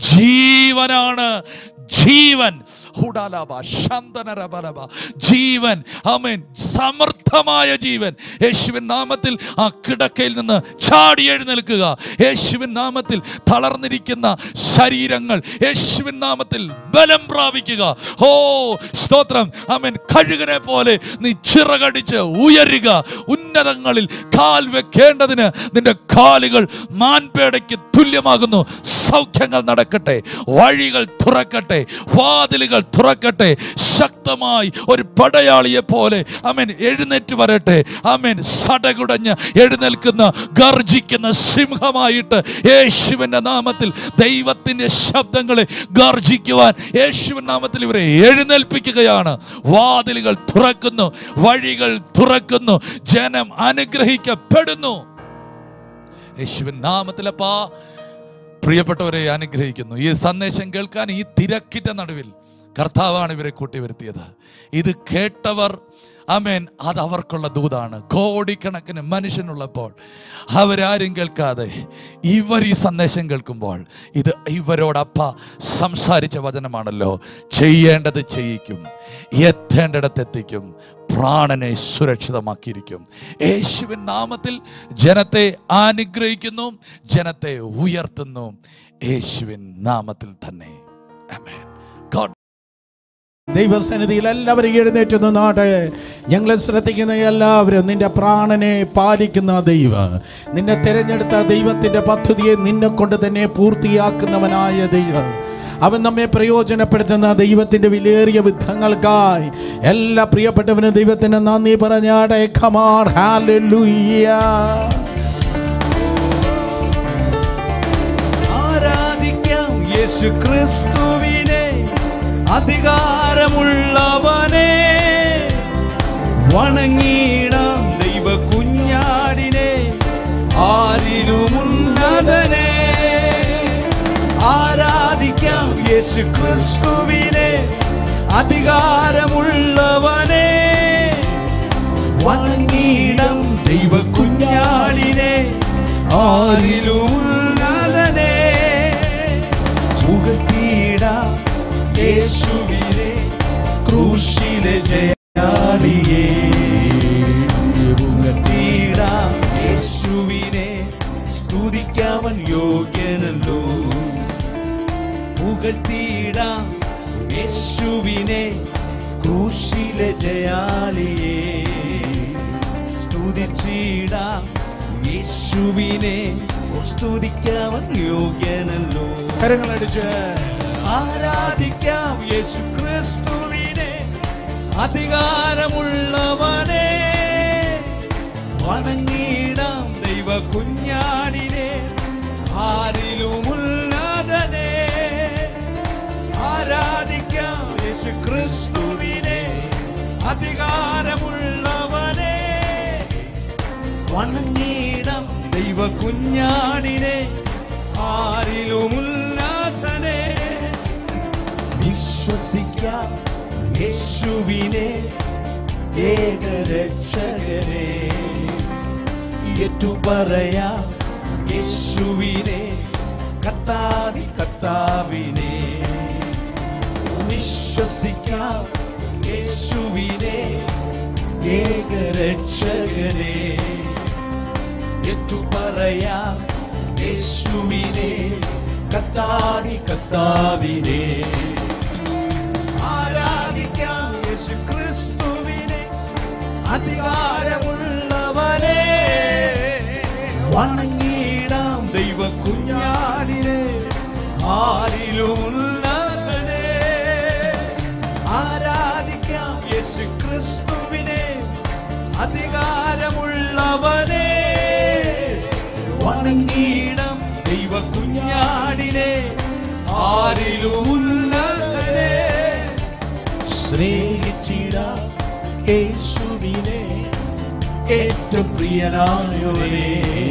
Speaker 3: ജീവനാണ് ജീവൻ ഹുഡാലാബ, ശന്തനരബലബ. ജീവൻ ആമേൻ സമർത്ഥമായ ജീവൻ യേശുവിൻ നാമത്തിൽ ആ കിടക്കയിൽ നിന്ന് ചാടി എഴുന്നേൽക്കുക യേശുവിൻ നാമത്തിൽ തളർന്നിരിക്കുന്ന ശരീരങ്ങൾ യേശുവിൻ നാമത്തിൽ ബലം പ്രാപിക്കുക ഓ സ്തോത്രം ആമേൻ കഴുകനെ പോലെ നീ ചിറകടിച്ച് ഉയരുക ഉന്നതങ്ങളിൽ കാൽ വെക്കേണ്ടതിന് നിന്റെ കാലുകൾ മാൻപേടയ്ക്ക് തുല്യമാകുന്നു സൗഖ്യങ്ങൾ നടക്കട്ടെ വഴികൾ തുറക്കട്ടെ വാതിലുകൾ തുറക്കട്ടെ ശക്തമായി ഒരു പടയാളിയെ പോലെ അമേൻ എഴുന്നേറ്റ് വരട്ടെ അമേൻ സടകുടഞ്ഞ് എഴുന്നേൽക്കുന്ന ഗർജിക്കുന്ന സിംഹമായിട്ട് യേശുവിൻ്റെ നാമത്തിൽ ദൈവത്തിൻ്റെ ശബ്ദങ്ങളെ ഗർജിക്കുവാൻ യേശുവിൻ നാമത്തിൽ ഇവരെ എഴുന്നേൽപ്പിക്കുകയാണ് വാതിലുകൾ തുറക്കുന്നു വഴികൾ തുറക്കുന്നു ജനം അനുഗ്രഹിക്കപ്പെടുന്നു യേശുവിൻ നാമത്തിലപ്പാ പ്രിയപ്പെട്ടവരെ അനുഗ്രഹിക്കുന്നു ഈ സന്ദേശം കേൾക്കാൻ ഈ തിരക്കിന്റെ നടുവിൽ കർത്താവാണ് ഇവരെ കൂട്ടി വരുത്തിയത് ഇത് കേട്ടവർ അമേൻ അത് അവർക്കുള്ള ദൂതാണ് കോടിക്കണക്കിന് മനുഷ്യനുള്ളപ്പോൾ അവരാരും കേൾക്കാതെ ഇവർ ഈ സന്ദേശം കേൾക്കുമ്പോൾ ഇത് ഇവരോടപ്പ സംസാരിച്ച വചനമാണല്ലോ ചെയ്യേണ്ടത് ചെയ്യിക്കും എത്തേണ്ടിടത്തെത്തിക്കും പ്രാണനെ സുരക്ഷിതമാക്കിയിരിക്കും യേശുവിൻ നാമത്തിൽ ജനത്തെ അനുഗ്രഹിക്കുന്നു ജനത്തെ ഉയർത്തുന്നു യേശുവിൻ നാമത്തിൽ തന്നെ Amen. God
Speaker 1: ദൈവസന്നിധിയിൽ എല്ലാവരും എഴുന്നേറ്റ് നിന്നാട്ടെ ഞങ്ങളെ ശ്രദ്ധിക്കുന്ന എല്ലാവരും നിന്റെ പ്രാണനെ പാലിക്കുന്ന ദൈവം നിന്നെ തിരഞ്ഞെടുത്ത ദൈവത്തിന്റെ പദ്ധതിയെ നിന്നെ കൊണ്ട് തന്നെ പൂർത്തിയാക്കുന്നവനായ ദൈവം അവൻ നമ്മെ പ്രയോജനപ്പെടുത്തുന്ന ദൈവത്തിന്റെ വിലയേറിയ വിധങ്ങൾക്കായി എല്ലാ പ്രിയപ്പെട്ടവനും ദൈവത്തിന് നന്ദി പറഞ്ഞാട്ടെ ഖമാർ ഹാലൂയ്യ
Speaker 2: ആരാധിക്കാം യേശു ക്രിസ്തുവിനെ അധികാരമുള്ളവനെ വണങ്ങിടാം ദൈവ കുഞ്ഞാടിനെ ആരിലുമുന്നതനെ ആരാധിക്കാം യേശു ക്രിസ്തുവിനെ അധികാരമുള്ളവനെ വണങ്ങിടം ദൈവ കുഞ്ഞാടിനെ ആരിലുമുള്ളതനെ മുഖത്തീടാം യേശുവിനെ ക്രൂശിലെ ജയാളിയേ മുഖത്തീടാം യേശുവിനെ സ്തുതിക്കാവൻ യോഗ്യനല്ലോ പുകഴ്ത്തിയിടാം യേശുവിനെ ക്രൂശിലെ ജയാലിയെ സ്തുതിച്ചിടാം യേശുവിനെ സ്തുതിക്കാവൻ യോഗ്യനല്ലോ
Speaker 1: കരങ്ങളടിച്ച്
Speaker 2: ആരാധിക്കാം യേശു ക്രിസ്തുവിനെ അധികാരമുള്ളവനെ വണങ്ങിടാം ദൈവ കുഞ്ഞാടിനെ ആരിലുമുള്ളതനെ ആരാധിക്കാം യേശു ക്രിസ്തുവിനെ അധികാരമുള്ളവനെ വണങ്ങിടാം ദൈവ കുഞ്ഞാടിനെ ആരിലുമുല്ലാസനെ വിശ്വസിക്കാം യേശുവിനെ ഏകരക്ഷകരെ ഏറ്റു പറയാം യേശുവിനെ കത്താതി കത്താവിനെ വിശ്വസിക്കാം യേശുവിനെ ഏകരക്ഷകരെ ഏറ്റു പറയാം യേശുവിനെ കത്താതി കത്താവിനെ ആരാധിക്കാം യേശു ക്രിസ്തുവിനെ അധികാരമുള്ളവനെ വണങ്ങിടാം ദൈവ കുഞ്ഞാടിനെ ആരിലുമുള്ളവനെ ആരാധിക്കാം യേശു ക്രിസ്തുവിനെ അധികാരമുള്ളവനെ വണങ്ങിയിടം ദൈവ കുഞ്ഞാടിനെ ആരിലുമുള്ളവനെ സ്നേഹിച്ചിട യേശുവിനെ
Speaker 1: യേശുവിനെ ഏറ്റവും പ്രിയനായോരേ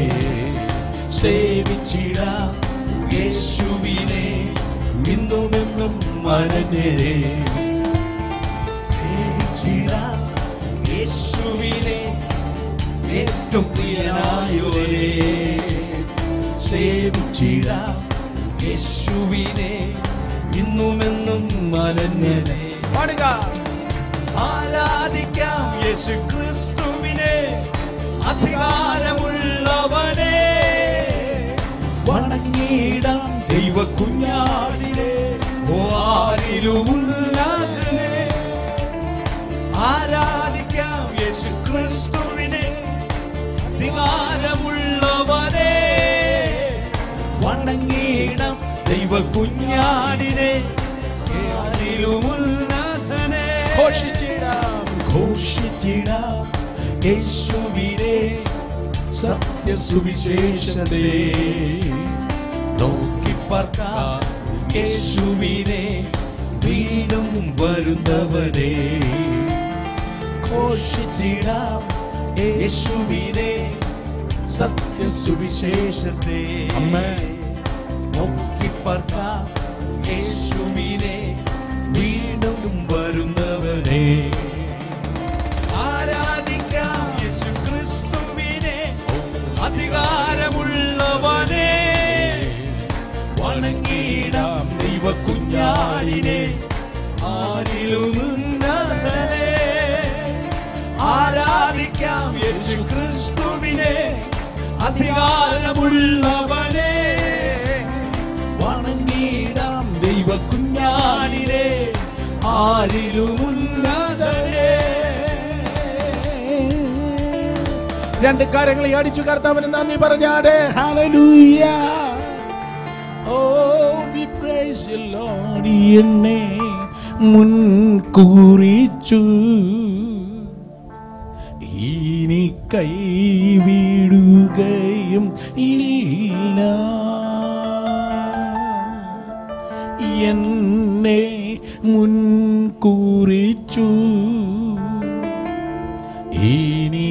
Speaker 1: സേവിച്ചിടാം യേശുവിനെ ഇന്നുമെന്നും മനനേ സേവിച്ചിടാം യേശുവിനെ ഏറ്റവും പ്രിയനായോരേ സേവിച്ചിടാം യേശുവിനെ ഇന്നുമെന്നും മനന്യനെ പാടുക ആരാധിക്കാം യേശു ക്രിസ്തുവിനെ അധികാരമുള്ളവനെ വണങ്ങിയിടാം ദൈവ കുഞ്ഞാടിനെ ആരിലുമുള്ളതിനെ ആരാധിക്കാം യേശു ക്രിസ്തുവിനെ അധികാരമുള്ളവനെ വണങ്ങിയിടാം ദൈവ കുഞ്ഞാടിനെ ആരിലുമുള്ളതിനെ ഘോഷിച്ചിടാം ഘോഷിച്ചിടാം യേശുവിനെ സത്യസുവിശേഷതേ നോക്കി പാർക്കാം യേശുവിനെ വീണ്ടും വരുന്നവനെ ഘോഷിച്ചിടാം യേശുവിനെ സത്യസുവിശേഷത്തെ നോക്കി പാർക്കാം യേശുവിനെ വീണ്ടും വരുന്നവനെ ആരാധിക്കാം യേശു ക്രിസ്തുവിനെ അധികാരമുള്ളവനെ വണങ്ങിയിടാം ദൈവ കുഞ്ഞാടിനെ ആരിലുമുന്നതനെ ആരാധിക്കാം യേശു ക്രിസ്തുവിനെ അധികാരമുള്ളവനെ വണങ്ങിയിടാം ദൈവ കുഞ്ഞാടിനെ ആരിലുമുന്നതനെ രണ്ട് കാര്യങ്ങളെ അടിച്ചു കർത്താവിന് നന്ദി പറഞ്ഞാടെ ഹല്ലേലൂയ ഓ വി പ്രൈസ് ലോർഡ് എന്നെ മുൻകുറിച്ചു ഇനി കൈവിടുകയും ഇല്ല എന്നെ മുൻകുറിച്ചു ഇനി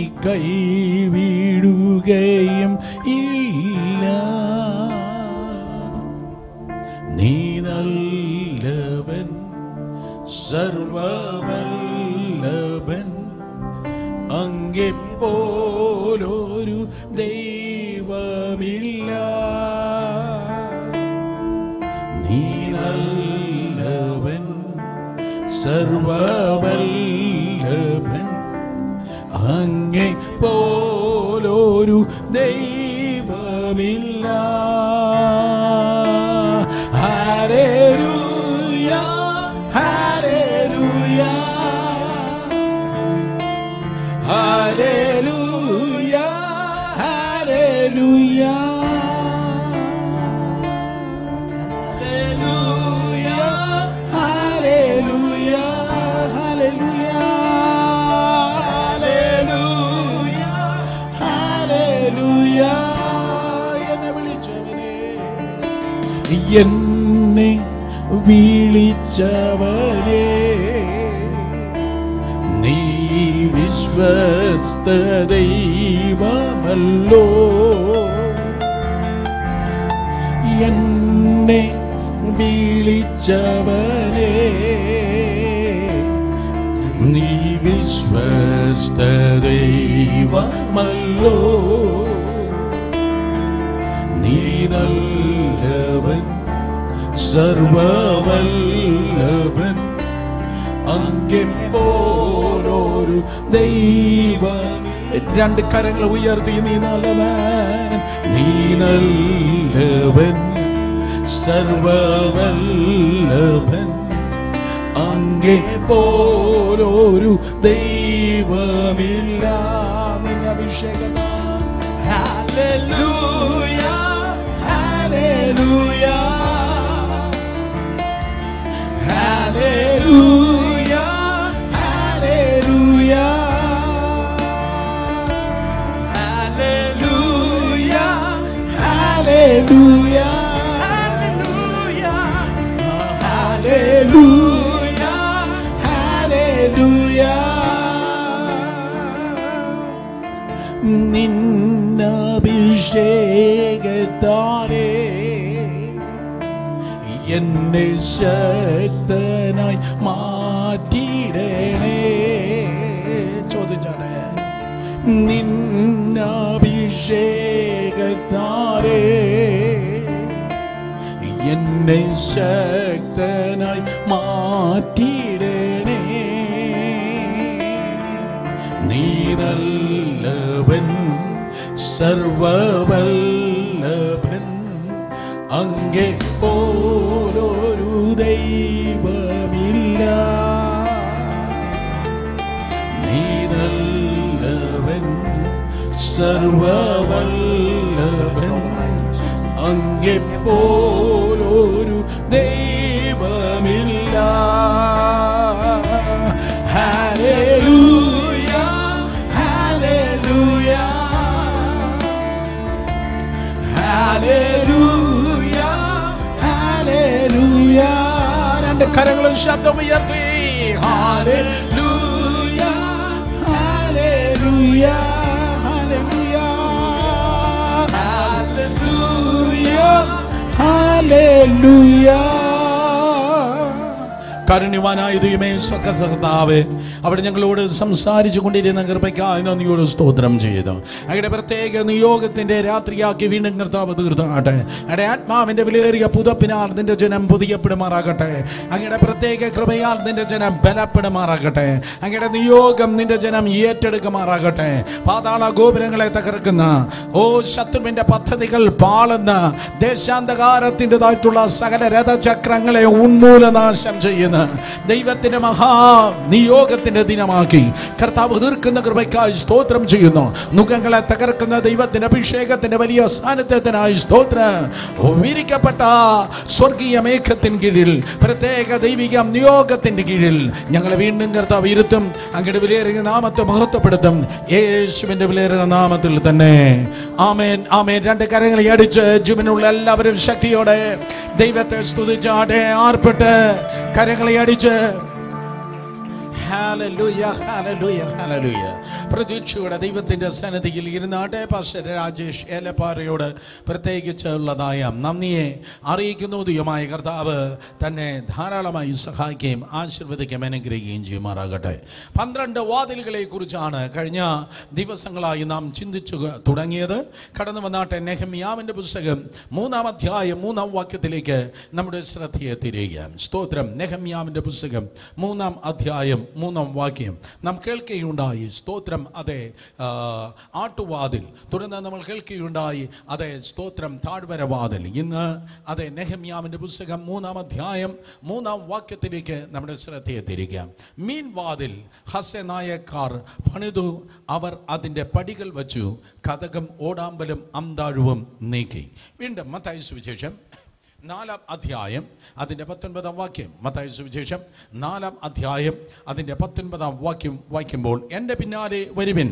Speaker 1: കൈവിടുകയും ഇല്ല നീ നല്ലവൻ സർവവല്ലഭൻ അങ്ങെപ്പോലൊരു ദൈവമില്ല നീ നല്ലവൻ സർവവല്ലഭൻ അങ്ങെ പോലൊരു ദൈവമില്ല ഹല്ലേലൂയ ഹല്ലേലൂയ ഹല്ലേലൂയ ഹല്ലേലൂയ ഹല്ലേലൂയ ഹല്ലേലൂയ ഹല്ലേലൂയ ഹല്ലേലൂയ എന്നെ വിളിച്ചവനെ എന്നെ വിളിച്ചവരെ നീ വിശ്വസ്ത ദൈവമല്ലോ എന്നെ വിളിച്ചവനെ നീ വിശ്വസ്ത ദൈവമല്ലോ നീ നല്ലവൻ സർവവല്ലഭൻ അങ്ങെപ്പോലൊരു ദൈവം രണ്ട് കരങ്ങൾ ഉയർത്തി നീ നല്ലവൻ നീ നല്ലവൻ സർവവല്ലഭൻ അങ്ങെ പോലൊരു ദൈവമില്ല നിന്റെ അഭിഷേകം ഹല്ലേലൂയ ഹല്ലേലൂയ ഹല്ലേലൂയ ഹല്ലേലൂയ ഹല്ലേലൂയ ഹല്ലേലൂയ ഹല്ലേലൂയ ഹല്ലേലൂയ നിന്നഭിഷേകത്താരേ എന്നെ ശക്തനായി മാറ്റിയിടണേ ചോദിച്ചാടേ നിന്നഭിഷേകത്താരേ എന്നെ ശക്തനായി മാറ്റിയിടണേ നീ നല്ലവൻ സർവവല്ലഭൻ അങ്ങേ പോലൊരു ദൈവമില്ല നീ നല്ലവൻ സർവവല്ലഭൻ അങ്ങേ പോലൊരു ദൈവമില്ല ഹല്ലേലൂയ ഹല്ലേലൂയ ഹല്ലേലൂയ ഹല്ലേലൂയ രണ്ട് കരങ്ങളും ശബ്ദം ഉയർത്തി ഹല്ലേലൂയ ഹല്ലേലൂയ ഹല്ലേലൂയ ഹല്ലേലൂയ കരുണ്യവാനായ ദൈവമേ സ്വക്കസകർത്താവേ അവിടെ ഞങ്ങളോട് സംസാരിച്ചു കൊണ്ടിരുന്ന കൃപയ്ക്കായി നന്ദിയോട് സ്തോത്രം ചെയ്തു അങ്ങയുടെ പ്രത്യേക നിയോഗത്തിന്റെ രാത്രിയാക്കി വീണ്ടും കർത്താവ് തീർത്താട്ടെ അങ്ങയുടെ ആത്മാവിന്റെ വിലയേറിയ പുതപ്പിനാൽ നിന്റെ ജനം പുതിയപ്പെടുമാറാകട്ടെ അങ്ങയുടെ പ്രത്യേക കൃപയാൽ നിന്റെ ജനം ബലപ്പെടുമാറാകട്ടെ അങ്ങയുടെ നിയോഗം നിന്റെ ജനം ഏറ്റെടുക്കുമാറാകട്ടെ പാതാള ഗോപുരങ്ങളെ തകർക്കുന്ന ഓ ശത്രുവിന്റെ പദ്ധതികൾ പാളുന്ന ദേശാന്തകാരത്തിൻ്റെതായിട്ടുള്ള സകല രഥചക്രങ്ങളെ ഉന്മൂലനാശം ചെയ്യുന്ന ദൈവത്തിന്റെ മഹാ നിയോഗത്തിന്റെ ദിനമാക്കി കർത്താവ് തീർക്കുന്ന കൃപയ്ക്കായി സ്തോത്രം ചെയ്യുന്നു മുഖങ്ങളെ തകർക്കുന്ന ദൈവത്തിന്റെ അഭിഷേകത്തിന്റെ വലിയ സാന്നിധ്യത്തിനായി സ്തോത്രം വിരിക്കപ്പെട്ട സ്വർഗീയ മേഘത്തിന് കീഴിൽ പ്രത്യേക ദൈവിക നിയോഗത്തിന്റെ കീഴിൽ ഞങ്ങളെ വീണ്ടും കർത്താവ് ഇരുത്തും അങ്ങയുടെ വിലയേറിയ നാമത്തെ മഹത്വപ്പെടുത്തും യേശുവിന്റെ വിലയേറിയ നാമത്തിൽ തന്നെ ആമേൻ ആമേൻ രണ്ട് കരങ്ങളെ അടിച്ച് ജുബിനുള്ള എല്ലാവരും ശക്തിയോടെ ദൈവത്തെ സ്തുതിച്ചാട്ടെ ആർപ്പിട്ട് കരങ്ങളെ അടിച്ച് ഹാലലൂയ ഹാലലൂയ ഹാലലൂയ പ്രതീക്ഷയുടെ ദൈവത്തിന്റെ സന്നിധിയിൽ ഇരുന്നാട്ടെ പാസ്റ്റർ രാജേഷ് ഏലപ്പാറയോട് പ്രത്യേകിച്ചുള്ളതായ നന്ദിയെ അറിയിക്കുന്നു ദൈവമായ കർത്താവ് തന്നെ ധാരാളമായി സഹായിക്കുകയും ആശീർവദിക്കുകയും അനുഗ്രഹിക്കുകയും ചെയ്യുമാറാകട്ടെ പന്ത്രണ്ട് വാതിലുകളെ കുറിച്ചാണ് കഴിഞ്ഞ ദിവസങ്ങളായി നാം ചിന്തിച്ചു തുടങ്ങിയത് കടന്നു വന്നാട്ടെ നെഹമ്യാവിന്റെ പുസ്തകം മൂന്നാം അധ്യായം മൂന്നാം വാക്യത്തിലേക്ക് നമ്മുടെ ശ്രദ്ധയെ തിരിയുക സ്തോത്രം നെഹമ്യാവിന്റെ പുസ്തകം മൂന്നാം അധ്യായം മൂന്നാം വാക്യം നാം കേൾക്കുകയുണ്ടായി സ്തോത്രം അതെ ആ, ആട്ടുവാതിൽ തുടർന്ന് നമ്മൾ കേൾക്കുകയുണ്ടായി അതെ സ്തോത്രം താഴ്വര വാതിൽ ഇന്ന് അതെ നെഹമ്യാവിന്റെ പുസ്തകം മൂന്നാം അധ്യായം മൂന്നാം വാക്യത്തിലേക്ക് നമ്മുടെ ശ്രദ്ധയെ തിരിക്കാം മീൻ വാതിൽ ഹസ്യനായക്കാർ പണിതു അവർ അതിൻ്റെ പടികൾ വച്ചു കഥകം ഓടാമ്പലും അന്താഴുവും നീക്കി വീണ്ടും മത്തായി സുവിശേഷം നാലാം അധ്യായം അതിൻ്റെ പത്തൊൻപതാം വാക്യം മത്തായി സുവിശേഷം നാലാം അധ്യായം അതിൻ്റെ പത്തൊൻപതാം വാക്യം വായിക്കുമ്പോൾ എൻ്റെ പിന്നാലെ വരുവിൻ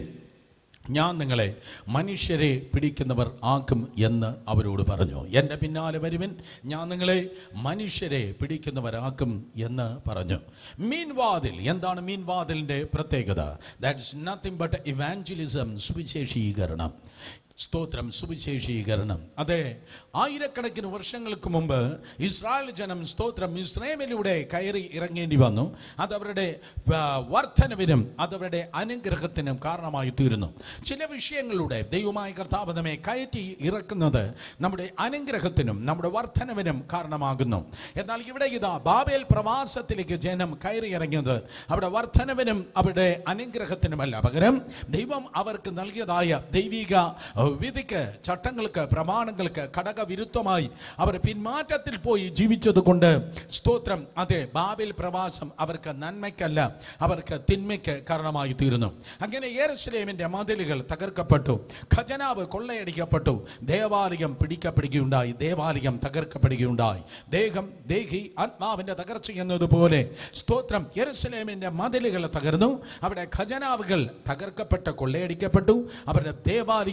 Speaker 1: ഞാൻ നിങ്ങളെ മനുഷ്യരെ പിടിക്കുന്നവർ ആക്കും എന്ന് അവരോട് പറഞ്ഞു എൻ്റെ പിന്നാലെ വരുവിൻ ഞാൻ നിങ്ങളെ മനുഷ്യരെ പിടിക്കുന്നവരാക്കും എന്ന് പറഞ്ഞു മീൻവാതിൽ എന്താണ് മീൻവാതിലിൻ്റെ പ്രത്യേകത that is nothing but evangelism സുവിശേഷീകരണം സ്തോത്രം സുവിശേഷീകരണം അതെ ആയിരക്കണക്കിന് വർഷങ്ങൾക്ക് മുമ്പ് ഇസ്രായേൽ ജനം സ്തോത്രം ഇസ്രേമിലൂടെ കയറി ഇറങ്ങേണ്ടി വന്നു അത് അവരുടെ ആ, വർധനവിനും അതവരുടെ അനുഗ്രഹത്തിനും കാരണമായി തീരുന്നു ചില വിഷയങ്ങളിലൂടെ ദൈവമായ കർത്താവ് നമ്മെ കയറ്റി ഇറക്കുന്നത് നമ്മുടെ അനുഗ്രഹത്തിനും നമ്മുടെ വർധനവിനും കാരണമാകുന്നു എന്നാൽ ഇവിടെ ഇതാ ബാബേൽ പ്രവാസത്തിലേക്ക് ജനം കയറി ഇറങ്ങിയത് അവിടെ വർധനവിനും അവരുടെ അനുഗ്രഹത്തിനുമല്ല പകരം ദൈവം അവർക്ക് നൽകിയതായ ദൈവിക അഹ്, വിധിക്ക് ചട്ടങ്ങൾക്ക് പ്രമാണങ്ങൾക്ക് ഘടകവിരുദ്ധമായി അവർ പിന്മാറ്റത്തിൽ പോയി ജീവിച്ചത് കൊണ്ട് സ്തോത്രം അതെ ബാബിൽ പ്രവാസം അവർക്ക് നന്മയ്ക്കല്ല അവർക്ക് തിന്മയ്ക്ക് കാരണമായി തീരുന്നു അങ്ങനെ യേറുശലേമിന്റെ മതിലുകൾ തകർക്കപ്പെട്ടു ഖജനാവ് കൊള്ളയടിക്കപ്പെട്ടു ദേവാലയം പിടിക്കപ്പെടുകയുണ്ടായി ദേവാലയം തകർക്കപ്പെടുകയുണ്ടായി ദേഹം ദേഹി ആത്മാവിന്റെ തകർച്ച എന്നതുപോലെ സ്തോത്രം യെരുസലേമിന്റെ മതിലുകൾ തകർന്നു അവിടെ ഖജനാവുകൾ തകർക്കപ്പെട്ട് കൊള്ളയടിക്കപ്പെട്ടു അവരുടെ ദേവാലയവും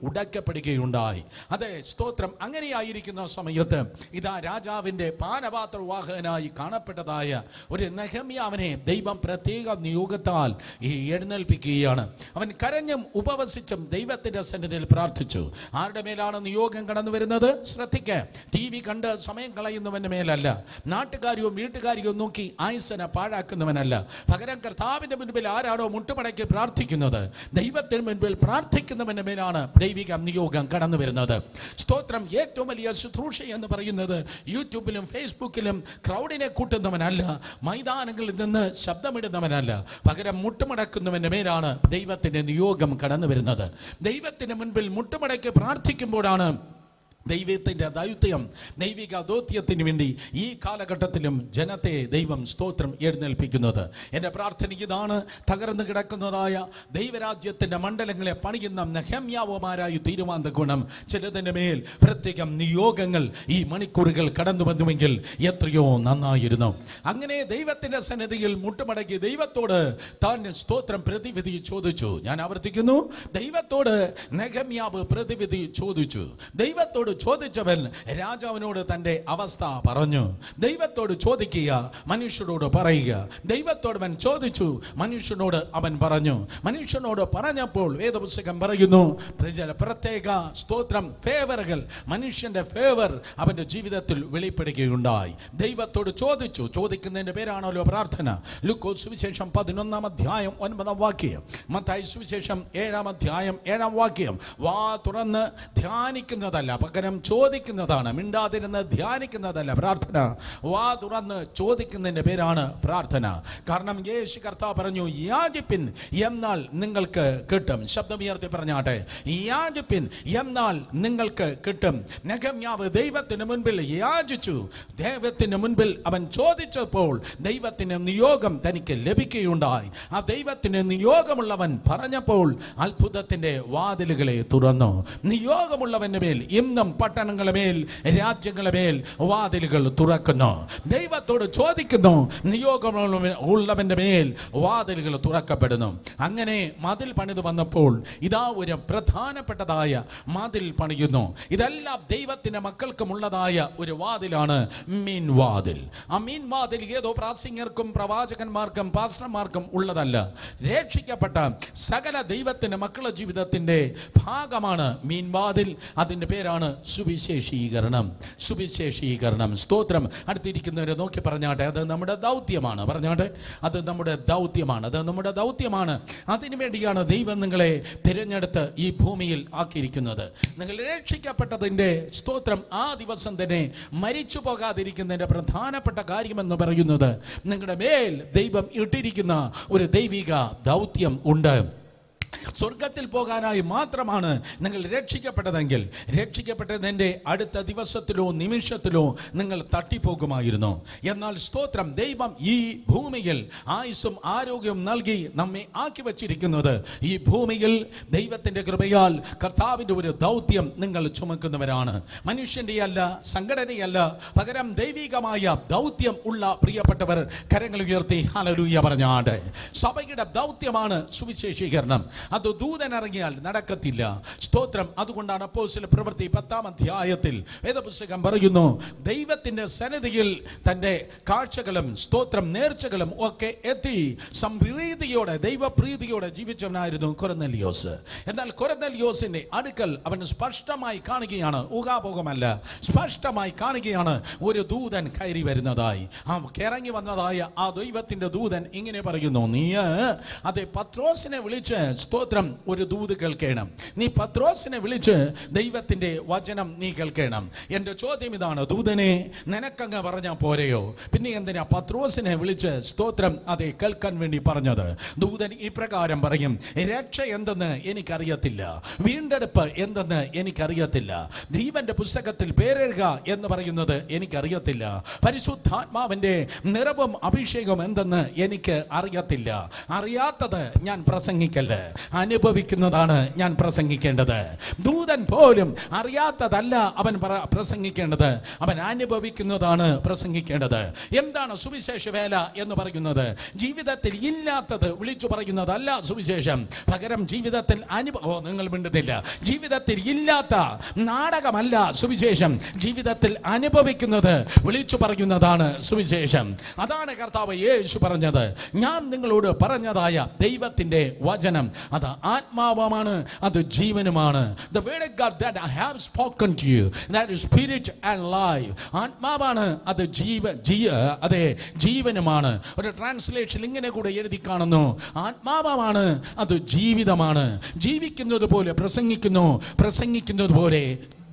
Speaker 1: ഉടക്കപ്പെടുകയുണ്ടായി അതെ സ്തോത്രം അങ്ങനെയായിരിക്കുന്ന സമയത്ത് ഇതാ രാജാവിൻ്റെ പാനപാത്രവാഹകനായി കാണപ്പെട്ടതായ ഒരു നെഹമ്യാവിനെ ദൈവം പ്രത്യേക നിയോഗത്താൽ ഈ എഴുന്നേൽപ്പിക്കുകയാണ് അവൻ കരഞ്ഞും ഉപവസിച്ചും ദൈവത്തിൻ്റെ സന്നിധിയിൽ പ്രാർത്ഥിച്ചു ആരുടെ മേലാണ് നിയോഗം കടന്നു വരുന്നത് ശ്രദ്ധിക്കുക ടി വി കണ്ട് സമയം കളയുന്നവൻ്റെ മേലല്ല നാട്ടുകാരിയോ വീട്ടുകാരിയോ നോക്കി ആയുസന പാഴാക്കുന്നവനല്ല പകരം കർത്താവിൻ്റെ മുൻപിൽ ആരാണോ മുട്ടുമടക്കി പ്രാർത്ഥിക്കുന്നത് ദൈവത്തിന് മുൻപിൽ പ്രാർത്ഥിക്കുന്നവൻ്റെ മേലാണ് ദൈവിക നിയോഗം കടന്നു വരുന്നത് സ്തോത്രം ഏറ്റവും വലിയ ശുശ്രൂഷ എന്ന് പറയുന്നത് യൂട്യൂബിലും ഫേസ്ബുക്കിലും ക്രൗഡിനെ കൂട്ടുന്നവനല്ല മൈതാനങ്ങളിൽ നിന്ന് ശബ്ദമിടുന്നവനല്ല പകരം മുട്ടുമടക്കുന്നവൻ്റെ മേലാണ് ദൈവത്തിൻ്റെ നിയോഗം കടന്നു വരുന്നത് ദൈവത്തിന് മുൻപിൽ മുട്ടുമടക്കി പ്രാർത്ഥിക്കുമ്പോഴാണ് ദൈവത്തിൻ്റെ ദൗത്യം ദൈവിക ദൗത്യത്തിന് വേണ്ടി ഈ കാലഘട്ടത്തിലും ജനത്തെ ദൈവം സ്തോത്രം എഴുന്നേൽപ്പിക്കുന്നത് എൻ്റെ പ്രാർത്ഥന ഇതാണ് തകർന്നു കിടക്കുന്നതായ ദൈവരാജ്യത്തിൻ്റെ മണ്ഡലങ്ങളെ പണിയുന്ന നെഹമ്യാവമാരായി തീരുമാന ഗുണം ചിലതിൻ്റെ മേൽ പ്രത്യേകം നിയോഗങ്ങൾ ഈ മണിക്കൂറുകൾ കടന്നു വന്നുവെങ്കിൽ എത്രയോ നന്നായിരുന്നു അങ്ങനെ ദൈവത്തിൻ്റെ സന്നിധിയിൽ മുട്ടുമടക്കി ദൈവത്തോട് താൻ സ്തോത്രം പ്രതിവിധി ചോദിച്ചു ഞാൻ ആവർത്തിക്കുന്നു ദൈവത്തോട് നെഹമ്യാവ് പ്രതിവിധി ചോദിച്ചു ദൈവത്തോട് ചോദിച്ചവൻ രാജാവിനോട് തൻ്റെ അവസ്ഥ പറഞ്ഞു ദൈവത്തോട് ചോദിക്കുക മനുഷ്യരോട് പറയുക ദൈവത്തോട് അവൻ ചോദിച്ചു മനുഷ്യനോട് അവൻ പറഞ്ഞു മനുഷ്യനോട് പറഞ്ഞപ്പോൾ വേദപുസ്തകം പറയുന്നു ചില പ്രത്യേക സ്തോത്രം ഫേവറുകൾ മനുഷ്യന്റെ ഫേവർ അവന്റെ ജീവിതത്തിൽ വെളിപ്പെടുകയുണ്ടായി ദൈവത്തോട് ചോദിച്ചു ചോദിക്കുന്നതിന്റെ പേരാണല്ലോ പ്രാർത്ഥന ലുക്കോ സുവിശേഷം പതിനൊന്നാം അധ്യായം ഒൻപതാം വാക്യം മത്തായി സുവിശേഷം ഏഴാം അധ്യായം ഏഴാം വാക്യം വാ തുറന്ന് ധ്യാനിക്കുന്നതല്ല പകരം ചോദിക്കുന്നതാണ് മിണ്ടാതിരുന്ന് ധ്യാനിക്കുന്നതല്ല പ്രാർത്ഥന വാ തുറന്ന് ചോദിക്കുന്നതിന്റെ പേരാണ് പ്രാർത്ഥന കാരണം യേശു കർത്താവ് പറഞ്ഞു യാചിപ്പിൻ എന്നാൽ നിങ്ങൾക്ക് കിട്ടും ശബ്ദമുയർത്തി പറഞ്ഞാട്ടെ യാചിപ്പിൻ എന്നാൽ നിങ്ങൾക്ക് കിട്ടും നെഗമ്യാവ് ദൈവത്തിന് മുൻപിൽ യാചിച്ചു ദൈവത്തിന് മുൻപിൽ അവൻ ചോദിച്ചപ്പോൾ ദൈവത്തിന് നിയോഗം തനിക്ക് ലഭിക്കുകയുണ്ടായി ആ ദൈവത്തിന് നിയോഗമുള്ളവൻ പറഞ്ഞപ്പോൾ അത്ഭുതത്തിന്റെ വാതിലുകളെ തുറന്നു നിയോഗമുള്ളവന്റെ മേൽ ഇന്നും പട്ടണങ്ങളുടെ മേൽ രാജ്യങ്ങളുടെ മേൽ വാതിലുകൾ തുറക്കുന്നു ദൈവത്തോട് ചോദിക്കുന്നു നിയോഗമുള്ള ഉള്ളവന്റെ മേൽ വാതിലുകൾ തുറക്കപ്പെടുന്നു അങ്ങനെ മതിൽ പണിത് വന്നപ്പോൾ ഇതാ ഒരു പ്രധാനപ്പെട്ടതായ മതിൽ പണിയുന്നു ഇതെല്ലാം ദൈവത്തിന്റെ മക്കൾക്കുമുള്ളതായ ഒരു വാതിലാണ് മീൻ വാതിൽ ആ മീൻ വാതിൽ ഏതോ പ്രാസംഗർക്കും പ്രവാചകന്മാർക്കും പാസ്റ്റർമാർക്കും ഉള്ളതല്ല രക്ഷിക്കപ്പെട്ട സകല ദൈവത്തിന്റെ മക്കളുടെ ജീവിതത്തിന്റെ ഭാഗമാണ് മീൻ വാതിൽ അതിന്റെ പേരാണ് സുവിശേഷീകരണം സുവിശേഷീകരണം സ്തോത്രം അടുത്തിരിക്കുന്നവരെ നോക്കി പറഞ്ഞാട്ടെ അത് നമ്മുടെ ദൗത്യമാണ് പറഞ്ഞാട്ടെ അത് നമ്മുടെ ദൗത്യമാണ് അത് നമ്മുടെ ദൗത്യമാണ് അതിനു വേണ്ടിയാണ് ദൈവം നിങ്ങളെ തിരഞ്ഞെടുത്ത് ഈ ഭൂമിയിൽ ആക്കിയിരിക്കുന്നത് നിങ്ങൾ രക്ഷിക്കപ്പെട്ടതിൻ്റെ സ്തോത്രം ആ ദിവസം തന്നെ മരിച്ചു പോകാതിരിക്കുന്നതിൻ്റെ പ്രധാനപ്പെട്ട കാര്യമെന്ന് പറയുന്നത് നിങ്ങളുടെ മേൽ ദൈവം ഇട്ടിരിക്കുന്ന ഒരു ദൈവിക ദൗത്യം ഉണ്ട് സ്വർഗത്തിൽ പോകാനായി മാത്രമാണ് നിങ്ങൾ രക്ഷിക്കപ്പെട്ടതെങ്കിൽ രക്ഷിക്കപ്പെട്ടതിൻ്റെ അടുത്ത ദിവസത്തിലോ നിമിഷത്തിലോ നിങ്ങൾ തട്ടിപ്പോകുമായിരുന്നു എന്നാൽ സ്തോത്രം ദൈവം ഈ ഭൂമിയിൽ ആയുസ്സും ആരോഗ്യവും നൽകി നമ്മെ ആക്കി വച്ചിരിക്കുന്നത് ഈ ഭൂമിയിൽ ദൈവത്തിൻ്റെ കൃപയാൽ കർത്താവിൻ്റെ ഒരു ദൗത്യം നിങ്ങൾ ചുമക്കുന്നവരാണ് മനുഷ്യൻ്റെ അല്ല സംഘടനയല്ല പകരം ദൈവികമായ ദൗത്യം ഉള്ള പ്രിയപ്പെട്ടവർ കരങ്ങൾ ഉയർത്തി ഹലലൂയ പറഞ്ഞാട് സഭയുടെ ദൗത്യമാണ് സുവിശേഷീകരണം അത് ദൂതൻ ഇറങ്ങിയാൽ നടക്കത്തില്ല സ്തോത്രം അതുകൊണ്ടാണ് അപ്പോസ്തല പ്രവൃത്തി പത്താം അധ്യായത്തിൽ വേദപുസ്തകം പറയുന്നു ദൈവത്തിന്റെ സന്നിധിയിൽ തന്റെ കാഴ്ചകളും സ്തോത്രം നേർച്ചകളും ഒക്കെ എത്തി സംപ്രീതിയോടെ ദൈവപ്രീതിയോടെ ജീവിച്ചവനായിരുന്നു കൊരന്നലിയോസ് എന്നാൽ കൊരന്നലിയോസിന്റെ അടുക്കൽ അവൻ സ്പഷ്ടമായി കാണുകയാണ് ഊഹാഭോഗമല്ല സ്പഷ്ടമായി കാണുകയാണ് ഒരു ദൂതൻ കയറി വരുന്നതായി ആ ഇറങ്ങി വന്നതായ ആ ദൈവത്തിന്റെ ദൂതൻ ഇങ്ങനെ പറയുന്നു നീ അതെ പത്രോസിനെ വിളിച്ച് സ്തോത്രം ഒരു ദൂത് കേൾക്കണം നീ പത്രോസിനെ വിളിച്ച് ദൈവത്തിന്റെ വചനം നീ കേൾക്കണം എൻ്റെ ചോദ്യം ഇതാണ് ദൂതനെ നിനക്കങ്ങ് പറഞ്ഞാൽ പോരെയോ പിന്നെ എന്തിനാ പത്രോസിനെ വിളിച്ച് സ്തോത്രം അതെ കേൾക്കാൻ വേണ്ടി പറഞ്ഞത് ദൂതൻ ഇപ്രകാരം പറയും രക്ഷ എന്തെന്ന് എനിക്കറിയത്തില്ല വീണ്ടെടുപ്പ് എന്തെന്ന് എനിക്കറിയത്തില്ല ദീപന്റെ പുസ്തകത്തിൽ പേരെഴുക എന്ന് പറയുന്നത് എനിക്കറിയത്തില്ല പരിശുദ്ധാത്മാവിന്റെ നിറവും അഭിഷേകവും എന്തെന്ന് എനിക്ക് അറിയത്തില്ല അറിയാത്തത് ഞാൻ പ്രസംഗിക്കല്ല് അനുഭവിക്കുന്നതാണ് ഞാൻ പ്രസംഗിക്കേണ്ടത് ദൂതൻ പോലും അറിയാത്തതല്ല അവൻ പറ- പ്രസംഗിക്കേണ്ടത് അവൻ അനുഭവിക്കുന്നതാണ് പ്രസംഗിക്കേണ്ടത് എന്താണ് സുവിശേഷ വേല എന്ന് പറയുന്നത് ജീവിതത്തിൽ ഇല്ലാത്തത് വിളിച്ചു പറയുന്നതല്ല സുവിശേഷം പകരം ജീവിതത്തിൽ അനുഭവം നിങ്ങൾ മിണ്ടുന്നില്ല ജീവിതത്തിൽ ഇല്ലാത്ത നാടകമല്ല സുവിശേഷം ജീവിതത്തിൽ അനുഭവിക്കുന്നത് വിളിച്ചു പറയുന്നതാണ് സുവിശേഷം അതാണ് കർത്താവ് യേശു പറഞ്ഞത് ഞാൻ നിങ്ങളോട് പറഞ്ഞതായ ദൈവത്തിന്റെ വചനം അത് ആത്മാവമാണ് അത് ജീവനുമാണ് the word of God that I have spoken to you that is spirit and life ആത്മാവാണ് അത് ജീവ ജീ അതെ ജീവനുമാണ് ഒരു ട്രാൻസ്ലേഷൻ ഇങ്ങനെ കൂടെ എഴുതി കാണുന്നു ആത്മാവാണ് അത് ജീവിതമാണ് ജീവിക്കുന്നത് പോലെ പ്രസംഗിക്കുന്നു പ്രസംഗിക്കുന്നത് പോലെ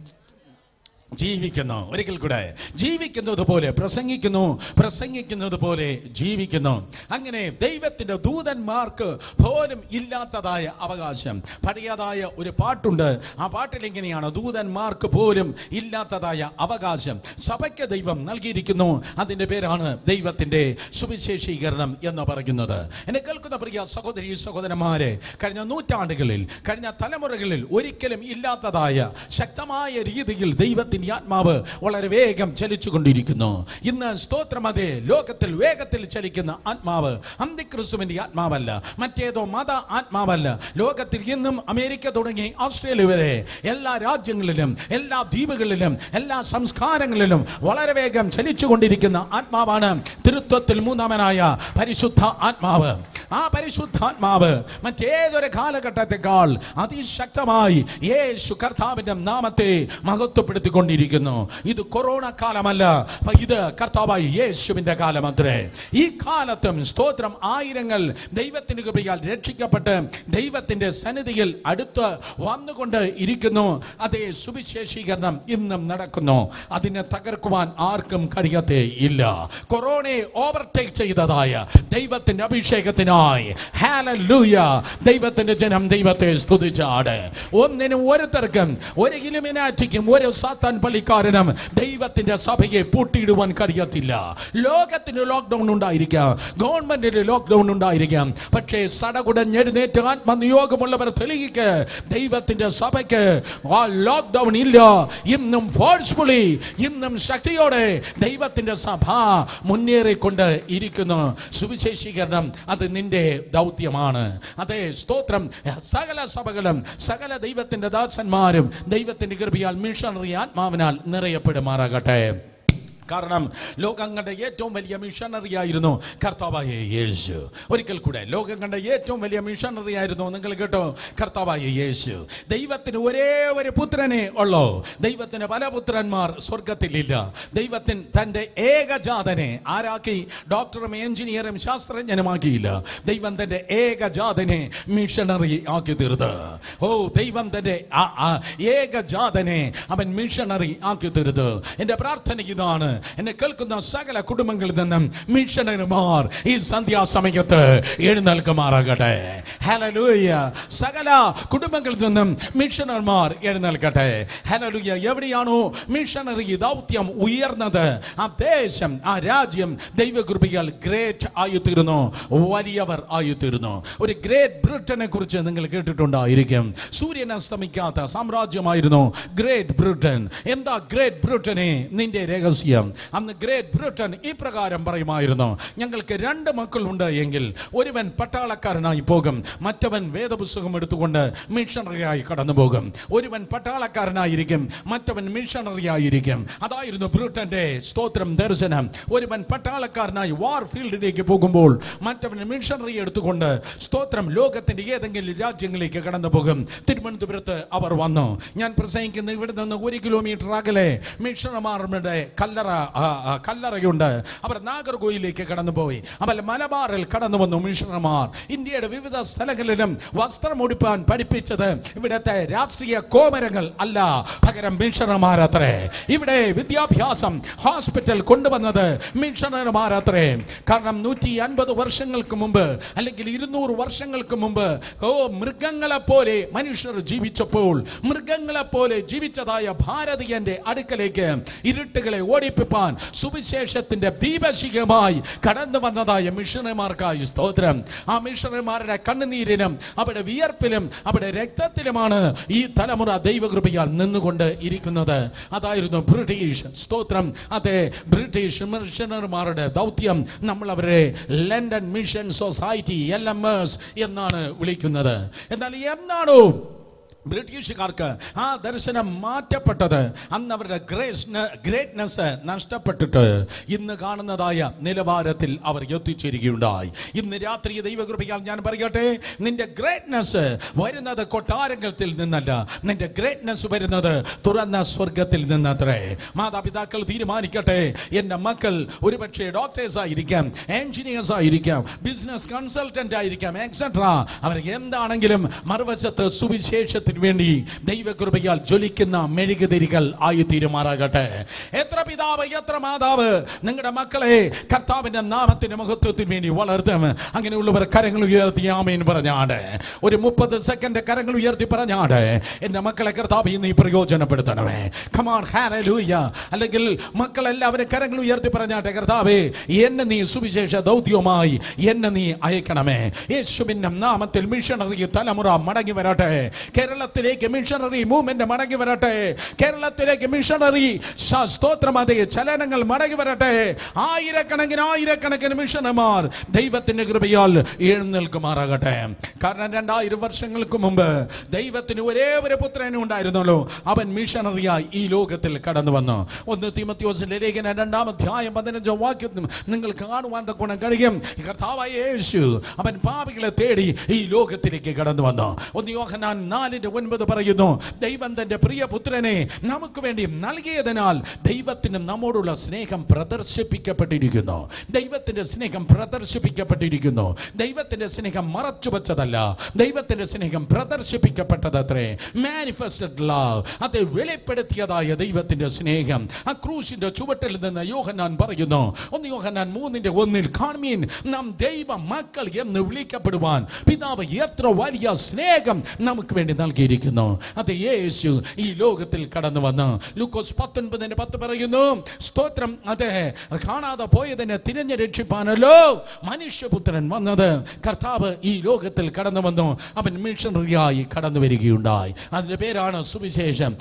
Speaker 1: ജീവിക്കുന്നു ഒരിക്കൽ കൂടെ ജീവിക്കുന്നത് പോലെ പ്രസംഗിക്കുന്നു പ്രസംഗിക്കുന്നത് പോലെ ജീവിക്കുന്നു അങ്ങനെ ദൈവത്തിന്റെ ദൂതന്മാർക്ക് പോലും ഇല്ലാത്തതായ അവകാശം പഴയതായ ഒരു പാട്ടുണ്ട് ആ പാട്ടിൽ ഇങ്ങനെയാണ് ദൂതന്മാർക്ക് പോലും ഇല്ലാത്തതായ അവകാശം സഭയ്ക്ക് ദൈവം നൽകിയിരിക്കുന്നു അതിന്റെ പേരാണ് ദൈവത്തിന്റെ സുവിശേഷീകരണം എന്ന് പറയുന്നത് എന്നെ കേൾക്കുന്ന പ്രിയ സഹോദരി സഹോദരന്മാരെ കഴിഞ്ഞ നൂറ്റാണ്ടുകളിൽ കഴിഞ്ഞ തലമുറകളിൽ ഒരിക്കലും ഇല്ലാത്തതായ ശക്തമായ രീതിയിൽ ദൈവത്തിന്റെ ആത്മാവ് വളരെ വേഗം ചലിച്ചുകൊണ്ടിരിക്കുന്നു ഇന്ന് സ്തോത്രം അതെ ലോകത്തിൽ വേഗത്തിൽ ചലിക്കുന്ന ആത്മാവ് അന്തിക്രിസ്തുവിന്റെ ആത്മാവല്ല മറ്റേതോ മത ആത്മാവല്ല ലോകത്തിൽ ഇന്നും അമേരിക്ക തുടങ്ങി ഓസ്ട്രേലിയ വരെ എല്ലാ രാജ്യങ്ങളിലും എല്ലാ ദ്വീപുകളിലും എല്ലാ സംസ്കാരങ്ങളിലും വളരെ വേഗം ചലിച്ചുകൊണ്ടിരിക്കുന്ന ആത്മാവാണ് തിരുത്വത്തിൽ മൂന്നാമനായ പരിശുദ്ധ ആത്മാവ് ആ പരിശുദ്ധാത്മാവ് മറ്റേതൊരു കാലഘട്ടത്തെക്കാൾ അതിശക്തമായി യേശു കർത്താവിന്റെ നാമത്തെ മഹത്വപ്പെടുത്തിക്കൊണ്ടിരിക്കുന്നു ഇത് കൊറോണ കാലമല്ല ഇത് കർത്താവായി യേശുവിന്റെ കാലമത്രേ ഈ കാലത്തും സ്തോത്രം ആയിരങ്ങൾ ദൈവത്തിന് കൃപയാൽ രക്ഷിക്കപ്പെട്ട് ദൈവത്തിന്റെ സന്നിധിയിൽ അടുത്ത് വന്നുകൊണ്ട് ഇരിക്കുന്നു അതേ സുവിശേഷീകരണം ഇന്നും നടക്കുന്നു അതിനെ തകർക്കുവാൻ ആർക്കും കഴിയത്തേ ഇല്ല കൊറോണയെ ഓവർടേക്ക് ചെയ്തതായ ദൈവത്തിന്റെ അഭിഷേകത്തിനായി ഹാലൂയ ദൈവത്തിന്റെ ജനം ദൈവത്തെ സ്തുതിച്ചാട് ഒന്നിനും ഒരുത്തർക്കും ഒരു ഇലുമിനാറ്റിക്കും ഒരു സാത്താൻ പള്ളിക്കാരനും ദൈവത്തിന്റെ സഭയെ പൂട്ടിയിടുവാൻ കഴിയത്തില്ല ലോകത്തിന് ലോക്ക്ഡൌൺ ഉണ്ടായിരിക്കാം ഗവൺമെന്റിന് ലോക്ക്ഡൌൺ ഉണ്ടായിരിക്കാം പക്ഷേ സടകുടഞ്ഞെഴുന്നേറ്റ് ആത്മനിയോഗമുള്ളവർ തെളിയിക്ക് ദൈവത്തിന്റെ സഭയ്ക്ക് ആ ലോക്ക്ഡൌൺ ഇല്ല ഇന്നും ഫോഴ്സ്ഫുള്ളി ഇന്നും ശക്തിയോടെ ദൈവത്തിന്റെ സഭ മുന്നേറിക്കൊണ്ട് ഇരിക്കുന്നു സുവിശേഷീകരണം അത് നിന്റെ ദൗത്യമാണ് അതെ സ്തോത്രം സകല സഭകളും സകല ദൈവത്തിന്റെ ദാസന്മാരും ദൈവത്തിന്റെ കൃപയാൽ മിഷണറി ആത്മാവിനാൽ നിറയപ്പെടുമാറാകട്ടെ കാരണം ലോകം കണ്ട ഏറ്റവും വലിയ മിഷണറി ആയിരുന്നു കർത്താവായ യേശു ഒരിക്കൽ കൂടെ ലോകം കണ്ട ഏറ്റവും വലിയ മിഷണറി ആയിരുന്നു നിങ്ങൾ കേട്ടോ കർത്താവായ യേശു ദൈവത്തിന് ഒരേ ഒരു പുത്രനെ ഉള്ളോ ദൈവത്തിന് പല പുത്രന്മാർ സ്വർഗത്തിലില്ല ദൈവത്തിന് തൻ്റെ ഏകജാതനെ ആരാക്കി ഡോക്ടറും എഞ്ചിനീയറും ശാസ്ത്രജ്ഞനുമാക്കിയില്ല ദൈവം തൻ്റെ ഏകജാതനെ മിഷണറി ആക്കി തീർത്ത് ഓ ദൈവം തൻ്റെ ആ- ആ ഏകജാതനെ അവൻ മിഷണറി ആക്കി തീർത്ത് എൻ്റെ പ്രാർത്ഥന ഇതാണ് എന്നെ കേൾക്കുന്ന സകല കുടുംബങ്ങളിൽ നിന്നും മിഷണറിമാർ ഈ സന്ധ്യാസമയത്ത് എഴുന്നേൽക്കുമാറാകട്ടെ ഹലലൂയ സകല കുടുംബങ്ങളിൽ നിന്നും മിഷണർമാർ എഴുന്നേൽക്കട്ടെ ഹലലൂയ എവിടെയാണോ മിഷണറി ദൗത്യം ഉയർന്നത് ആ ദേശം ആ രാജ്യം ദൈവകൃപയാൽ ഗ്രേറ്റ് ആയിത്തീരുന്നു വലിയവർ ആയിത്തീരുന്നു ഒരു ഗ്രേറ്റ് ബ്രിട്ടനെ കുറിച്ച് നിങ്ങൾ കേട്ടിട്ടുണ്ടായിരിക്കും സൂര്യൻ അസ്തമിക്കാത്ത സാമ്രാജ്യമായിരുന്നു ഗ്രേറ്റ് ബ്രിട്ടൻ എന്താ ഗ്രേറ്റ് ബ്രിട്ടനെ നിന്റെ രഹസ്യം അന്ന് ഗ്രേറ്റ് ബ്രിട്ടൻ ഈ പ്രകാരം പറയുമായിരുന്നു ഞങ്ങൾക്ക് രണ്ട് മക്കളുണ്ട് എങ്കിൽ ഒരുവൻ പട്ടാളക്കാരനായി പോകും മറ്റവൻ വേദപുസ്തകം എടുത്തുകൊണ്ട് മിഷണറിയായി കടന്നു പോകും ഒരുവൻ പട്ടാളക്കാരനായിരിക്കും മറ്റവൻ മിഷണറി ആയിരിക്കും അതായിരുന്നു ബ്രിട്ടന്റെ സ്തോത്രം ദർശനം ഒരുവൻ പട്ടാളക്കാരനായി വാർ ഫീൽഡിലേക്ക് പോകുമ്പോൾ മറ്റവൻ മിഷണറി എടുത്തുകൊണ്ട് സ്തോത്രം ലോകത്തിന്റെ ഏതെങ്കിലും രാജ്യങ്ങളിലേക്ക് കടന്നു പോകും തിരുവനന്തപുരത്ത് അവർ വന്നു ഞാൻ പ്രസംഗിക്കുന്ന ഇവിടെ നിന്ന് ഒരു കിലോമീറ്റർ അകലെ മിഷണർമാരുടെ കല്ലറ ആ, ആ, കല്ലറയുണ്ട് അവർ നാഗർകോയിലേക്ക് കടന്നുപോയി അവർ മലബാറിൽ കടന്നു വന്നു മിഷണർമാർ ഇന്ത്യയുടെ വിവിധ സ്ഥലങ്ങളിലും വസ്ത്രം ഉടുപ്പാൻ പഠിപ്പിച്ചത് ഇവിടുത്തെ രാഷ്ട്രീയ കോമരങ്ങൾ അല്ല പകരം മിഷണർമാരത്രേ ഇവിടെ വിദ്യാഭ്യാസം ഹോസ്പിറ്റൽ കൊണ്ടുവന്നത് മിഷണർമാരത്രേ കാരണം നൂറ്റി അൻപത് വർഷങ്ങൾക്ക് മുമ്പ് അല്ലെങ്കിൽ ഇരുന്നൂറ് വർഷങ്ങൾക്ക് മുമ്പ് ഓ മൃഗങ്ങളെ പോലെ മനുഷ്യർ ജീവിച്ചപ്പോൾ മൃഗങ്ങളെ പോലെ ജീവിച്ചതായ ഭാരതീയന്റെ അടുക്കലേക്ക് ഇരുട്ടുകളെ ഓടിപ്പിച്ച് പ്രചരിപ്പിപ്പാൻ സുവിശേഷത്തിന്റെ ദീപശിഖമായി കടന്നു വന്നതായ മിഷണറിമാർക്കായി സ്തോത്രം ആ മിഷണറിമാരുടെ കണ്ണുനീരിനും അവരുടെ വിയർപ്പിലും അവരുടെ രക്തത്തിലുമാണ് ഈ തലമുറ ദൈവകൃപയാൽ നിന്നുകൊണ്ട് ഇരിക്കുന്നത് അതായിരുന്നു ബ്രിട്ടീഷ് സ്തോത്രം അതെ ബ്രിട്ടീഷ് മിഷണറിമാരുടെ ദൗത്യം നമ്മൾ അവരെ London Mission Society L M S എന്നാണ് വിളിക്കുന്നത് എന്നാൽ എന്നാണോ ബ്രിട്ടീഷുകാർക്ക് ആ ദർശനം മാറ്റപ്പെട്ടത് അന്ന് അവരുടെ ഗ്രേസ് ഗ്രേറ്റ്നെസ് നഷ്ടപ്പെട്ടിട്ട് ഇന്ന് കാണുന്നതായ നിലവാരത്തിൽ അവർ എത്തിച്ചേരുകയുണ്ടായി ഇന്ന് രാത്രി ദൈവകൃപയാൽ ഞാൻ പറയട്ടെ നിന്റെ ഗ്രേറ്റ്നെസ് വരുന്നത് കൊട്ടാരങ്ങളിൽ നിന്നല്ല നിന്റെ ഗ്രേറ്റ്നെസ് വരുന്നത് തുറന്ന സ്വർഗത്തിൽ നിന്നത്രേ മാതാപിതാക്കൾ തീരുമാനിക്കട്ടെ എൻ്റെ മക്കൾ ഒരുപക്ഷെ ഡോക്ടേഴ്സ് ആയിരിക്കാം എഞ്ചിനീയേഴ്സ് ആയിരിക്കാം ബിസിനസ് കൺസൾട്ടന്റ് ആയിരിക്കാം എക്സെട്ര അവർ എന്താണെങ്കിലും മറുവശത്ത് സുവിശേഷത്തിന് വേണ്ടി ദൈവകൃപയാൽ ജ്വലിക്കുന്ന മെഴുകുതിരികൾ ആയി തീരുമാറാകട്ടെ എത്ര പിതാവ് എത്ര മാതാവ് നിങ്ങളുടെ മക്കളെ കർത്താവിന്റെ നാമത്തിന്റെ മഹത്വത്തിന് വേണ്ടി വളർത്തും അങ്ങനെയുള്ളവർ കരങ്ങൾ ഉയർത്തി ആമേൻ പറഞ്ഞാട് ഒരു മുപ്പത് സെക്കൻഡ് കരങ്ങൾ ഉയർത്തി പറഞ്ഞാട് എന്റെ മക്കളെ കർത്താവ് നീ പ്രയോജനപ്പെടുത്തണമേ കമാൺ ഹാലൂയ അല്ലെങ്കിൽ മക്കളെല്ലാവരും കരങ്ങൾ ഉയർത്തി പറഞ്ഞാട്ടെ കർത്താവേ എന്നെ നീ സുവിശേഷ ദൗത്യവുമായി എന്നെ നീ അയക്കണമേ യേശുവിന്റെ നാമത്തിൽ മിഷണറി തലമുറ മടങ്ങി വരട്ടെ കേരളത്തിലേക്ക് മിഷണറി മൂവ്മെന്റ് മടങ്ങി വരട്ടെ കേരളത്തിലേക്ക് മിഷണറി ശ- സ്തോത്രം അതേ ചലനങ്ങൾ മടങ്ങി വരട്ടെ ആയിരക്കണക്കിന് ആയിരക്കണക്കിന് മിഷണർമാർ ദൈവത്തിന്റെ കൃപയാൽ എഴുന്നേൽക്കുമാറാകട്ടെ കാരണം രണ്ടായിരം വർഷങ്ങൾക്ക് മുമ്പ് ദൈവത്തിന് ഒരേ ഒരു പുത്രനും ഉണ്ടായിരുന്നല്ലോ അവൻ മിഷണറിയായി ഈ ലോകത്തിൽ കടന്നു വന്നു ഒന്ന് തിമത്യോസിന്റെ ലേഖന രണ്ടാം അധ്യായം പതിനഞ്ചോ വാക്യം നിങ്ങൾ കാണുവാൻ ഗുണം കഴിയും കർത്താവായ യേശു അവൻ പാപികളെ തേടി ഈ ലോകത്തിലേക്ക് കടന്നു വന്നു ഒന്ന് യോഹനാൻ നാലിന്റെ ഒൻപത് പറയുന്നു ദൈവം തന്റെ പ്രിയ പുത്രനെ നമുക്ക് വേണ്ടി നൽകിയതിനാൽ ദൈവത്തിന് നമ്മോടുള്ള സ്നേഹം പ്രദർശിപ്പിക്കപ്പെട്ടിരിക്കുന്നു ദൈവത്തിന്റെ സ്നേഹം പ്രദർശിപ്പിക്കപ്പെട്ടിരിക്കുന്നു ദൈവത്തിന്റെ സ്നേഹം മറച്ചു വച്ചതല്ല ദൈവത്തിന്റെ സ്നേഹം പ്രദർശിപ്പിക്കപ്പെട്ടതത്രേ മാനിഫെസ്റ്റഡ് ലവ് അത് വെളിപ്പെടുത്തിയതായ ദൈവത്തിന്റെ സ്നേഹം ആ ക്രൂശിന്റെ ചുവട്ടിൽ നിന്ന് യോഹന്നാൻ പറയുന്നു ഒന്ന് യോഹന്നാൻ മൂന്നിന്റെ ഒന്നിൽ കാണുമീൻ നാം ദൈവ മക്കൾ എന്ന് വിളിക്കപ്പെടുവാൻ പിതാവ് എത്ര വലിയ സ്നേഹം നമുക്ക് വേണ്ടി നൽകിയിരിക്കുന്നു അത് യേശു ഈ ലോകത്തിൽ കടന്നു വന്നു ലൂക്കോസ് പത്തൊൻപതിന്റെ പത്ത് പറയുന്നു സ്തോത്രം അതെ കാണാതെ പോയതിനെ തിരഞ്ഞു രക്ഷിപ്പാനല്ലോ മനുഷ്യപുത്രൻ വന്നത് കർത്താവ് ഈ ലോകത്തിൽ കടന്നു വന്നു അവൻ മിഷണറിയായി കടന്നു വരികയുണ്ടായി അതിന്റെ പേരാണ് സുവിശേഷം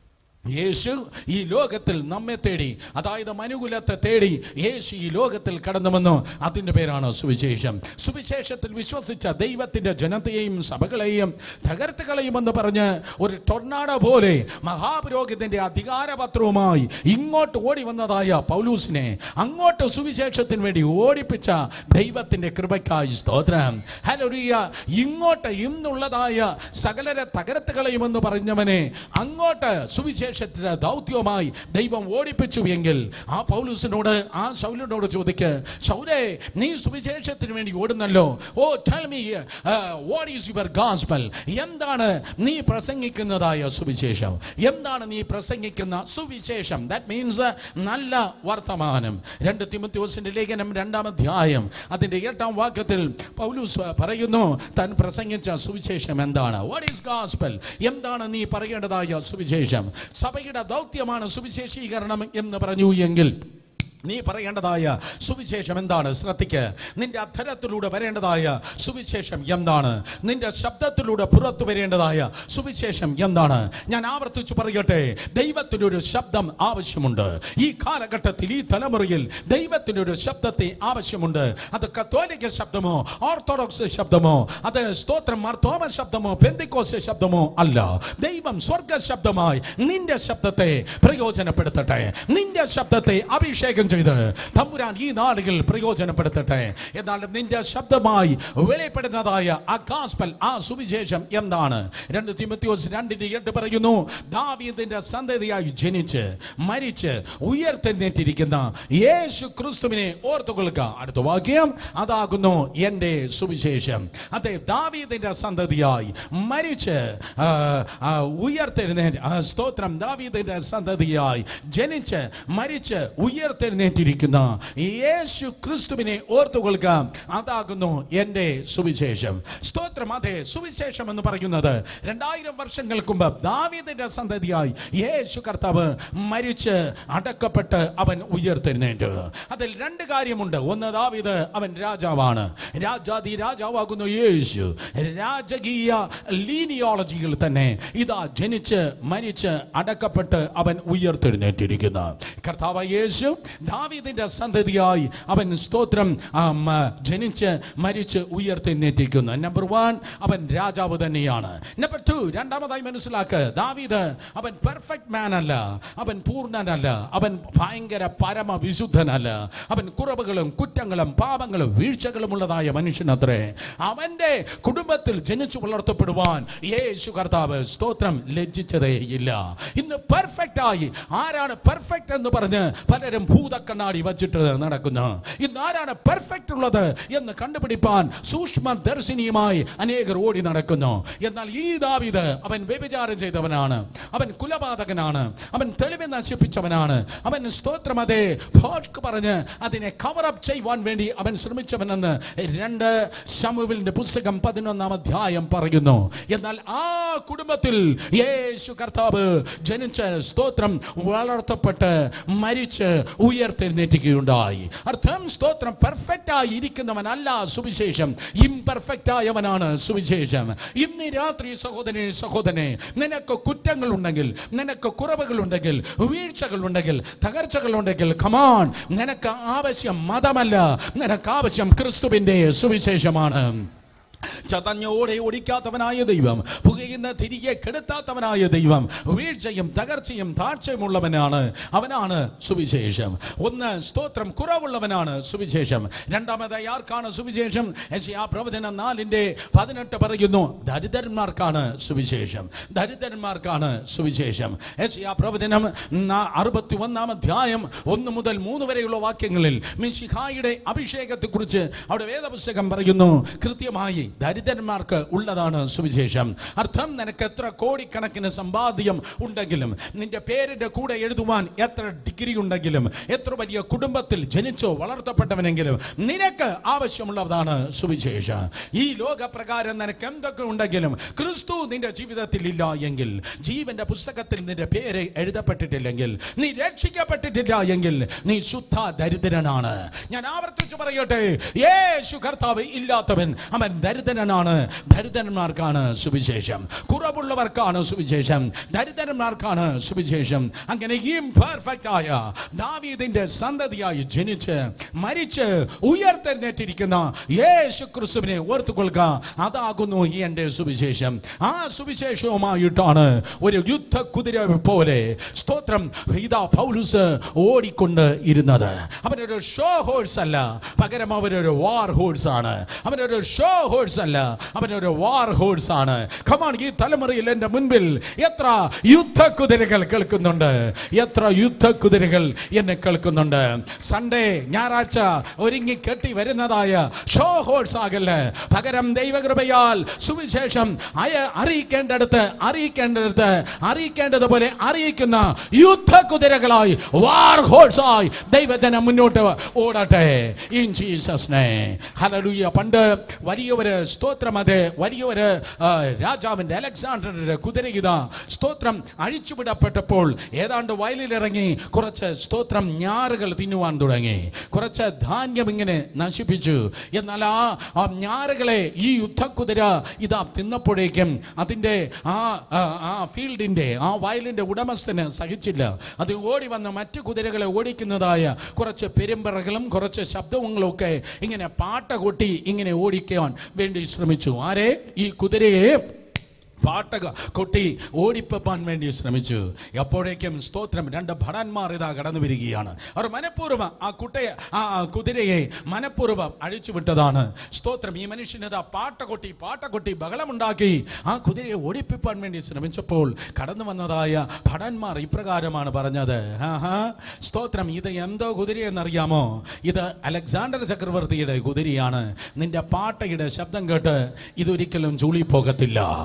Speaker 1: യേശു ഈ ലോകത്തിൽ നമ്മെ തേടി അതായത് മനുകുലത്തെ തേടി യേശു ഈ ലോകത്തിൽ കടന്നു വന്നു അതിൻ്റെ പേരാണ് സുവിശേഷം സുവിശേഷത്തിൽ വിശ്വസിച്ച ദൈവത്തിൻ്റെ ജനതയെയും സഭകളെയും തകർത്ത് കളയുമെന്ന് പറഞ്ഞ് ഒരു ടൊർണാഡോ പോലെ മഹാപുരോഹിതന്റെ അധികാരപത്രവുമായി ഇങ്ങോട്ട് ഓടി വന്നതായ പൗലൂസിനെ അങ്ങോട്ട് സുവിശേഷത്തിന് വേണ്ടി ഓടിപ്പിച്ച ദൈവത്തിന്റെ കൃപയ്ക്കായി സ്തോത്രം ഹലോറിയ ഇങ്ങോട്ട് ഇന്നുള്ളതായ സകലരെ തകർത്ത് കളയുമെന്ന് പറഞ്ഞവനെ അങ്ങോട്ട് സുവിശേഷത്തിന്റെ ദൗത്യവുമായി ദൈവം ഓടിപ്പിച്ചു എങ്കിൽ ആ പൗലൂസിനോട് ആ ശൗലിനോട് ചോദിക്ക് ശൗലേ നീ സുവിശേഷത്തിന് വേണ്ടി ഓടുന്നല്ലോ ഓ tell me what is your gospel എന്താണ് നീ പ്രസംഗിക്കുന്നതായ സുവിശേഷം എന്താണ് നീ പ്രസംഗിക്കുന്ന സുവിശേഷം ദാറ്റ് മീൻസ് നല്ല വർത്തമാനം രണ്ട് തിമത്യോസിന്റെ ലേഖനം രണ്ടാം അധ്യായം അതിന്റെ എട്ടാം വാക്യത്തിൽ പൗലൂസ് പറയുന്നു താൻ പ്രസംഗിച്ച സുവിശേഷം എന്താണ് വാട്ട് ഈസ് ഗാസ്പൽ എന്താണ് നീ പറയേണ്ടതായ സുവിശേഷം സഭയുടെ ദൗത്യമാണ് സുവിശേഷീകരണം എന്ന് പറഞ്ഞു എങ്കിൽ നീ പറയേണ്ടതായ സുവിശേഷം എന്താണ് ശ്രദ്ധിക്ക് നിന്റെ അധരത്തിലൂടെ വരേണ്ടതായ സുവിശേഷം എന്താണ് നിന്റെ ശബ്ദത്തിലൂടെ പുറത്തു വരേണ്ടതായ സുവിശേഷം എന്താണ് ഞാൻ ആവർത്തിച്ചു പറയട്ടെ ദൈവത്തിൻ്റെ ഒരു ശബ്ദം ആവശ്യമുണ്ട് ഈ കാലഘട്ടത്തിൽ ഈ തലമുറയിൽ ദൈവത്തിൻ്റെ ഒരു ശബ്ദത്തെ ആവശ്യമുണ്ട് അത് കത്തോലിക്ക ശബ്ദമോ ഓർത്തഡോക്സ് ശബ്ദമോ അത് സ്തോത്രം മാർത്തോമ ശബ്ദമോ പെന്തിക്കോസ് ശബ്ദമോ അല്ല ദൈവം സ്വർഗ ശബ്ദമായി നിന്റെ ശബ്ദത്തെ പ്രയോജനപ്പെടുത്തട്ടെ നിന്റെ ശബ്ദത്തെ അഭിഷേകം ചെയ്ത് തമ്പുരാൻ ഈ നാടുകൾ പ്രയോജനപ്പെടുത്തട്ടെ എന്നാൽ നിന്റെ ശബ്ദമായി വെളിപ്പെടുന്നതായ ആ ഗാസ്പൽ ആ സുവിശേഷം എന്താണ് രണ്ട് തിമത്യോസ് രണ്ടിന്റെ എട്ട് പറയുന്നു ദാവീദിന്റെ സന്തതിയായി ജനിച്ച് മരിച്ച് ഉയർത്തെഴുന്നേറ്റിരിക്കുന്ന യേശു ക്രിസ്തുവിനെ ഓർത്തുകൊള്ളുക അടുത്ത വാക്യം അതാകുന്നു എൻ്റെ സുവിശേഷം അതെ ദാവീദിന്റെ സന്തതിയായി മരിച്ച് ആ, ആ, ഉയർത്തെഴുന്നേറ്റ് ആ, സ്തോത്രം ദാവീദിന്റെ സന്തതിയായി ജനിച്ച് മരിച്ച് ഉയർത്തെഴുന്നേറ്റ് ഉയർത്തെഴുന്നേറ്റിരിക്കുന്ന യേശു ക്രിസ്തുവിനെ ഓർത്തുകൊള്ളുക അതാകുന്നു എൻ്റെ സുവിശേഷം സ്തോത്രം അതെ സുവിശേഷം എന്ന് പറയുന്നത് രണ്ടായിരം വർഷങ്ങൾക്ക് മുമ്പ് ദാവീദിന്റെ സന്തതിയായി യേശു കർത്താവ് മരിച്ച് അടക്കപ്പെട്ട് അവൻ ഉയർത്തെഴുന്നേറ്റ് അതിൽ രണ്ട് കാര്യമുണ്ട് ഒന്ന് ദാവീദ് അവൻ രാജാവാണ് രാജാതി രാജാവാകുന്നു യേശു രാജകീയ ലീനിയോളജികൾ തന്നെ ഇതാ ജനിച്ച് മരിച്ച് അടക്കപ്പെട്ട് അവൻ ഉയർത്തെഴുന്നേറ്റിരിക്കുന്നു കർത്താവ് യേശു ദാവീദിന്റെ സന്തതിയായി അവൻ സ്തോത്രം ആം, ജനിച്ച് മരിച്ച് ഉയർത്തെഴുന്നേറ്റിരിക്കുന്നു നമ്പർ വൺ അവൻ രാജാവ് തന്നെയാണ് നമ്പർ ടു രണ്ടാമതായി മനസ്സിലാക്ക് ദാവീദ് അവൻ പെർഫെക്റ്റ് മാൻ അല്ല അവൻ പൂർണ്ണനല്ല അവൻ ഭയങ്കര പരമവിശുദ്ധനല്ല അവൻ കുറവുകളും കുറ്റങ്ങളും പാപങ്ങളും വീഴ്ചകളും ഉള്ളതായ മനുഷ്യനത്രേ അവന്റെ കുടുംബത്തിൽ ജനിച്ചു വളർത്തപ്പെടുവാൻ യേശു കർത്താവ് സ്തോത്രം ലജ്ജിച്ചതേ ഇല്ല ഇന്ന് പെർഫെക്റ്റ് ആയി ആരാണ് പെർഫെക്റ്റ് എന്ന് പറഞ്ഞ് പലരും ഭൂതക്കണ്ണാടി വച്ചിട്ട് നടക്കുന്നു ഇന്ന് ആരാണ് പെർഫെക്റ്റ് ഉള്ളത് എന്ന് കണ്ടുപിടിപ്പാൻ സൂക്ഷ്മ ദർശിനിയുമായി അനേകർ ഓടി നടക്കുന്നു എന്നാൽ ഈ ദാവിദ് അവൻ വ്യഭിചാരം ചെയ്തവനാണ് അവൻ കുലപാതകനാണ് അവൻ തെളിവ് നശിപ്പിച്ചവനാണ് അവൻ സ്തോത്രം അതേ ഭോഷ്ക്ക് പറഞ്ഞ് അതിനെ കവർ അപ്പ് ചെയ്യുവാൻ വേണ്ടി അവൻ ശ്രമിച്ചവനെന്ന് രണ്ട് ശമുവിലിന്റെ പുസ്തകം പതിനൊന്നാം അധ്യായം പറയുന്നു എന്നാൽ ആ കുടുംബത്തിൽ യേശു കർത്താവ് ജനിച്ച സ്തോത്രം വളർത്തപ്പെട്ട് മരിച്ച് ഉയർത്തെഴുന്നേറ്റുകയുണ്ടായി അർത്ഥം സ്തോത്രം പെർഫെക്റ്റ് ആയി ഇരിക്കുന്നവനല്ല സുവിശേഷം ഇംപെർഫെക്റ്റ് ആയവനാണ് സുവിശേഷം ഇന്ന് രാത്രി സഹോദരനെ സഹോദരനെ നിനക്ക് കുറ്റങ്ങൾ ഉണ്ടെങ്കിൽ നിനക്ക് കുറവുകൾ ഉണ്ടെങ്കിൽ വീഴ്ചകൾ ഉണ്ടെങ്കിൽ തകർച്ചകൾ ഉണ്ടെങ്കിൽ കമാൺ നിനക്ക് ആവശ്യം മതമല്ല നിനക്ക് ആവശ്യം ക്രിസ്തുവിന്റെ സുവിശേഷമാണ് ചതഞ്ഞോടെ ഓടിക്കാത്തവനായ ദൈവം പുകയുന്ന തിരികെ കെടുത്താത്തവനായ ദൈവം വീഴ്ചയും തകർച്ചയും താഴ്ചയുമുള്ളവനാണ് അവനാണ് സുവിശേഷം ഒന്ന് സ്തോത്രം കുറവുള്ളവനാണ് സുവിശേഷം രണ്ടാമതായി ആർക്കാണ് സുവിശേഷം യെശയ്യാ പ്രവചനം നാലിന്റെ പതിനെട്ട് പറയുന്നു ദരിദ്രന്മാർക്കാണ് സുവിശേഷം ദരിദ്രന്മാർക്കാണ് സുവിശേഷം യെശയ്യാ പ്രവചനം അറുപത്തി ഒന്നാം അധ്യായം ഒന്ന് മുതൽ മൂന്ന് വരെയുള്ള വാക്യങ്ങളിൽ മിശിഹായുടെ അഭിഷേകത്തെക്കുറിച്ച് അവിടെ വേദപുസ്തകം പറയുന്നു കൃത്യമായി ദരിദ്രന്മാർക്ക് ഉള്ളതാണ് സുവിശേഷം അർത്ഥം നിനക്ക് എത്ര കോടിക്കണക്കിന് സമ്പാദ്യം ഉണ്ടെങ്കിലും നിന്റെ പേരിന്റെ കൂടെ എഴുതുവാൻ എത്ര ഡിഗ്രി ഉണ്ടെങ്കിലും എത്ര വലിയ കുടുംബത്തിൽ ജനിച്ചോ വളർത്തപ്പെട്ടവനെങ്കിലും നിനക്ക് ആവശ്യമുള്ളതാണ് സുവിശേഷം ഈ ലോകപ്രകാരം നിനക്ക് എന്തൊക്കെ ഉണ്ടെങ്കിലും ക്രിസ്തു നിന്റെ ജീവിതത്തിൽ ഇല്ല എങ്കിൽ ജീവന്റെ പുസ്തകത്തിൽ നിന്റെ പേര് എഴുതപ്പെട്ടിട്ടില്ലെങ്കിൽ നീ രക്ഷിക്കപ്പെട്ടിട്ടില്ല എങ്കിൽ നീ ശുദ്ധ ദരിദ്രനാണ് ഞാൻ ആവർത്തിച്ചു പറയട്ടെ യേശു കർത്താവ് ഇല്ലാത്തവൻ അവൻ ദരിദ്രനാണ് ദരിദ്രന്മാർക്കാണ് സുവിശേഷം കുറവുള്ളവർക്കാണ് സുവിശേഷം ദരിദ്രന്മാർക്കാണ് സുവിശേഷം അങ്ങനെ ഇംപെർഫെക്റ്റ് ആയ ദാവീദിന്റെ സന്തതിയായി ജനിച്ച് മരിച്ച് ഉയർത്തെഴുന്നേറ്റിരിക്കുന്ന യേശു ക്രിസ്തുവിനെ ഓർത്തുകൊള്ളുക അതാകുന്നു ഈ എൻ്റെ സുവിശേഷം ആ സുവിശേഷവുമായിട്ടാണ് ഒരു യുദ്ധ കുതിര പോലെ സ്തോത്രം ഇതാ പൗലുസ് ഓടിക്കൊണ്ട് ഇരുന്നത് അവനൊരു ഷോ ഹോഴ്സ് അല്ല പകരം അവനൊരു വാർ ഹോഴ്സ് ആണ് അവനൊരു ഷോ ഹോഴ്സ് അല്ല അവനൊരു വാർ ഹോഴ്സ് ആണ് കമാൺ ഈ തലമുറയിൽ എൻ്റെ മുൻപിൽ എത്ര യുദ്ധ കുതിരകൾ കേൾക്കുന്നുണ്ട് എത്ര യുദ്ധ കുതിരകൾ എന്നെ കേൾക്കുന്നുണ്ട് സൺഡേ ഞായറാഴ്ച ഒരുങ്ങി കെട്ടി വരുന്നതായ ഷോ ഹോഴ്സ് ആകല്ലേ പകരം ദൈവകൃപയാൽ സുവിശേഷം അയ അറിയിക്കേണ്ടടുത്ത് അറിയിക്കേണ്ടടുത്ത് അറിയിക്കേണ്ടതുപോലെ അറിയിക്കുന്ന യുദ്ധ കുതിരകളായി വാർ ഹോഴ്സ് ആയി ദൈവജനം മുന്നോട്ട് ഓടട്ടെ ഇൻ ജീസസ് നെ ഹല്ലേലൂയ പണ്ട് വലിയൊരു സ്തോത്രം അത് വലിയൊരു ആ, രാജാവിന്റെ അലക്സാണ്ടറിന്റെ കുതിര ഇതാ സ്തോത്രം അഴിച്ചുവിടപ്പെട്ടപ്പോൾ ഏതാണ്ട് വയലിലിറങ്ങി കുറച്ച് സ്തോത്രം ഞാറുകൾ തിന്നുവാൻ തുടങ്ങി കുറച്ച് ധാന്യം ഇങ്ങനെ നശിപ്പിച്ചു എന്നാൽ ആ ആ ഞാറുകളെ ഈ യുദ്ധക്കുതിര ഇതാ തിന്നപ്പോഴേക്കും അതിൻ്റെ ആ ആ, ആ ഫീൽഡിൻ്റെ ആ വയലിൻ്റെ ഉടമസ്ഥന് സഹിച്ചില്ല അത് ഓടി വന്ന് മറ്റു കുതിരകളെ ഓടിക്കുന്നതായ കുറച്ച് പെരുമ്പറകളും കുറച്ച് ശബ്ദങ്ങളും ഒക്കെ ഇങ്ങനെ പാട്ട കൊട്ടി ഇങ്ങനെ ഓടിക്കാൻ വേണ്ടി ശ്രമിച്ചു ആരെ ഈ കുതിരയെ പാട്ട കൊട്ടി ഓടിപ്പാൻ വേണ്ടി ശ്രമിച്ചു അപ്പോഴേക്കും സ്തോത്രം രണ്ട് ഭടന്മാർ ഇതാ കടന്നു വരികയാണ് അവർ മനഃപൂർവ്വം ആ കുട്ടയെ ആ ആ കുതിരയെ മനഃപൂർവ്വം അഴിച്ചുവിട്ടതാണ് സ്തോത്രം ഈ മനുഷ്യനിതാ പാട്ട കൊട്ടി പാട്ട കൊട്ടി ബഹളമുണ്ടാക്കി ആ കുതിരയെ ഓടിപ്പിപ്പാൻ വേണ്ടി ശ്രമിച്ചപ്പോൾ കടന്നു വന്നതായ ഭടന്മാർ ഇപ്രകാരമാണ് പറഞ്ഞത് ആഹാ സ്തോത്രം ഇത് എന്തോ കുതിരയെന്നറിയാമോ ഇത് അലക്സാണ്ടർ ചക്രവർത്തിയുടെ കുതിരയാണ് നിന്റെ പാട്ടയുടെ ശബ്ദം കേട്ട് ഇതൊരിക്കലും ചൂളിപ്പോകത്തില്ല കാരണം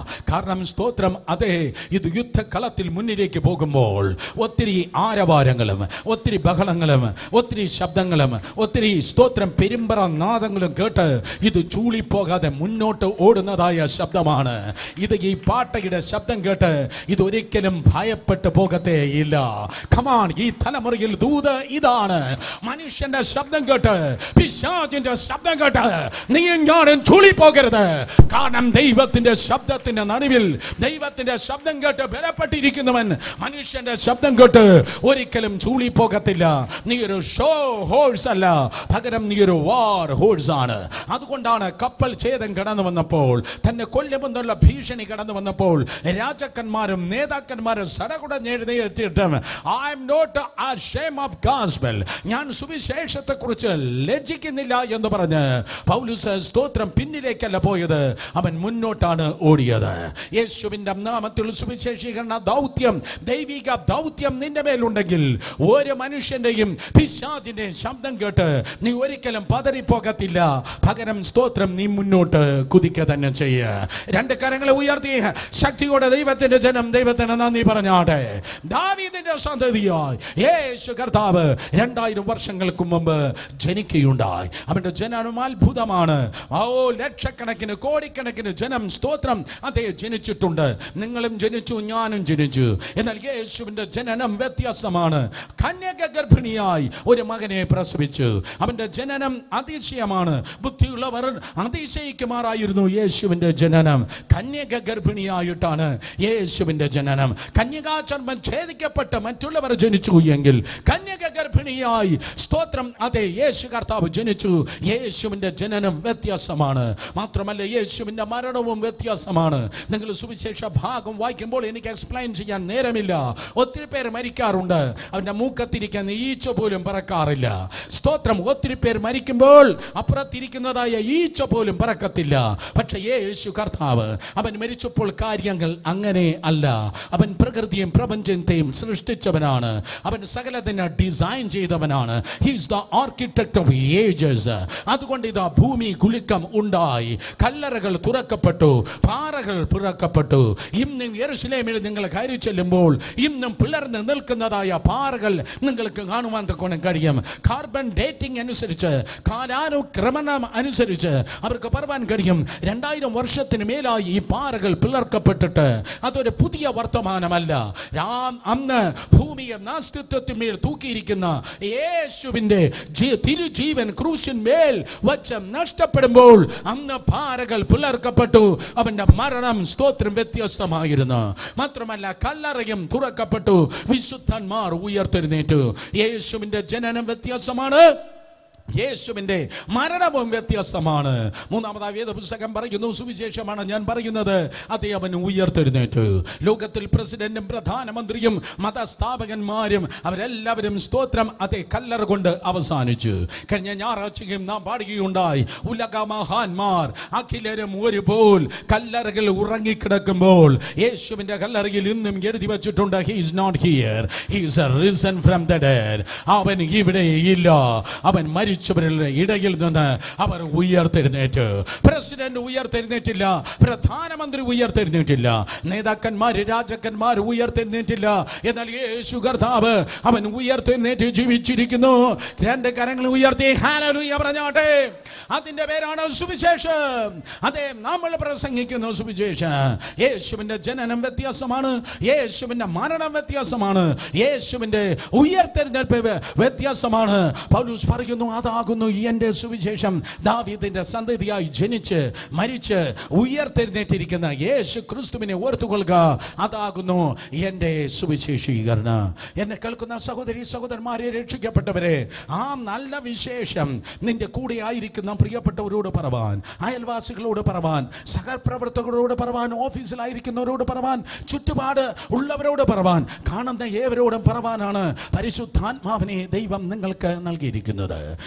Speaker 1: കാരണം സ്തോത്രം അതെ ഇത് യുദ്ധക്കളത്തിൽ മുന്നിലേക്ക് പോകുമ്പോൾ ഒത്തിരി ആരവാരങ്ങളും ഒത്തിരി ബഹളങ്ങളും ഒത്തിരി ശബ്ദങ്ങളും ഒത്തിരി സ്തോത്രം പെരുമ്പറ നാദങ്ങളും കേട്ട് ഇത് ചൂളിപ്പോകാതെ മുന്നോട്ട് ഓടുന്നതായ ശബ്ദമാണ് ഇത് ഈ പാട്ടയുടെ ശബ്ദം കേട്ട് ഇത് ഒരിക്കലും ഭയപ്പെട്ടു പോകത്തേ ഇല്ല കമാൺ ഈ തലമുറയിൽ ദൂത് ഇതാണ് മനുഷ്യന്റെ ശബ്ദം കേട്ട് പിശാചിന്റെ ശബ്ദം കേട്ട് നീ ഞാനും ചൂളിപ്പോകരുത് കാരണം ദൈവത്തിന്റെ ശബ്ദത്തിന്റെ നടുവിൽ ദൈവത്തിന്റെ ശബ്ദം കേട്ട് ബലപ്പെട്ടിരിക്കുന്നവൻ മനുഷ്യന്റെ ശബ്ദം കേട്ട് ഒരിക്കലും ചൂളിപ്പോകത്തില്ല നീ ഒരു ഷോ ഹോഴ്സ് അല്ല പകരം നീ ഒരു വാർ ഹോഴ്സ് ആണ് അതുകൊണ്ടാണ് കപ്പൽ ഛേദം കടന്നു വന്നപ്പോൾ തന്നെ കൊല്ലുമെന്നുള്ള ഭീഷണി കടന്നു വന്നപ്പോൾ രാജാക്കന്മാരും നേതാക്കന്മാരും സടകുടഞ്ഞെഴുതിയിട്ടും ഐ എം നോട്ട് ആ ഷേം ഓഫ് ഗാസ്ബൽ ഞാൻ സുവിശേഷത്തെ കുറിച്ച് ലജ്ജിക്കുന്നില്ല എന്ന് പറഞ്ഞ് പൗലുസ് സ്തോത്രം പിന്നിലേക്കല്ല പോയത് അവൻ മുന്നോട്ടാണ് ഓടിയത് യേശുവിന്റെ നാമത്തിൽ സുവിശേഷീകരണ ദൗത്യം ദൈവിക ദൗത്യം നിന്റെ മേലുണ്ടെങ്കിൽ ഒരു മനുഷ്യന്റെയും പിശാചിന്റെയും ശബ്ദം കേട്ട് നീ ഒരിക്കലും പതറിപ്പോകത്തില്ല പകരം സ്തോത്രം നീ മുന്നോട്ട് കുതിക്കുക തന്നെ ചെയ്യ രണ്ട് കരങ്ങളെ ഉയർത്തി ശക്തിയോടെ ദൈവത്തിന്റെ ജനം ദൈവത്തിന് നന്ദി പറഞ്ഞാട്ടെ ദാവീദിന്റെ സന്തതിയായി യേശു കർത്താവ് രണ്ടായിരം വർഷങ്ങൾക്ക് മുമ്പ് ജനിക്കുകയുണ്ടായി അവന്റെ ജനനം അത്ഭുതമാണ് ഓ ലക്ഷക്കണക്കിന് കോടിക്കണക്കിന് ജനം സ്തോത്രം അതേ ജനിച്ചിട്ടുണ്ട് നിങ്ങളും ജനിച്ചു ഞാനും ജനിച്ചു എന്നാൽ യേശുവിന്റെ ജനനം വ്യത്യാസമാണ് കന്യക ഗർഭിണിയായി ഒരു മകനെ പ്രസവിച്ചു അവന്റെ ജനനം അതിശയമാണ് ബുദ്ധിയുള്ളവർ അതിശയിക്കുമാറായിരുന്നു യേശുവിന്റെ ജനനം കന്യക ഗർഭിണിയായിട്ടാണ് യേശുവിന്റെ ജനനം കന്യകാചർമ്മം ഛേദിക്കപ്പെട്ട് മറ്റുള്ളവർ ജനിച്ചു എങ്കിൽ കന്യക ഗർഭിണിയായി സ്തോത്രം അതെ യേശു കർത്താവ് ജനിച്ചു യേശുവിന്റെ ജനനം വ്യത്യാസമാണ് മാത്രമല്ല യേശുവിന്റെ മരണവും വ്യത്യാസമാണ് നിങ്ങൾ സുവിശേഷ ഭാഗം വായിക്കുമ്പോൾ എനിക്ക് എക്സ്പ്ലെയിൻ ചെയ്യാൻ നേരമില്ല ഒത്തിരി പേര് മരിക്കാറുണ്ട് അവന്റെ മൂക്കത്തിരിക്കുന്ന ഈച്ച പോലും പറക്കാറില്ല സ്തോത്രം ഒത്തിരി പേർ മരിക്കുമ്പോൾ അപ്പുറത്തിരിക്കുന്നതായ ഈച്ച പോലും പറക്കത്തില്ല പക്ഷേ യേശു കർത്താവ് അവൻ മരിച്ചപ്പോൾ കാര്യങ്ങൾ അങ്ങനെ അല്ല അവൻ പ്രകൃതിയും പ്രപഞ്ചത്തെയും സൃഷ്ടിച്ചവനാണ് അവൻ സകലത്തിനെ ഡിസൈൻ ചെയ്തവനാണ് he's the architect of ages അതുകൊണ്ട് ഇതാ ഭൂമി കുലുക്കം ഉണ്ടായി കല്ലറകൾ തുറക്കപ്പെട്ടു പാറകൾ പിറക്കപ്പെട്ടു ഇന്നും യെരുശലേമിൽ നിങ്ങൾ കയറി ചെല്ലുമ്പോൾ ഇന്നും പിളർന്ന് നിൽക്കുന്നതായ പാറകൾ നിങ്ങൾക്ക് കാണുവാൻ തക്കോണം കഴിയും കാർബൺ ഡേറ്റിംഗ് അനുസരിച്ച് കാലാനുക്രമണം അനുസരിച്ച് അവർക്ക് പറയാൻ കഴിയും രണ്ടായിരം വർഷത്തിന് മേലായി ഈ പാറകൾ പിളർക്കപ്പെട്ടിട്ട് അതൊരു പുതിയ വർത്തമാനമല്ല രാം അന്ന് ഭൂമിയെ നാസ്തിത്വത്തിന്മേൽ തൂക്കിയിരിക്കുന്ന യേശുവിന്റെ ജീ- തിരുജീവൻ ക്രൂശിന്മേൽ വച്ച് നഷ്ടപ്പെടുമ്പോൾ അന്ന് പാറകൾ പിളർക്കപ്പെട്ടു അവന്റെ മരണം സ്തോത്രം വ്യത്യസ്തമായിരുന്നു മാത്രമല്ല കല്ലറയും തുറക്കപ്പെട്ടു വിശുദ്ധന്മാർ ഉയർത്തെഴുന്നേറ്റു യേശുവിന്റെ ജനനം വ്യത്യാസമാണ് യേശുവിന്റെ മരണവും വ്യത്യസ്തമാണ് മൂന്നാമതായി വേദപുസ്തകം പറയുന്നു സുവിശേഷമാണ് ഞാൻ പറയുന്നത് അതേ അവൻ ഉയർത്തെഴുന്നേറ്റു ലോകത്തിൽ പ്രസിഡന്റും പ്രധാനമന്ത്രിയും മതസ്ഥാപകന്മാരും അവരെല്ലാവരും സ്തോത്രം അതേ കല്ലറ കൊണ്ട് അവസാനിച്ചു കഴിഞ്ഞ ഞായറാഴ്ചയും നാം പാടുകയുണ്ടായി ഉലക മഹാന്മാർ അഖിലരും ഒരുപോൽ കല്ലറകൾ ഉറങ്ങിക്കിടക്കുമ്പോൾ യേശുവിന്റെ കല്ലറയിൽ ഇന്നും എഴുതി വെച്ചിട്ടുണ്ട് he is not here he is risen from the dead അവൻ ഇവിടെ ഇല്ല അവൻ മരിച്ചവരുടെ ഇടയിൽ നിന്ന് അവർ ഉയർത്തെഴുന്നേറ്റ് പ്രസിഡന്റ് ഉയർത്തെഴുന്നേറ്റില്ല പ്രധാനമന്ത്രി ഉയർത്തെഴുന്നേറ്റില്ല നേതാക്കന്മാർ രാജാക്കന്മാർ ഉയർത്തെഴുന്നേറ്റില്ല എന്നാൽ യേശു കർത്താവ് അവൻ ഉയർത്തെഴുന്നേറ്റ് ജീവിച്ചിരിക്കുന്നു രണ്ട് കരങ്ങൾ ഉയർത്തി ഹാലലൂയ പറഞ്ഞാട്ടെ അതിന്റെ പേരാണ് സുവിശേഷം അതെ നമ്മൾ പ്രസംഗിക്കുന്ന സുവിശേഷം യേശുവിന്റെ ജനനം വ്യത്യാസമാണ് യേശുവിന്റെ മരണം വ്യത്യാസമാണ് യേശുവിന്റെ ഉയർത്തെഴുന്നേൽപ്പ് വ്യ- വ്യത്യാസമാണ് പൗലൂസ് പറയുന്നു അതാകുന്നു എൻ്റെ സുവിശേഷം ദാവീദിന്റെ സന്തതിയായി ജനിച്ച് മരിച്ച് ഉയർത്തെഴുന്നേറ്റിരിക്കുന്ന യേശു ക്രിസ്തുവിനെ ഓർത്തുകൊള്ളുക അതാകുന്നു എൻ്റെ സുവിശേഷീകരണം എന്നെ കേൾക്കുന്ന സഹോദരി സഹോദരന്മാരെ രക്ഷിക്കപ്പെട്ടവരെ ആ നല്ല വിശേഷം നിന്റെ കൂടെ ആയിരിക്കുന്ന പ്രിയപ്പെട്ടവരോട് പറവാൻ അയൽവാസികളോട് പറവാൻ സഹപ്രവർത്തകരോട് പറവാൻ ഓഫീസിലായിരിക്കുന്നവരോട് പറവാൻ ചുറ്റുപാട് ഉള്ളവരോട് പറവാൻ കാണുന്ന ഏവരോടും പറവാനാണ് പരിശുദ്ധാത്മാവിനെ ദൈവം നിങ്ങൾക്ക് നൽകിയിരിക്കുന്നത്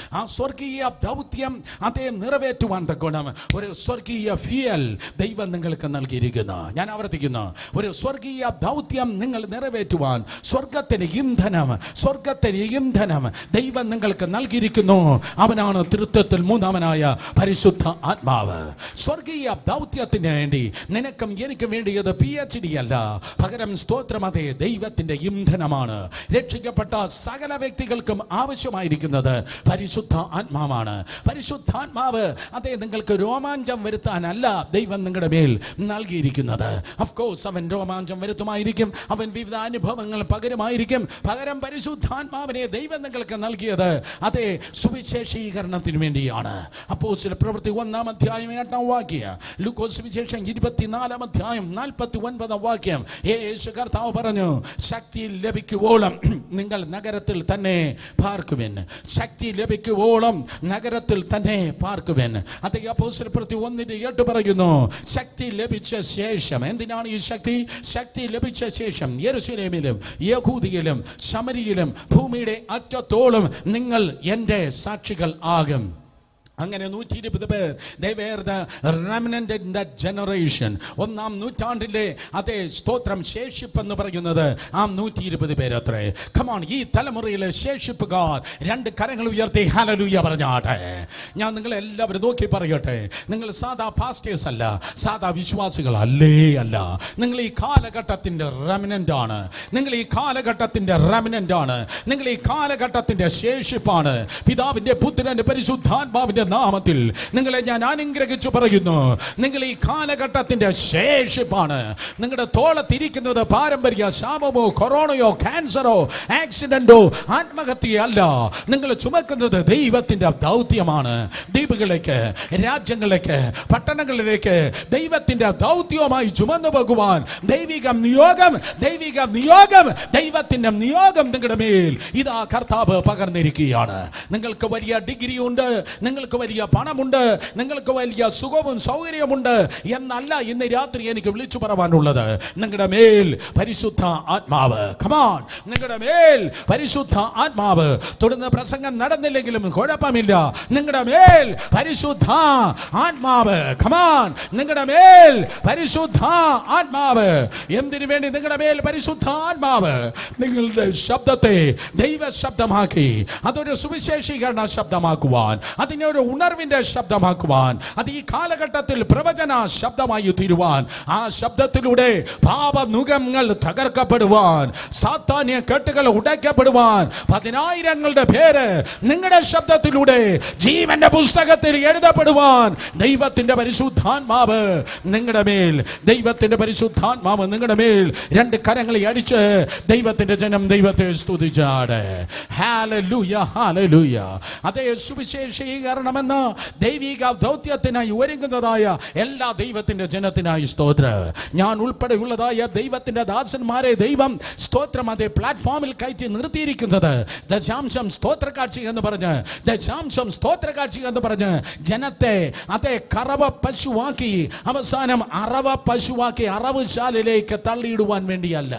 Speaker 1: ആ സ്വർഗീയ ദൗത്യം അതേ നിറവേറ്റുവാൻ തക്കോണം ഒരു സ്വർഗീയ ഫിയൽ ദൈവം നിങ്ങൾക്ക് നൽകിയിരിക്കുന്നു ഞാൻ ആവർത്തിക്കുന്നു ഒരു സ്വർഗീയ ദൗത്യം നിങ്ങൾ നിറവേറ്റുവാൻ സ്വർഗത്തിന് ഇന്ധനം സ്വർഗത്തിന് ഇന്ധനം ദൈവം നിങ്ങൾക്ക് നൽകിയിരിക്കുന്നു അവനാണ് തൃത്വത്തിൽ മൂന്നാമനായ പരിശുദ്ധ ആത്മാവ് സ്വർഗീയ ദൗത്യത്തിന് വേണ്ടി നിനക്കും എനിക്കും വേണ്ടിയത് പി എച്ച് ഡി അല്ല പകരം സ്തോത്രം അതേ ദൈവത്തിന്റെ ഇന്ധനമാണ് രക്ഷിക്കപ്പെട്ട സകല വ്യക്തികൾക്കും ആവശ്യമായിരിക്കുന്നത് പരിശുദ്ധ ആത്മാവാണ് പരിശുദ്ധാത്മാവ് അതേ നിങ്ങൾക്ക് രോമാഞ്ചം വരുത്താനല്ല ദൈവം നിങ്ങളുടെ മേൽ നൽകിയിരിക്കുന്നത് ഓഫ് കോഴ്സ് അവൻ രോമാഞ്ചം വരുത്തുമായിരിക്കും അവൻ വിവിധ അനുഭവങ്ങൾ പകരമായിരിക്കും പകരം പരിശുദ്ധാത്മാവിനെ ദൈവം നിങ്ങൾക്ക് നൽകിയത് അതേ സുവിശേഷീകരണത്തിന് വേണ്ടിയാണ് അപ്പോൾ ചില പ്രവൃത്തി ഒന്നാം അധ്യായം എട്ടാം വാക്യ ലൂക്കോസ് സുവിശേഷം ഇരുപത്തിനാലാം അധ്യായം നാൽപ്പത്തി ഒൻപതാം വാക്യം യേശു കർത്താവ് പറഞ്ഞു ശക്തി ലഭിക്കുവോളം നിങ്ങൾ നഗരത്തിൽ തന്നെ പാർക്കുവിൻ ശക്തി ലഭിക്കുവോളം നഗരത്തിൽ തന്നെ പാർക്കുവിൻ അതേ അപ്പോസ്തല പ്രവൃത്തി ഒന്നിന്റെ എട്ട് പറയുന്നു ശക്തി ലഭിച്ച ശേഷം എന്തിനാണ് ഈ ശക്തി ശക്തി ലഭിച്ച ശേഷം യെരുശലേമിലും യഹൂദിയിലും ശമരിയിലും ഭൂമിയുടെ അറ്റത്തോളം നിങ്ങൾ എൻ്റെ സാക്ഷികൾ ആകും അങ്ങനെ നൂറ്റി ഇരുപത് പേർ they were the remnant in that generation ഒന്നാം നൂറ്റാണ്ടിലെ അതേ സ്തോത്രം ശേഷിപ്പ് എന്ന് പറയുന്നത് ആ നൂറ്റി ഇരുപത് പേരത്രേ കമാൺ ഈ തലമുറയിലെ ശേഷിപ്പുകാർ രണ്ട് കരങ്ങൾ ഉയർത്തി ഹലലൂയ പറഞ്ഞാട്ടെ ഞാൻ നിങ്ങളെ എല്ലാവരും നോക്കി പറയട്ടെ നിങ്ങൾ സാധാ പാസ്റ്റേഴ്സ് അല്ല സാധാ വിശ്വാസികൾ അല്ലേ അല്ല നിങ്ങൾ ഈ കാലഘട്ടത്തിന്റെ റെമിനന്റ് ആണ് നിങ്ങൾ ഈ കാലഘട്ടത്തിന്റെ റെമിനന്റ് ആണ് നിങ്ങൾ ഈ കാലഘട്ടത്തിന്റെ ശേഷിപ്പാണ് പിതാവിന്റെ പുത്രന്റെ പരിശുദ്ധാത്മാവിന്റെ നാമത്തിൽ നിങ്ങളെ ഞാൻ അനുഗ്രഹിച്ചു പറയുന്നു നിങ്ങൾ ഈ കാലഘട്ടത്തിന്റെ ശേഷിപ്പാണ് നിങ്ങളുടെ തോളത്തിരിക്കുന്നത് പാരമ്പര്യ ശാപമോ കൊറോണയോ ക്യാൻസറോ ആക്സിഡന്റോ ആത്മഹത്യയോ അല്ല നിങ്ങൾ ചുമക്കുന്നത് ദൈവത്തിന്റെ ദൗത്യമാണ് ദ്വീപുകളിലേക്ക് രാജ്യങ്ങളിലേക്ക് പട്ടണങ്ങളിലേക്ക് ദൈവത്തിന്റെ ദൗത്യവുമായി ചുമന്നു പോകുവാൻ ദൈവിക നിയോഗം ദൈവിക നിയോഗം ദൈവത്തിന്റെ നിയോഗം നിങ്ങളുടെ മേൽ ഇതാ കർത്താവ് പകർന്നിരിക്കുകയാണ് നിങ്ങൾക്ക് വലിയ ഡിഗ്രി ഉണ്ട് നിങ്ങൾക്ക് വലിയ പണമുണ്ട് നിങ്ങൾക്ക് വലിയ സുഖവും സൗകര്യമുണ്ട് എന്നല്ല ഇന്ന് രാത്രി എനിക്ക് വിളിച്ചു പറയാനുള്ളത് നിങ്ങളുടെ മേൽ പരിശുദ്ധ ആത്മാവ് കമാൺ നിങ്ങളുടെ മേൽ പരിശുദ്ധ ആത്മാവ് തുടർന്ന് പ്രസംഗം നടന്നില്ലെങ്കിലും കുഴപ്പമില്ല നിങ്ങളുടെ മേൽ പരിശുദ്ധ ആത്മാവ് കമാൺ നിങ്ങളുടെ മേൽ പരിശുദ്ധ ആത്മാവ് എന്തിനു വേണ്ടി നിങ്ങളുടെ മേൽ പരിശുദ്ധ ആത്മാവ് നിങ്ങളുടെ ശബ്ദത്തെ ദൈവ ശബ്ദമാക്കി അതൊരു സുവിശേഷീകരണ ശബ്ദമാക്കുവാൻ അതിനെ ഒരു ഉണർവിന്റെ ശബ്ദമാക്കുവാൻ അത് ഈ കാലഘട്ടത്തിൽ പ്രവചന ശബ്ദമായി തീരുവാൻ ആ ശബ്ദത്തിലൂടെ പാപനുഖങ്ങൾ തകർക്കപ്പെടുവാൻ സാത്താന്യ കെട്ടുകൾ ഉടയ്ക്കപ്പെടുവാൻ പതിനായിരങ്ങളുടെ പേര് നിങ്ങളുടെ ശബ്ദത്തിലൂടെ ജീവന്റെ പുസ്തകത്തിൽ എഴുതപ്പെടുവാൻ ദൈവത്തിന്റെ പരിശുദ്ധാത്മാവ് നിങ്ങളുടെ മേൽ ദൈവത്തിന്റെ പരിശുദ്ധാത്മാവ് നിങ്ങളുടെ മേൽ രണ്ട് കരങ്ങളെ അടിച്ച് ദൈവത്തിന്റെ ജനം ദൈവത്തെ സ്തുതിച്ചാട് ഹാലലൂയ ഹാലലൂയ അതേ സുവിശേഷീകരണമെന്ന ദൈവിക ദൗത്യത്തിനായി ഒരുങ്ങുന്നതായ എല്ലാ ദൈവത്തിന്റെ ജനത്തിനായി സ്തോത്ര ഞാൻ ഉൾപ്പെടെയുള്ളതായ ദൈവത്തിന്റെ ദാസന്മാരെ ദൈവം സ്തോത്രം അതേ പ്ലാറ്റ്ഫോമിൽ കയറ്റി നിർത്തിയിരിക്കുന്നത് ദശാംശം സ്തോത്ര കാഴ്ച എന്ന് പറഞ്ഞ് ദശാംശം സ്തോത്ര കാഴ്ച എന്ന് പറഞ്ഞ് ജനത്തെ അതേ കറവ പശുവാക്കി അവസാനം അറവ പശുവാക്കി അറവുശാലയിലേക്ക് തള്ളിയിടുവാൻ വേണ്ടിയല്ല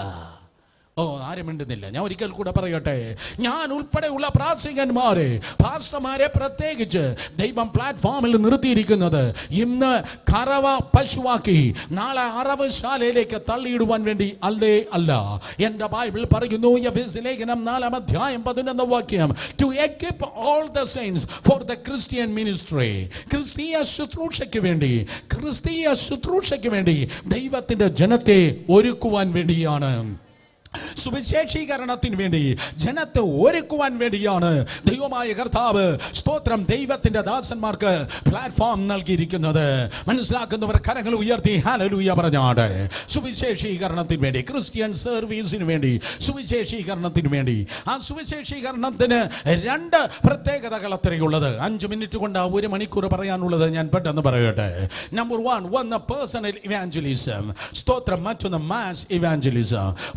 Speaker 1: ഓ ആരും മിണ്ടുന്നില്ല ഞാൻ ഒരിക്കൽ കൂടെ പറയട്ടെ ഞാൻ ഉൾപ്പെടെയുള്ള പ്രാസികന്മാരെ പാസ്റ്റർമാരെ പ്രത്യേകിച്ച് ദൈവം പ്ലാറ്റ്ഫോമിൽ നിർത്തിയിരിക്കുന്നത് ഇന്ന് കറവ പശുവാക്കി നാളെ അറവശാലയിലേക്ക് തള്ളിയിടുവാൻ വേണ്ടി അല്ലേ അല്ല എൻ്റെ ബൈബിൾ പറയുന്നു എഫേസ് ലേഖനം നാലാം അധ്യായം പതിനൊന്ന് വാക്യം to equip all the saints for the Christian ministry ക്രിസ്തീയ ശുശ്രൂഷയ്ക്ക് വേണ്ടി ക്രിസ്തീയ ശുശ്രൂഷയ്ക്ക് വേണ്ടി ദൈവത്തിന്റെ ജനത്തെ ഒരുക്കുവാൻ വേണ്ടിയാണ് സുവിശേഷീകരണത്തിന് വേണ്ടി ജനത്തെ ഒരുക്കുവാൻ വേണ്ടിയാണ് ദൈവമായ കർത്താവ് സ്തോത്രം ദൈവത്തിന്റെ ദാസന്മാർക്ക് പ്ലാറ്റ്ഫോം നൽകിയിരിക്കുന്നത് മനസ്സിലാക്കുന്നവർ കരങ്ങൾ ഉയർത്തി ഹാലലൂയ പറഞ്ഞാട് സുവിശേഷീകരണത്തിന് വേണ്ടി ക്രിസ്ത്യൻ സർവീസിന് വേണ്ടി സുവിശേഷീകരണത്തിന് വേണ്ടി ആ സുവിശേഷീകരണത്തിന് രണ്ട് പ്രത്യേകതകൾ അത്രയുള്ളത് അഞ്ച് മിനിറ്റ് കൊണ്ട് ആ ഒരു മണിക്കൂർ പറയാനുള്ളത് ഞാൻ പെട്ടെന്ന് പറയട്ടെ നമ്പർ വൺ ഒന്ന് പേഴ്സണൽ ഇവാഞ്ചലിസം സ്തോത്രം മറ്റൊന്ന് മാസ് ഇവാഞ്ചലിസം ഒന്ന് വ്യക്തി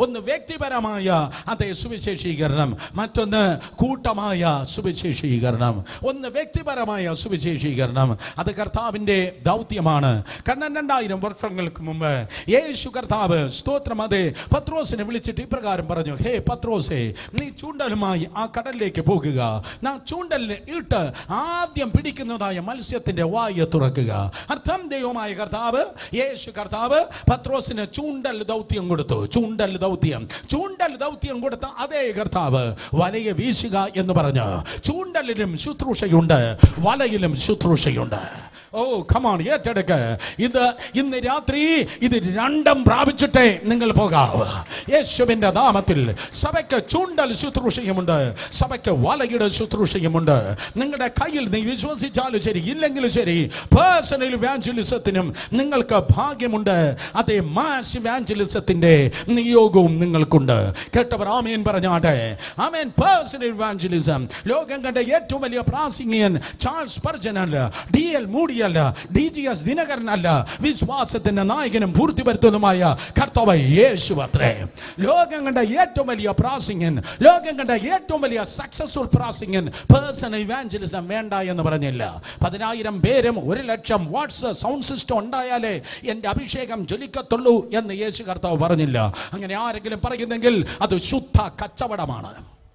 Speaker 1: വ്യക്തിപരമായ അതേ സുവിശേഷീകരണം മറ്റൊന്ന് കൂട്ടമായ സുവിശേഷീകരണം ഒന്ന് വ്യക്തിപരമായ സുവിശേഷീകരണം അത് കർത്താവിന്റെ ദൗത്യമാണ് കാരണം രണ്ടായിരം വർഷങ്ങൾക്ക് മുമ്പ് യേശു കർത്താവ് സ്തോത്രം അതെ പത്രോസിനെ വിളിച്ചിട്ട് ഇപ്രകാരം പറഞ്ഞു ഹേ പത്രോസേ നീ ചൂണ്ടലുമായി ആ കടലിലേക്ക് പോകുക നാ ചൂണ്ടലിന് ഇട്ട് ആദ്യം പിടിക്കുന്നതായ മത്സ്യത്തിന്റെ വായ തുറക്കുക അർത്ഥം ദൈവമായ കർത്താവ് യേശു കർത്താവ് പത്രോസിന് ചൂണ്ടൽ ദൗത്യം കൊടുത്തു ചൂണ്ടൽ ദൗത്യം ചൂണ്ടൽ ദൗത്യം കൊടുത്ത അതേ കർത്താവ് വലയെ വീശുക എന്ന് പറഞ്ഞു ചൂണ്ടലിലും ശുശ്രൂഷയുണ്ട് വലയിലും ശുശ്രൂഷയുണ്ട് ഓ കമാൺ ഏറ്റെടുക്ക് ഇത് ഇന്ന് രാത്രി ഇത് രണ്ടും പ്രാപിച്ചിട്ടേ നിങ്ങൾ പോകാവൂ യേശുവിന്റെ നാമത്തിൽ സഭയ്ക്ക് ചൂണ്ടൽ ശുശ്രൂഷയുമുണ്ട് സഭയ്ക്ക് വലയുടെ ശുശ്രൂഷയുമുണ്ട് നിങ്ങളുടെ കയ്യിൽ നീ വിശ്വസിച്ചാലും ശരി ഇല്ലെങ്കിലും ശരി പേഴ്സണൽ വാഞ്ചലിസത്തിനും നിങ്ങൾക്ക് ഭാഗ്യമുണ്ട് അതേ മാസ് വാഞ്ചലിസത്തിന്റെ നിയോഗവും നിങ്ങൾക്കുണ്ട് കേട്ടവർ ആമേൻ പറഞ്ഞാട്ടെ ആമേൻ പേഴ്സണൽ വാഞ്ചലിസം ലോകം കണ്ട ഏറ്റവും വലിയ പ്രാസിംഗിയൻ ചാൾസ് പർജൻ അല്ല ഡി എൽ മൂടി അല്ല ഡി ജി എസ് ദിനകരൻ അല്ല വിശ്വാസത്തിന്റെ നായകനും പൂർത്തി വരുത്തുന്നതുമായ കർത്താവ് യേശു അത്രേ ലോകം കണ്ട ഏറ്റവും വലിയ പ്രാസിംഗൻ ലോകം കണ്ട ഏറ്റവും വലിയ സക്സസ്ഫുൾ പ്രാസിംഗൻ പേഴ്സണൽ ഇവാഞ്ചലിസം വേണ്ട എന്ന് പറഞ്ഞില്ല പതിനായിരം പേരും ഒരു ലക്ഷം വാട്സ് സൗണ്ട് സിസ്റ്റം ഉണ്ടായാലേ എൻ്റെ അഭിഷേകം ജ്വലിക്കത്തുള്ളൂ എന്ന് യേശു കർത്താവ് പറഞ്ഞില്ല അങ്ങനെ ആരെങ്കിലും പറയുന്നെങ്കിൽ അത് ശുദ്ധ കച്ചവടമാണ്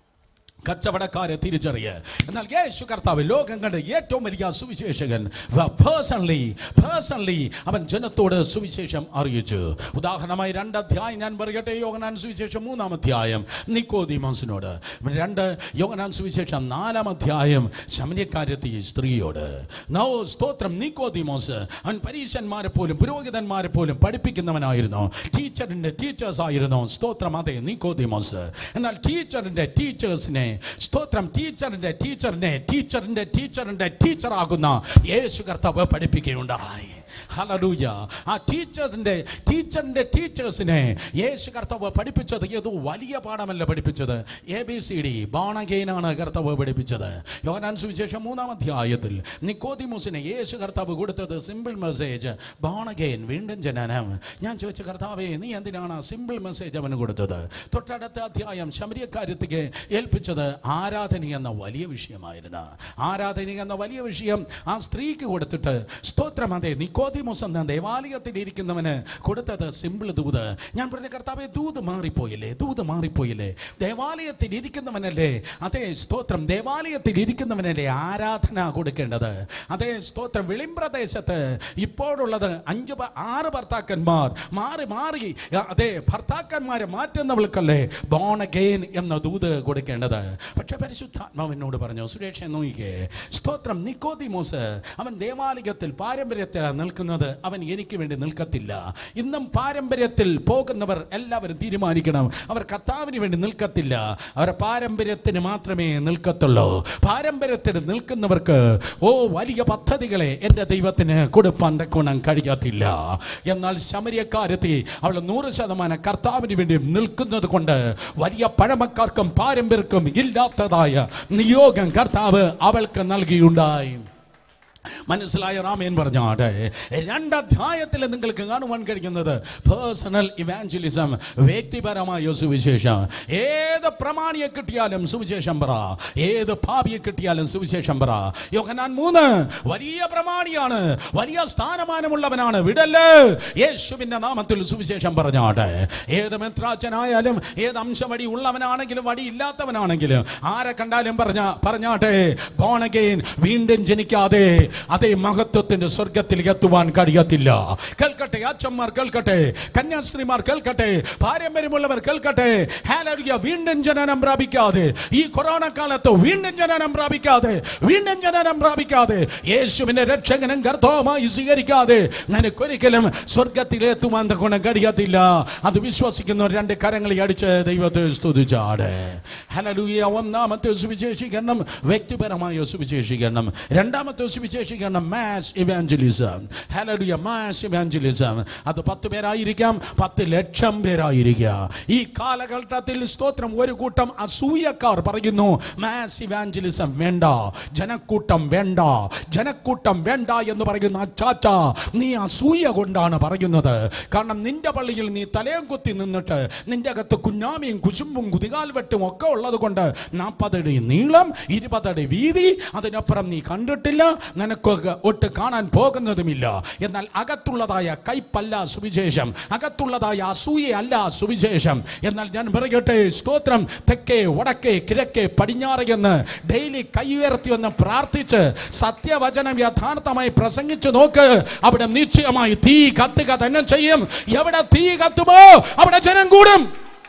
Speaker 1: കച്ചവടക്കാരെ തിരിച്ചറിയ എന്നാൽ യേശു കർത്താവ് ലോകം കണ്ട് ഏറ്റവും വലിയ സുവിശേഷകൻ പേഴ്സണലി പേഴ്സണലി അവൻ ജനത്തോട് സുവിശേഷം അറിയിച്ചു ഉദാഹരണമായി രണ്ട് അധ്യായം ഞാൻ പറയട്ടെ യോഗനാൻ സുവിശേഷം മൂന്നാം അധ്യായം നിക്കോദിമോസിനോട് രണ്ട് യോഗനാൻ സുവിശേഷം നാലാം അധ്യായം ശമര്യക്കാരത്തി സ്ത്രീയോട് നോ സ്തോത്രം നിക്കോദിമോസ് അവൻ പരീശന്മാരെ പോലും പുരോഹിതന്മാരെ പോലും പഠിപ്പിക്കുന്നവനായിരുന്നു ടീച്ചറിന്റെ ടീച്ചേഴ്സ് ആയിരുന്നു സ്തോത്രം അതെ നിക്കോദിമോസ് എന്നാൽ ടീച്ചറിന്റെ ടീച്ചേഴ്സിനെ സ്തോത്രം ടീച്ചറിന്റെ ടീച്ചറിനെ ടീച്ചറിന്റെ ടീച്ചറിന്റെ ടീച്ചറാകുന്ന യേശു കർത്താവ് പഠിപ്പിക്കുകയുണ്ടായി ഹലലൂയ ആ ടീച്ചറിന്റെ ടീച്ചറിന്റെ ടീച്ചേഴ്സിനെ യേശു കർത്താവ് പഠിപ്പിച്ചത് ഏതോ വലിയ പാഠമല്ല പഠിപ്പിച്ചത് എ ബി സി ഡി ബാണഗെയിനാണ് കർത്താവ് പഠിപ്പിച്ചത് യോഹനാൻ സുവിശേഷം മൂന്നാം അധ്യായത്തിൽ നിക്കോദിമൂസിനെ യേശു കർത്താവ് കൊടുത്തത് സിമ്പിൾ മെസ്സേജ് ബാണഗെയിൻ വീണ്ടും ജനനം ഞാൻ ചോദിച്ച കർത്താവേ നീ എന്തിനാണ് സിമ്പിൾ മെസ്സേജ് അവന് കൊടുത്തത് തൊട്ടടുത്ത അധ്യായം ശമരിയക്കാര്യത്തിക്ക് ഏൽപ്പിച്ചത് ആരാധന എന്ന വലിയ വിഷയമായിരുന്നു ആരാധന എന്ന വലിയ വിഷയം ആ സ്ത്രീക്ക് കൊടുത്തിട്ട് സ്തോത്രം അതെ നിക്കോദിമോസ് എന്ന ദേവാലയത്തിൽ ഇരിക്കുന്നവന് കൊടുത്തത് സിമ്പിൾ ദൂത് ഞാൻ പറഞ്ഞ കർത്താവെ ദൂത് മാറിപ്പോയില്ലേ ദൂത് മാറിപ്പോയില്ലേ ദേവാലയത്തിൽ ഇരിക്കുന്നവനല്ലേ അതേ സ്തോത്രം ദേവാലയത്തിൽ ഇരിക്കുന്നവനല്ലേ ആരാധന കൊടുക്കേണ്ടത് അതേ സ്തോത്രം വെളിമ്പ്രദേശത്ത് ഇപ്പോഴുള്ളത് അഞ്ച് ഭ- ആറ് ഭർത്താക്കന്മാർ മാറി മാറി അതെ ഭർത്താക്കന്മാരെ മാറ്റുന്നവൾക്കല്ലേ ബോൺ അഗെയിൻ എന്ന ദൂത് കൊടുക്കേണ്ടത് പക്ഷെ പരിശുദ്ധാത്മാവിനോട് പറഞ്ഞു സുരേഷ് നോയിക്കേ സ്തോത്രം നിക്കോദിമോസ് അവൻ ദേവാലയത്തിൽ പാരമ്പര്യത്തിൽ നിൽക്കുന്നത് അവൻ എനിക്ക് വേണ്ടി നിൽക്കത്തില്ല ഇന്നും പാരമ്പര്യത്തിൽ പോകുന്നവർ എല്ലാവരും തീരുമാനിക്കണം അവർ കർത്താവിന് വേണ്ടി നിൽക്കത്തില്ല അവർ പാരമ്പര്യത്തിന് മാത്രമേ നിൽക്കത്തുള്ളൂ പാരമ്പര്യത്തിന് നിൽക്കുന്നവർക്ക് ഓ വലിയ പദ്ധതികളെ എൻ്റെ ദൈവത്തിന് കൊടുപ്പാൻ തക്കോണം കഴിയത്തില്ല എന്നാൽ ശമരിയക്കാരത്തി അവൾ നൂറ് ശതമാനം കർത്താവിന് വേണ്ടി നിൽക്കുന്നത് കൊണ്ട് വലിയ പഴമക്കാർക്കും പാരമ്പര്യർക്കും ഇല്ലാത്തതായ നിയോഗം കർത്താവ് അവൾക്ക് നൽകിയുണ്ടായി മനസ്സിലായ റാമേൻ പറഞ്ഞാട്ടെ രണ്ടധ്യായത്തിൽ നിങ്ങൾക്ക് കാണുവാൻ കഴിയുന്നത് പേഴ്സണൽ ഇവാഞ്ചലിസം വ്യക്തിപരമായ സുവിശേഷം ഏത് പ്രമാണിയെ കിട്ടിയാലും സുവിശേഷം പറ ഏത് ഭാവിയെ കിട്ടിയാലും സുവിശേഷം പറ യോഹനാൻ മൂന്ന് വലിയ പ്രമാണിയാണ് വലിയ സ്ഥാനമാനമുള്ളവനാണ് വിടല് യേശുവിന്റെ നാമത്തിൽ സുവിശേഷം പറഞ്ഞാട്ടെ ഏത് മെത്രാച്ചനായാലും ഏത് അംശവടി ഉള്ളവനാണെങ്കിലും വടി ഇല്ലാത്തവനാണെങ്കിലും ആരെ കണ്ടാലും പറഞ്ഞ പറഞ്ഞാട്ടെ ബോണഗെയിൻ വീണ്ടും ജനിക്കാതെ അതേ മഹത്വത്തിന്റെ സ്വർഗത്തിൽ എത്തുവാൻ കഴിയത്തില്ല കേൾക്കട്ടെ അച്ഛന്മാർ കേൾക്കട്ടെ കന്യാസ്ത്രീമാർ കേൾക്കട്ടെ പാരമ്പര്യമുള്ളവർ കേൾക്കട്ടെ ഹാലരിയ വീണ്ടും ജനനം പ്രാപിക്കാതെ ഈ കൊറോണ കാലത്ത് വീണ്ടും ജനനം പ്രാപിക്കാതെ വീണ്ടും ജനനം പ്രാപിക്കാതെ യേശുവിനെ രക്ഷകനും കർത്തവുമായി സ്വീകരിക്കാതെ നിനക്കൊരിക്കലും സ്വർഗത്തിലെത്തുവാൻ ഗുണം കഴിയത്തില്ല അത് വിശ്വസിക്കുന്ന രണ്ട് കരങ്ങളെ അടിച്ച് ദൈവത്തെ സ്തുതിച്ചാട് ഹലലൂയ ഒന്നാമത്തെ സുവിശേഷീകരണം വ്യക്തിപരമായ സുവിശേഷീകരണം രണ്ടാമത്തെ സുവിശേഷ സുവിശേഷീകരണം മാസ് ഇവാഞ്ചലിസം ഹലലുയ മാസ് ഇവാഞ്ചലിസം അത് പത്ത് പേരായിരിക്കാം പത്ത് ലക്ഷം പേരായിരിക്കാം ഈ കാലഘട്ടത്തിൽ സ്തോത്രം ഒരു കൂട്ടം അസൂയക്കാർ പറയുന്നു മാസ് ഇവാഞ്ചലിസം വേണ്ട ജനക്കൂട്ടം വേണ്ട ജനക്കൂട്ടം വേണ്ട എന്ന് പറയുന്ന അച്ചാച്ച നീ അസൂയ കൊണ്ടാണ് പറയുന്നത് കാരണം നിന്റെ പള്ളിയിൽ നീ തലയും കുത്തി നിന്നിട്ട് നിന്റെ അകത്ത് കുഞ്ഞാമിയും കുശുമ്പും കുതികാൽ വെട്ടും ഒക്കെ ഉള്ളത് കൊണ്ട് നാൽപ്പതടി നീളം ഇരുപതടി വീതി അതിനപ്പുറം നീ കണ്ടിട്ടില്ല നിനക്ക് ഒട്ട് കാണാൻ പോകുന്നതുമില്ല എന്നാൽ അകത്തുള്ളതായ കൈപ്പല്ല സുവിശേഷം അകത്തുള്ളതായ അസൂയയല്ല സുവിശേഷം എന്നാൽ ഞാൻ പറയട്ടെ സ്തോത്രം തെക്കേ വടക്കേ കിഴക്കേ പടിഞ്ഞാറ് എന്ന് ഡെയിലി കൈ ഉയർത്തി ഒന്ന് പ്രാർത്ഥിച്ച് സത്യവചനം യഥാർത്ഥമായി പ്രസംഗിച്ചു നോക്ക് അവിടെ നിശ്ചയമായി തീ കത്തുക തന്നെ ചെയ്യും എവിടെ തീ കത്തുമോ അവിടെ ജനം കൂടും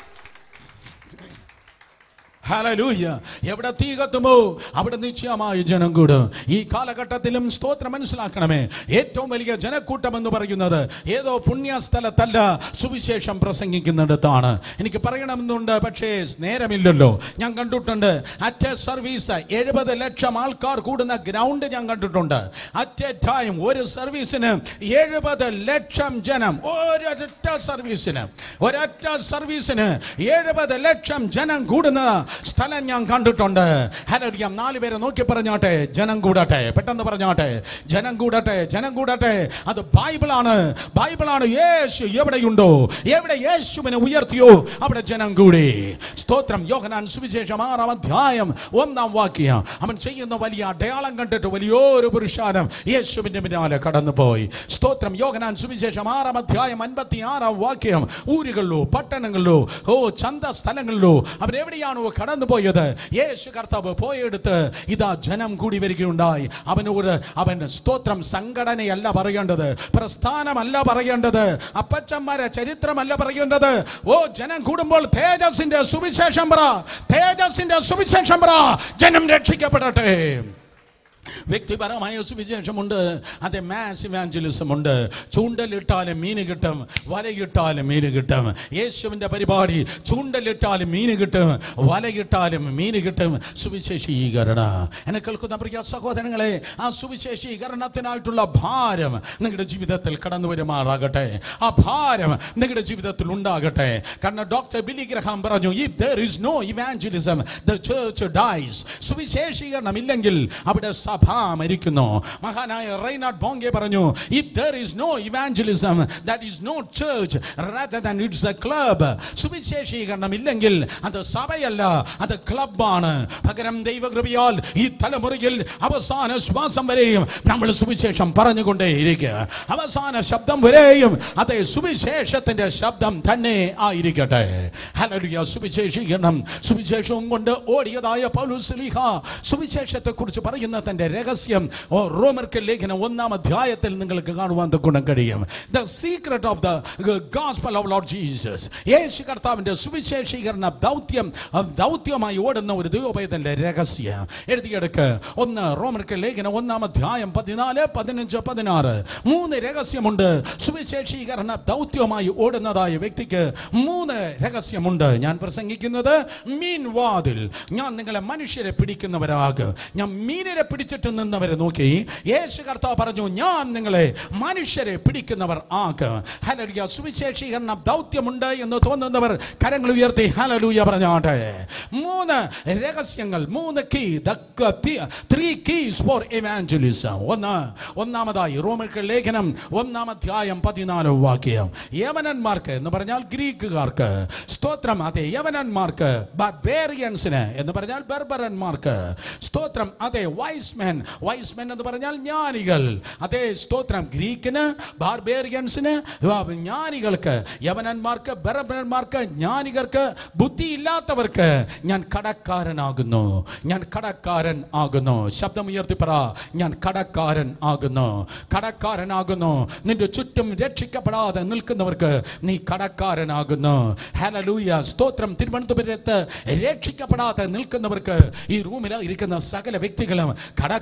Speaker 1: ഹല്ലേലൂയ എവിടെ തീ കത്തുമോ അവിടെ നിശ്ചയമായി ജനം കൂടും ഈ കാലഘട്ടത്തിലും സ്തോത്രം മനസ്സിലാക്കണമേ ഏറ്റവും വലിയ ജനക്കൂട്ടം എന്ന് പറയുന്നത് ഏതോ പുണ്യസ്ഥലത്തല്ല സുവിശേഷം പ്രസംഗിക്കുന്നിടത്താണ് എനിക്ക് പറയണമെന്നുണ്ട് പക്ഷേ നേരമില്ലല്ലോ ഞാൻ കണ്ടിട്ടുണ്ട് അറ്റ് എ സർവീസ് എഴുപത് ലക്ഷം ആൾക്കാർ കൂടുന്ന ഗ്രൗണ്ട് ഞാൻ കണ്ടിട്ടുണ്ട് അറ്റ് എ ടൈം ഒരു സർവീസിന് എഴുപത് ലക്ഷം ജനം ഒരൊറ്റ സർവീസിന് ഒരൊറ്റ സർവീസിന് എഴുപത് ലക്ഷം ജനം കൂടുന്ന സ്ഥലം ഞാൻ കണ്ടിട്ടുണ്ട് ഹലോരിയം നാല് പേരെ നോക്കി പറഞ്ഞാട്ടെ ജനം കൂടട്ടെ പെട്ടെന്ന് പറഞ്ഞാട്ടെ ജനം കൂടട്ടെ ജനം കൂടട്ടെ അത് ബൈബിളാണ് ബൈബിളാണ് യേശു എവിടെയുണ്ടോ എവിടെ യേശുവിനെ ഉയർത്തിയോ അവിടെ ജനം കൂടി സ്തോത്രം യോഹനാൻ സുവിശേഷം ആറാം അധ്യായം ഒന്നാം വാക്യം അവൻ ചെയ്യുന്ന വലിയ അടയാളം കണ്ടിട്ട് വലിയൊരു പുരുഷാരം യേശുവിന്റെ പിന്നാലെ കടന്നുപോയി സ്തോത്രം യോഹനാൻ സുവിശേഷം ആറാം അധ്യായം അൻപത്തി ആറാം വാക്യം ഊരുകളിലോ പട്ടണങ്ങളിലോ ഓ ചന്ത സ്ഥലങ്ങളിലോ അവൻ എവിടെയാണോ കടന്നുപോയത് യേശു കർത്താവ് പോയെടുത്ത് ഇതാ ജനം കൂടി വരികയുണ്ടായി അവനോട് അവൻ സ്തോത്രം സംഘടനയല്ല പറയേണ്ടത് പ്രസ്ഥാനമല്ല പറയേണ്ടത് അപ്പച്ചന്മാരെ ചരിത്രമല്ല പറയേണ്ടത് ഓ ജനം കൂടുമ്പോൾ തേജസിന്റെ സുവിശേഷം പറ തേജസിന്റെ സുവിശേഷം പറ ജനം രക്ഷിക്കപ്പെടട്ടെ വ്യക്തിപരമായ സുവിശേഷമുണ്ട് അത് മാസ് ഇവാഞ്ചലിസം ഉണ്ട് ചൂണ്ടലിട്ടാലും മീൻ കിട്ടും വലയിട്ടാലും മീൻ കിട്ടും യേശുവിൻ്റെ പരിപാടി ചൂണ്ടലിട്ടാലും മീൻ കിട്ടും വലയിട്ടാലും മീൻ കിട്ടും സുവിശേഷീകരണ എന്നെ കേൾക്കുന്ന പ്രിയ സഹോദരങ്ങളെ ആ സുവിശേഷീകരണത്തിനായിട്ടുള്ള ഭാരം നിങ്ങളുടെ ജീവിതത്തിൽ കടന്നു വരുമാറാകട്ടെ ആ ഭാരം നിങ്ങളുടെ ജീവിതത്തിൽ ഉണ്ടാകട്ടെ കാരണം ഡോക്ടർ ബില്ലി ഗ്രഹാം പറഞ്ഞു if there is no evangelism the church dies സുവിശേഷീകരണം ഇല്ലെങ്കിൽ അവിടെ സഭ മരിക്കുന്നു മഹാനായ റൈനാഡ് ബോംഗെ പറഞ്ഞു if there is no evangelism that is no church rather than it's a club സുവിശേഷീകരണം ഇല്ലെങ്കിൽ അത് സഭയല്ല അത് ക്ലബാണ് പകരം ദൈവകൃപയാൽ ഈ തലമുറയിൽ അവസാന ശ്വാസം വരെയും നമ്മൾ സുവിശേഷം പറഞ്ഞുകൊണ്ടേയിരിക്കുക അവസാന ശബ്ദം വരെയും അതേ സുവിശേഷത്തിന്റെ ശബ്ദം തന്നെ ആയിരിക്കട്ടെ ഹല്ലേലൂയ സുവിശേഷീകരണം സുവിശേഷവും കൊണ്ട് ഓടിയതായ പൗലുസ്ലീഹ സുവിശേഷത്തെ കുറിച്ച് പറയുന്ന തന്റെ രഹസ്യം ഓ റോമർക്ക് ലേഖനം ഒന്നാം അധ്യായത്തിൽ നിങ്ങൾക്ക് കാണുവാൻ തൊക്കണം കഴിയും the secret of the gospel of Lord Jesus യേശു കർത്താവിന്റെ സുവിശേഷീകരണ ദൗത്യം ആ ദൗത്യമായി ഓടുന്ന ഒരു ദൈവോപയത്തിന്റെ രഹസ്യം എഴുതിയെടുക്ക് ഒന്ന് റോമർക്ക് ലേഖനം ഒന്നാം അധ്യായം പതിനാല് പതിനഞ്ച് പതിനാറ് മൂന്ന് രഹസ്യമുണ്ട് സുവിശേഷീകരണ ദൗത്യമായി ഓടുന്നതായ വ്യക്തിക്ക് മൂന്ന് രഹസ്യമുണ്ട് ഞാൻ പ്രസംഗിക്കുന്നത് മീൻ വാതിൽ ഞാൻ നിങ്ങളെ മനുഷ്യരെ പിടിക്കുന്നവരാകും ഞാൻ മീനിനെ പിടിച്ചിട്ട് നിന്നവരെ നോക്കി യേശു കർത്താവ് പറഞ്ഞു ഞാൻ നിങ്ങളെ മനുഷ്യരെ പിടിക്കുന്നവർ ആകും ഹലലുയ സുവിശേഷീകരണ ദൗത്യമുണ്ട് എന്ന് തോന്നുന്നവർ കരങ്ങൾ ഉയർത്തി ഹലലൂയ പറഞ്ഞാട്ടെ മൂന്ന് രഹസ്യങ്ങൾ മൂന്ന് key three keys for evangelism ഒന്ന് ഒന്നാമതായി റോമർക്ക് ലേഖനം ഒന്നാം അധ്യായം പതിനാല് വാക്യം യവനന്മാർക്ക് എന്ന് പറഞ്ഞാൽ ഗ്രീക്കുകാർക്ക് സ്തോത്രം അതെ യവനന്മാർക്ക് ബർബേറിയൻസിന് എന്ന് പറഞ്ഞാൽ ബർബറന്മാർക്ക് സ്തോത്രം അതെ വൈസ്മെൻ വൈസ്മെൻ എന്ന് പറഞ്ഞാൽ ജ്ഞാനികൾ അതേ സ്തോത്രം ഗ്രീക്കിന് ബാർബേറിയൻസിന് ജ്ഞാനികൾക്ക് യവനന്മാർക്ക് ബർബരന്മാർക്ക് ജ്ഞാനികർക്ക് ബുദ്ധിയില്ലാത്തവർക്ക് ഞാൻ കടക്കാരനാകുന്നു ഞാൻ കടക്കാരൻ ആകുന്നു ശബ്ദം ഉയർത്തി പറ ഞാൻ കടക്കാരൻ ആകുന്നു കടക്കാരനാകുന്നു നിന്റെ ചുറ്റും രക്ഷിക്കപ്പെടാതെ നിൽക്കുന്നവർക്ക് നീ കടക്കാരനാകുന്നു ഹലലൂയ സ്തോത്രം തിരുവനന്തപുരത്ത് രക്ഷിക്കപ്പെടാതെ നിൽക്കുന്നവർക്ക് ഈ റൂമിൽ ഇരിക്കുന്ന സകല വ്യക്തികളും കടക്കാരൻ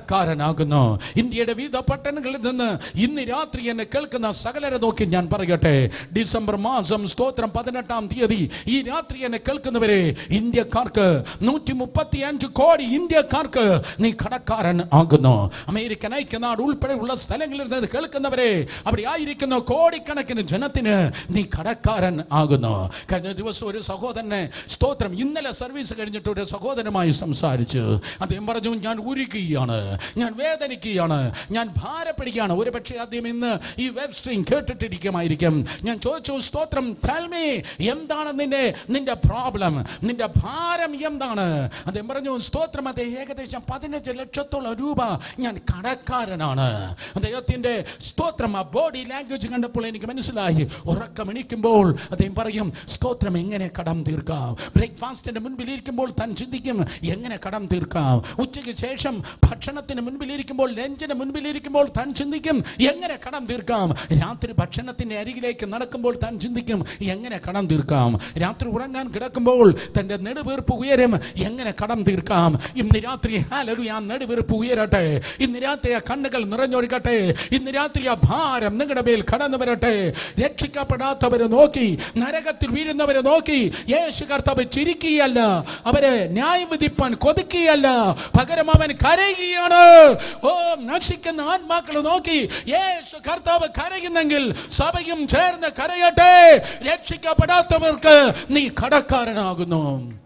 Speaker 1: കടക്കാരനാകുന്നു ഇന്ത്യയുടെ വിവിധ പട്ടണങ്ങളിൽ നിന്ന് ഇന്ന് രാത്രി എന്നെ കേൾക്കുന്ന സകലരെ നോക്കി ഞാൻ പറയട്ടെ ഡിസംബർ മാസം സ്തോത്രം പതിനെട്ടാം തീയതി ഈ രാത്രി എന്നെ കേൾക്കുന്നവരെ ഇന്ത്യക്കാർക്ക് നൂറ്റി മുപ്പത്തി അഞ്ച് കോടി ഇന്ത്യക്കാർക്ക് നീ കടക്കാരൻ ആകുന്നു അമേരിക്കൻ ഐക്യനാട് ഉൾപ്പെടെയുള്ള സ്ഥലങ്ങളിൽ നിന്ന് കേൾക്കുന്നവരെ അവിടെ ആയിരിക്കുന്ന കോടിക്കണക്കിന് ജനത്തിന് നീ കടക്കാരൻ ആകുന്നു കഴിഞ്ഞ ദിവസം ഒരു സഹോദരനെ സ്തോത്രം ഇന്നലെ സർവീസ് കഴിഞ്ഞിട്ട് ഒരു സഹോദരനുമായി സംസാരിച്ചു അദ്ദേഹം പറഞ്ഞു ഞാൻ ഉരുകുകയാണ് ഞാൻ വേദനിക്കുകയാണ് ഞാൻ ഭാരപ്പെടുകയാണ് ഒരു പക്ഷേ അദ്ദേഹം ഇന്ന് ഈ വെബ് സ്ട്രീം കേട്ടിട്ടിരിക്കുമായിരിക്കും ഞാൻ ചോദിച്ചു സ്തോത്രം തൽമേ എന്താണ് നിന്റെ നിന്റെ പ്രോബ്ലം നിന്റെ ഭാരം എന്താണ് അദ്ദേഹം പറഞ്ഞു സ്തോത്രം അത് ഏകദേശം പതിനഞ്ച് ലക്ഷത്തോളം രൂപ ഞാൻ കടക്കാരനാണ് അദ്ദേഹത്തിന്റെ സ്തോത്രം ആ ബോഡി ലാംഗ്വേജ് കണ്ടപ്പോൾ എനിക്ക് മനസ്സിലായി ഉറക്കം എണീക്കുമ്പോൾ അദ്ദേഹം പറയും സ്തോത്രം എങ്ങനെ കടം തീർക്കാം ബ്രേക്ക്ഫാസ്റ്റിന്റെ മുൻപിൽ ഇരിക്കുമ്പോൾ താൻ ചിന്തിക്കും എങ്ങനെ കടം തീർക്കാം ഉച്ചയ്ക്ക് ശേഷം ഭക്ഷണത്തിന് മുൻപിൽ ഇരിക്കുമ്പോൾ ലഞ്ചിന് മുൻപിൽ ഇരിക്കുമ്പോൾ താൻ ചിന്തിക്കും എങ്ങനെ കടം തീർക്കാം രാത്രി ഭക്ഷണത്തിന്റെ അരികിലേക്ക് നടക്കുമ്പോൾ താൻ ചിന്തിക്കും എങ്ങനെ കടം തീർക്കാം രാത്രി ഉറങ്ങാൻ കിടക്കുമ്പോൾ തന്റെ നെടുവീർപ്പ് ഉയരും എങ്ങനെ കടം തീർക്കാം ഇന്ന് രാത്രി ഹാലരു ആ നെടുവീർപ്പ് ഉയരട്ടെ ഇന്ന് രാത്രി ആ കണ്ണുകൾ നിറഞ്ഞൊഴുകട്ടെ ഇന്ന് രാത്രി ആ ഭാരം നിങ്ങളുടെ മേൽ കടന്നു വരട്ടെ രക്ഷിക്കപ്പെടാത്തവരെ നോക്കി നരകത്തിൽ വീഴുന്നവരെ നോക്കി യേശു കർത്താവ് ചിരിക്കുകയല്ല അവരെ ന്യായം വിധിപ്പാൻ കൊതിക്കുകയല്ല പകരം അവൻ കരയുകയാണ് ഓ നശിക്കുന്ന ആത്മാക്കൾ നോക്കി യേശു കർത്താവ് കരയുന്നെങ്കിൽ സഭയും ചേർന്ന് കരയട്ടെ രക്ഷിക്കപ്പെടാത്തവർക്ക് നീ കടക്കാരനാകുന്നു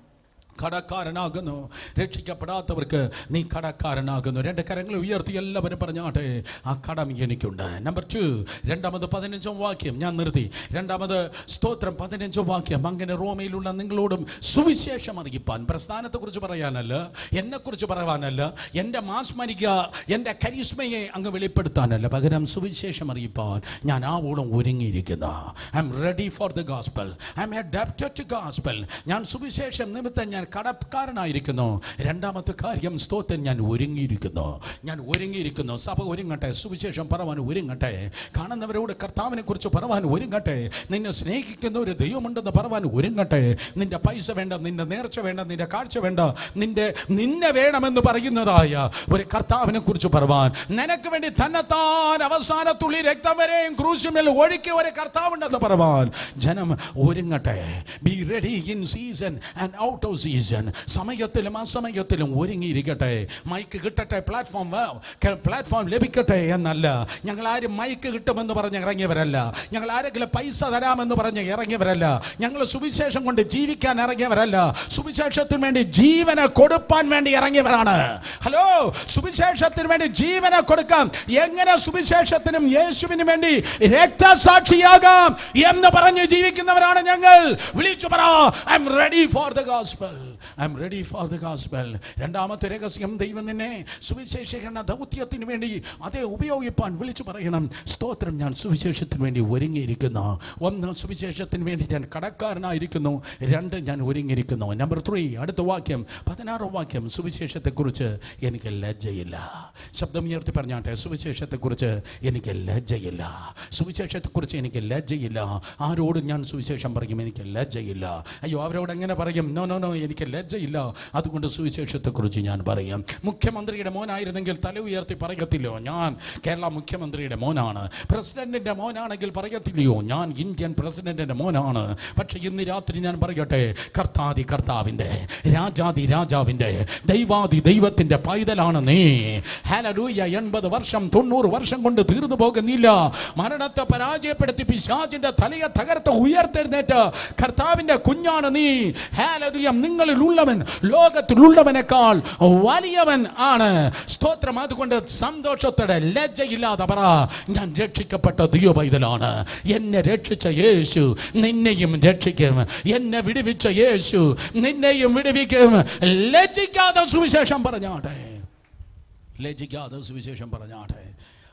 Speaker 1: കടക്കാരനാകുന്നു രക്ഷിക്കപ്പെടാത്തവർക്ക് നീ കടക്കാരനാകുന്നു രണ്ട് കരങ്ങൾ ഉയർത്തി എല്ലാവരും പറഞ്ഞാട്ടെ ആ കടം എനിക്കുണ്ട് നമ്പർ ടു രണ്ടാമത് പതിനഞ്ചാം വാക്യം ഞാൻ നിർത്തി രണ്ടാമത് സ്തോത്രം പതിനഞ്ചാം വാക്യം അങ്ങനെ റോമയിലുള്ള നിങ്ങളോടും സുവിശേഷം അറിയിപ്പാൻ പ്രസ്ഥാനത്തെക്കുറിച്ച് പറയാനല്ല എന്നെക്കുറിച്ച് പറയാനല്ല എൻ്റെ മാസ്മരിക എൻ്റെ കരിസ്മയെ അങ്ങ് വെളിപ്പെടുത്താനല്ല പകരം സുവിശേഷം അറിയിപ്പാൻ ഞാൻ ആവോളം ഒരുങ്ങിയിരിക്കുന്നു I'm ready for the gospel I'm adapted to gospel ഞാൻ സുവിശേഷം നിമിത്തം ഞാൻ കടക്കാരനായിരിക്കുന്നു രണ്ടാമത്തെ കാര്യം സ്തോത്രം ഞാൻ ഒരുങ്ങിയിരിക്കുന്നു ഞാൻ ഒരുങ്ങിയിരിക്കുന്നു സഭ ഒരുങ്ങട്ടെ സുവിശേഷം പറവാൻ ഒരുങ്ങട്ടെ കാണുന്നവരോട് കർത്താവിനെ കുറിച്ച് പറവാൻ ഒരുങ്ങട്ടെ നിന്നെ സ്നേഹിക്കുന്ന ഒരു ദൈവമുണ്ടെന്ന് പറവാൻ ഒരുങ്ങട്ടെ നിന്റെ പൈസ വേണ്ട നിന്റെ നേർച്ച വേണ്ട നിന്റെ കാഴ്ച വേണ്ട നിന്റെ നിന്നെ വേണമെന്ന് പറയുന്നതായ ഒരു കർത്താവിനെ കുറിച്ച് പറവാൻ നിനക്ക് വേണ്ടി തന്നെത്താൻ അവസാനത്തുള്ളി രക്തം വരെയും ക്രൂശിമേൽ ഒഴുക്കിയ ഒരു കർത്താവുണ്ടെന്ന് പറവാൻ ജനം ഒരുങ്ങട്ടെ be ready in season and out of season സമയത്തിലും അസമയത്തിലും ഒരുങ്ങിയിരിക്കട്ടെ മൈക്ക് കിട്ടട്ടെ പ്ലാറ്റ്ഫോം പ്ലാറ്റ്ഫോം ലഭിക്കട്ടെ എന്നല്ല ഞങ്ങൾ ആരും മൈക്ക് കിട്ടുമെന്ന് പറഞ്ഞ് ഇറങ്ങിയവരല്ല ഞങ്ങൾ ആരെങ്കിലും പൈസ തരാമെന്ന് പറഞ്ഞ് ഇറങ്ങിയവരല്ല ഞങ്ങൾ സുവിശേഷം കൊണ്ട് ജീവിക്കാൻ ഇറങ്ങിയവരല്ല സുവിശേഷത്തിന് വേണ്ടി ജീവനെ കൊടുപ്പാൻ വേണ്ടി ഇറങ്ങിയവരാണ് ഹലോ സുവിശേഷത്തിന് വേണ്ടി ജീവനെ കൊടുക്കാം എങ്ങനെ സുവിശേഷത്തിനും യേശുവിനും വേണ്ടി രക്തസാക്ഷിയാകാം എന്ന് പറഞ്ഞ് ജീവിക്കുന്നവരാണ് ഞങ്ങൾ വിളിച്ചു പറ I'm ready for the gospel I'm ready for the gospel രണ്ടാമത്തെ രഹസ്യം ദൈവം നിന്നെ സുവിശേഷീകരണ ദൗത്യത്തിന് വേണ്ടി അതേ ഉപയോഗിപ്പാൻ വിളിച്ചു പറയണം സ്തോത്രം ഞാൻ സുവിശേഷത്തിന് വേണ്ടി ഒരുങ്ങിയിരിക്കുന്നു ഒന്ന് സുവിശേഷത്തിന് വേണ്ടി ഞാൻ കടക്കാരനായിരിക്കുന്നു രണ്ട് ഞാൻ ഒരുങ്ങിയിരിക്കുന്നു നമ്പർ ത്രീ അടുത്ത വാക്യം പതിനാറാം വാക്യം സുവിശേഷത്തെക്കുറിച്ച് എനിക്ക് ലജ്ജയില്ല ശബ്ദം ഉയർത്തി പറഞ്ഞാട്ടെ സുവിശേഷത്തെക്കുറിച്ച് എനിക്ക് ലജ്ജയില്ല സുവിശേഷത്തെക്കുറിച്ച് എനിക്ക് ലജ്ജയില്ല ആരോടും ഞാൻ സുവിശേഷം പറയും എനിക്ക് ലജ്ജയില്ല അയ്യോ അവരോട് എങ്ങനെ പറയും നോ നോ നോ എനിക്ക് ലജ്ജയില്ല അതുകൊണ്ട് സുവിശേഷത്തെക്കുറിച്ച് ഞാൻ പറയും മുഖ്യമന്ത്രിയുടെ മോനായിരുന്നെങ്കിൽ തല ഉയർത്തി പറയത്തില്ലയോ ഞാൻ കേരള മുഖ്യമന്ത്രിയുടെ മോനാണ് പ്രസിഡന്റിന്റെ മോനാണെങ്കിൽ പറയത്തില്ലയോ ഞാൻ ഇന്ത്യൻ പ്രസിഡന്റിന്റെ മോനാണ് പക്ഷെ ഇന്ന് രാത്രി ഞാൻ പറയട്ടെ കർത്താതി കർത്താവിന്റെ രാജാതി രാജാവിന്റെ ദൈവാതി ദൈവത്തിന്റെ പൈതലാണ് നീ ഹലലൂയ എൺപത് വർഷം തൊണ്ണൂറ് വർഷം കൊണ്ട് തീർന്നു പോകുന്നില്ല മരണത്തെ പരാജയപ്പെടുത്തി പിശാചിന്റെ തലയെ തകർത്ത് ഉയർത്തെഴുന്നേറ്റ് കർത്താവിന്റെ കുഞ്ഞാണ് നീ ഹാലലൂയ നിങ്ങളിൽ ഉള്ളവൻ ലോകത്തിലുള്ളവനേക്കാൾ വലിയവൻ ആണ് സ്തോത്രം അതുകൊണ്ട് സന്തോഷത്തോടെ ലജ്ജയില്ലാതെ പറ ഞാൻ രക്ഷിക്കപ്പെട്ട ദൈവപൈതലാണ് എന്നെ രക്ഷിച്ച യേശു നിന്നെയും രക്ഷിക്കും എന്നെ വിടുവിച്ച യേശു നിന്നെയും വിടുവിക്കും ലജ്ജിക്കാതെ സുവിശേഷം പറഞ്ഞാട്ടെ ലജ്ജിക്കാതെ സുവിശേഷം പറഞ്ഞാട്ടെ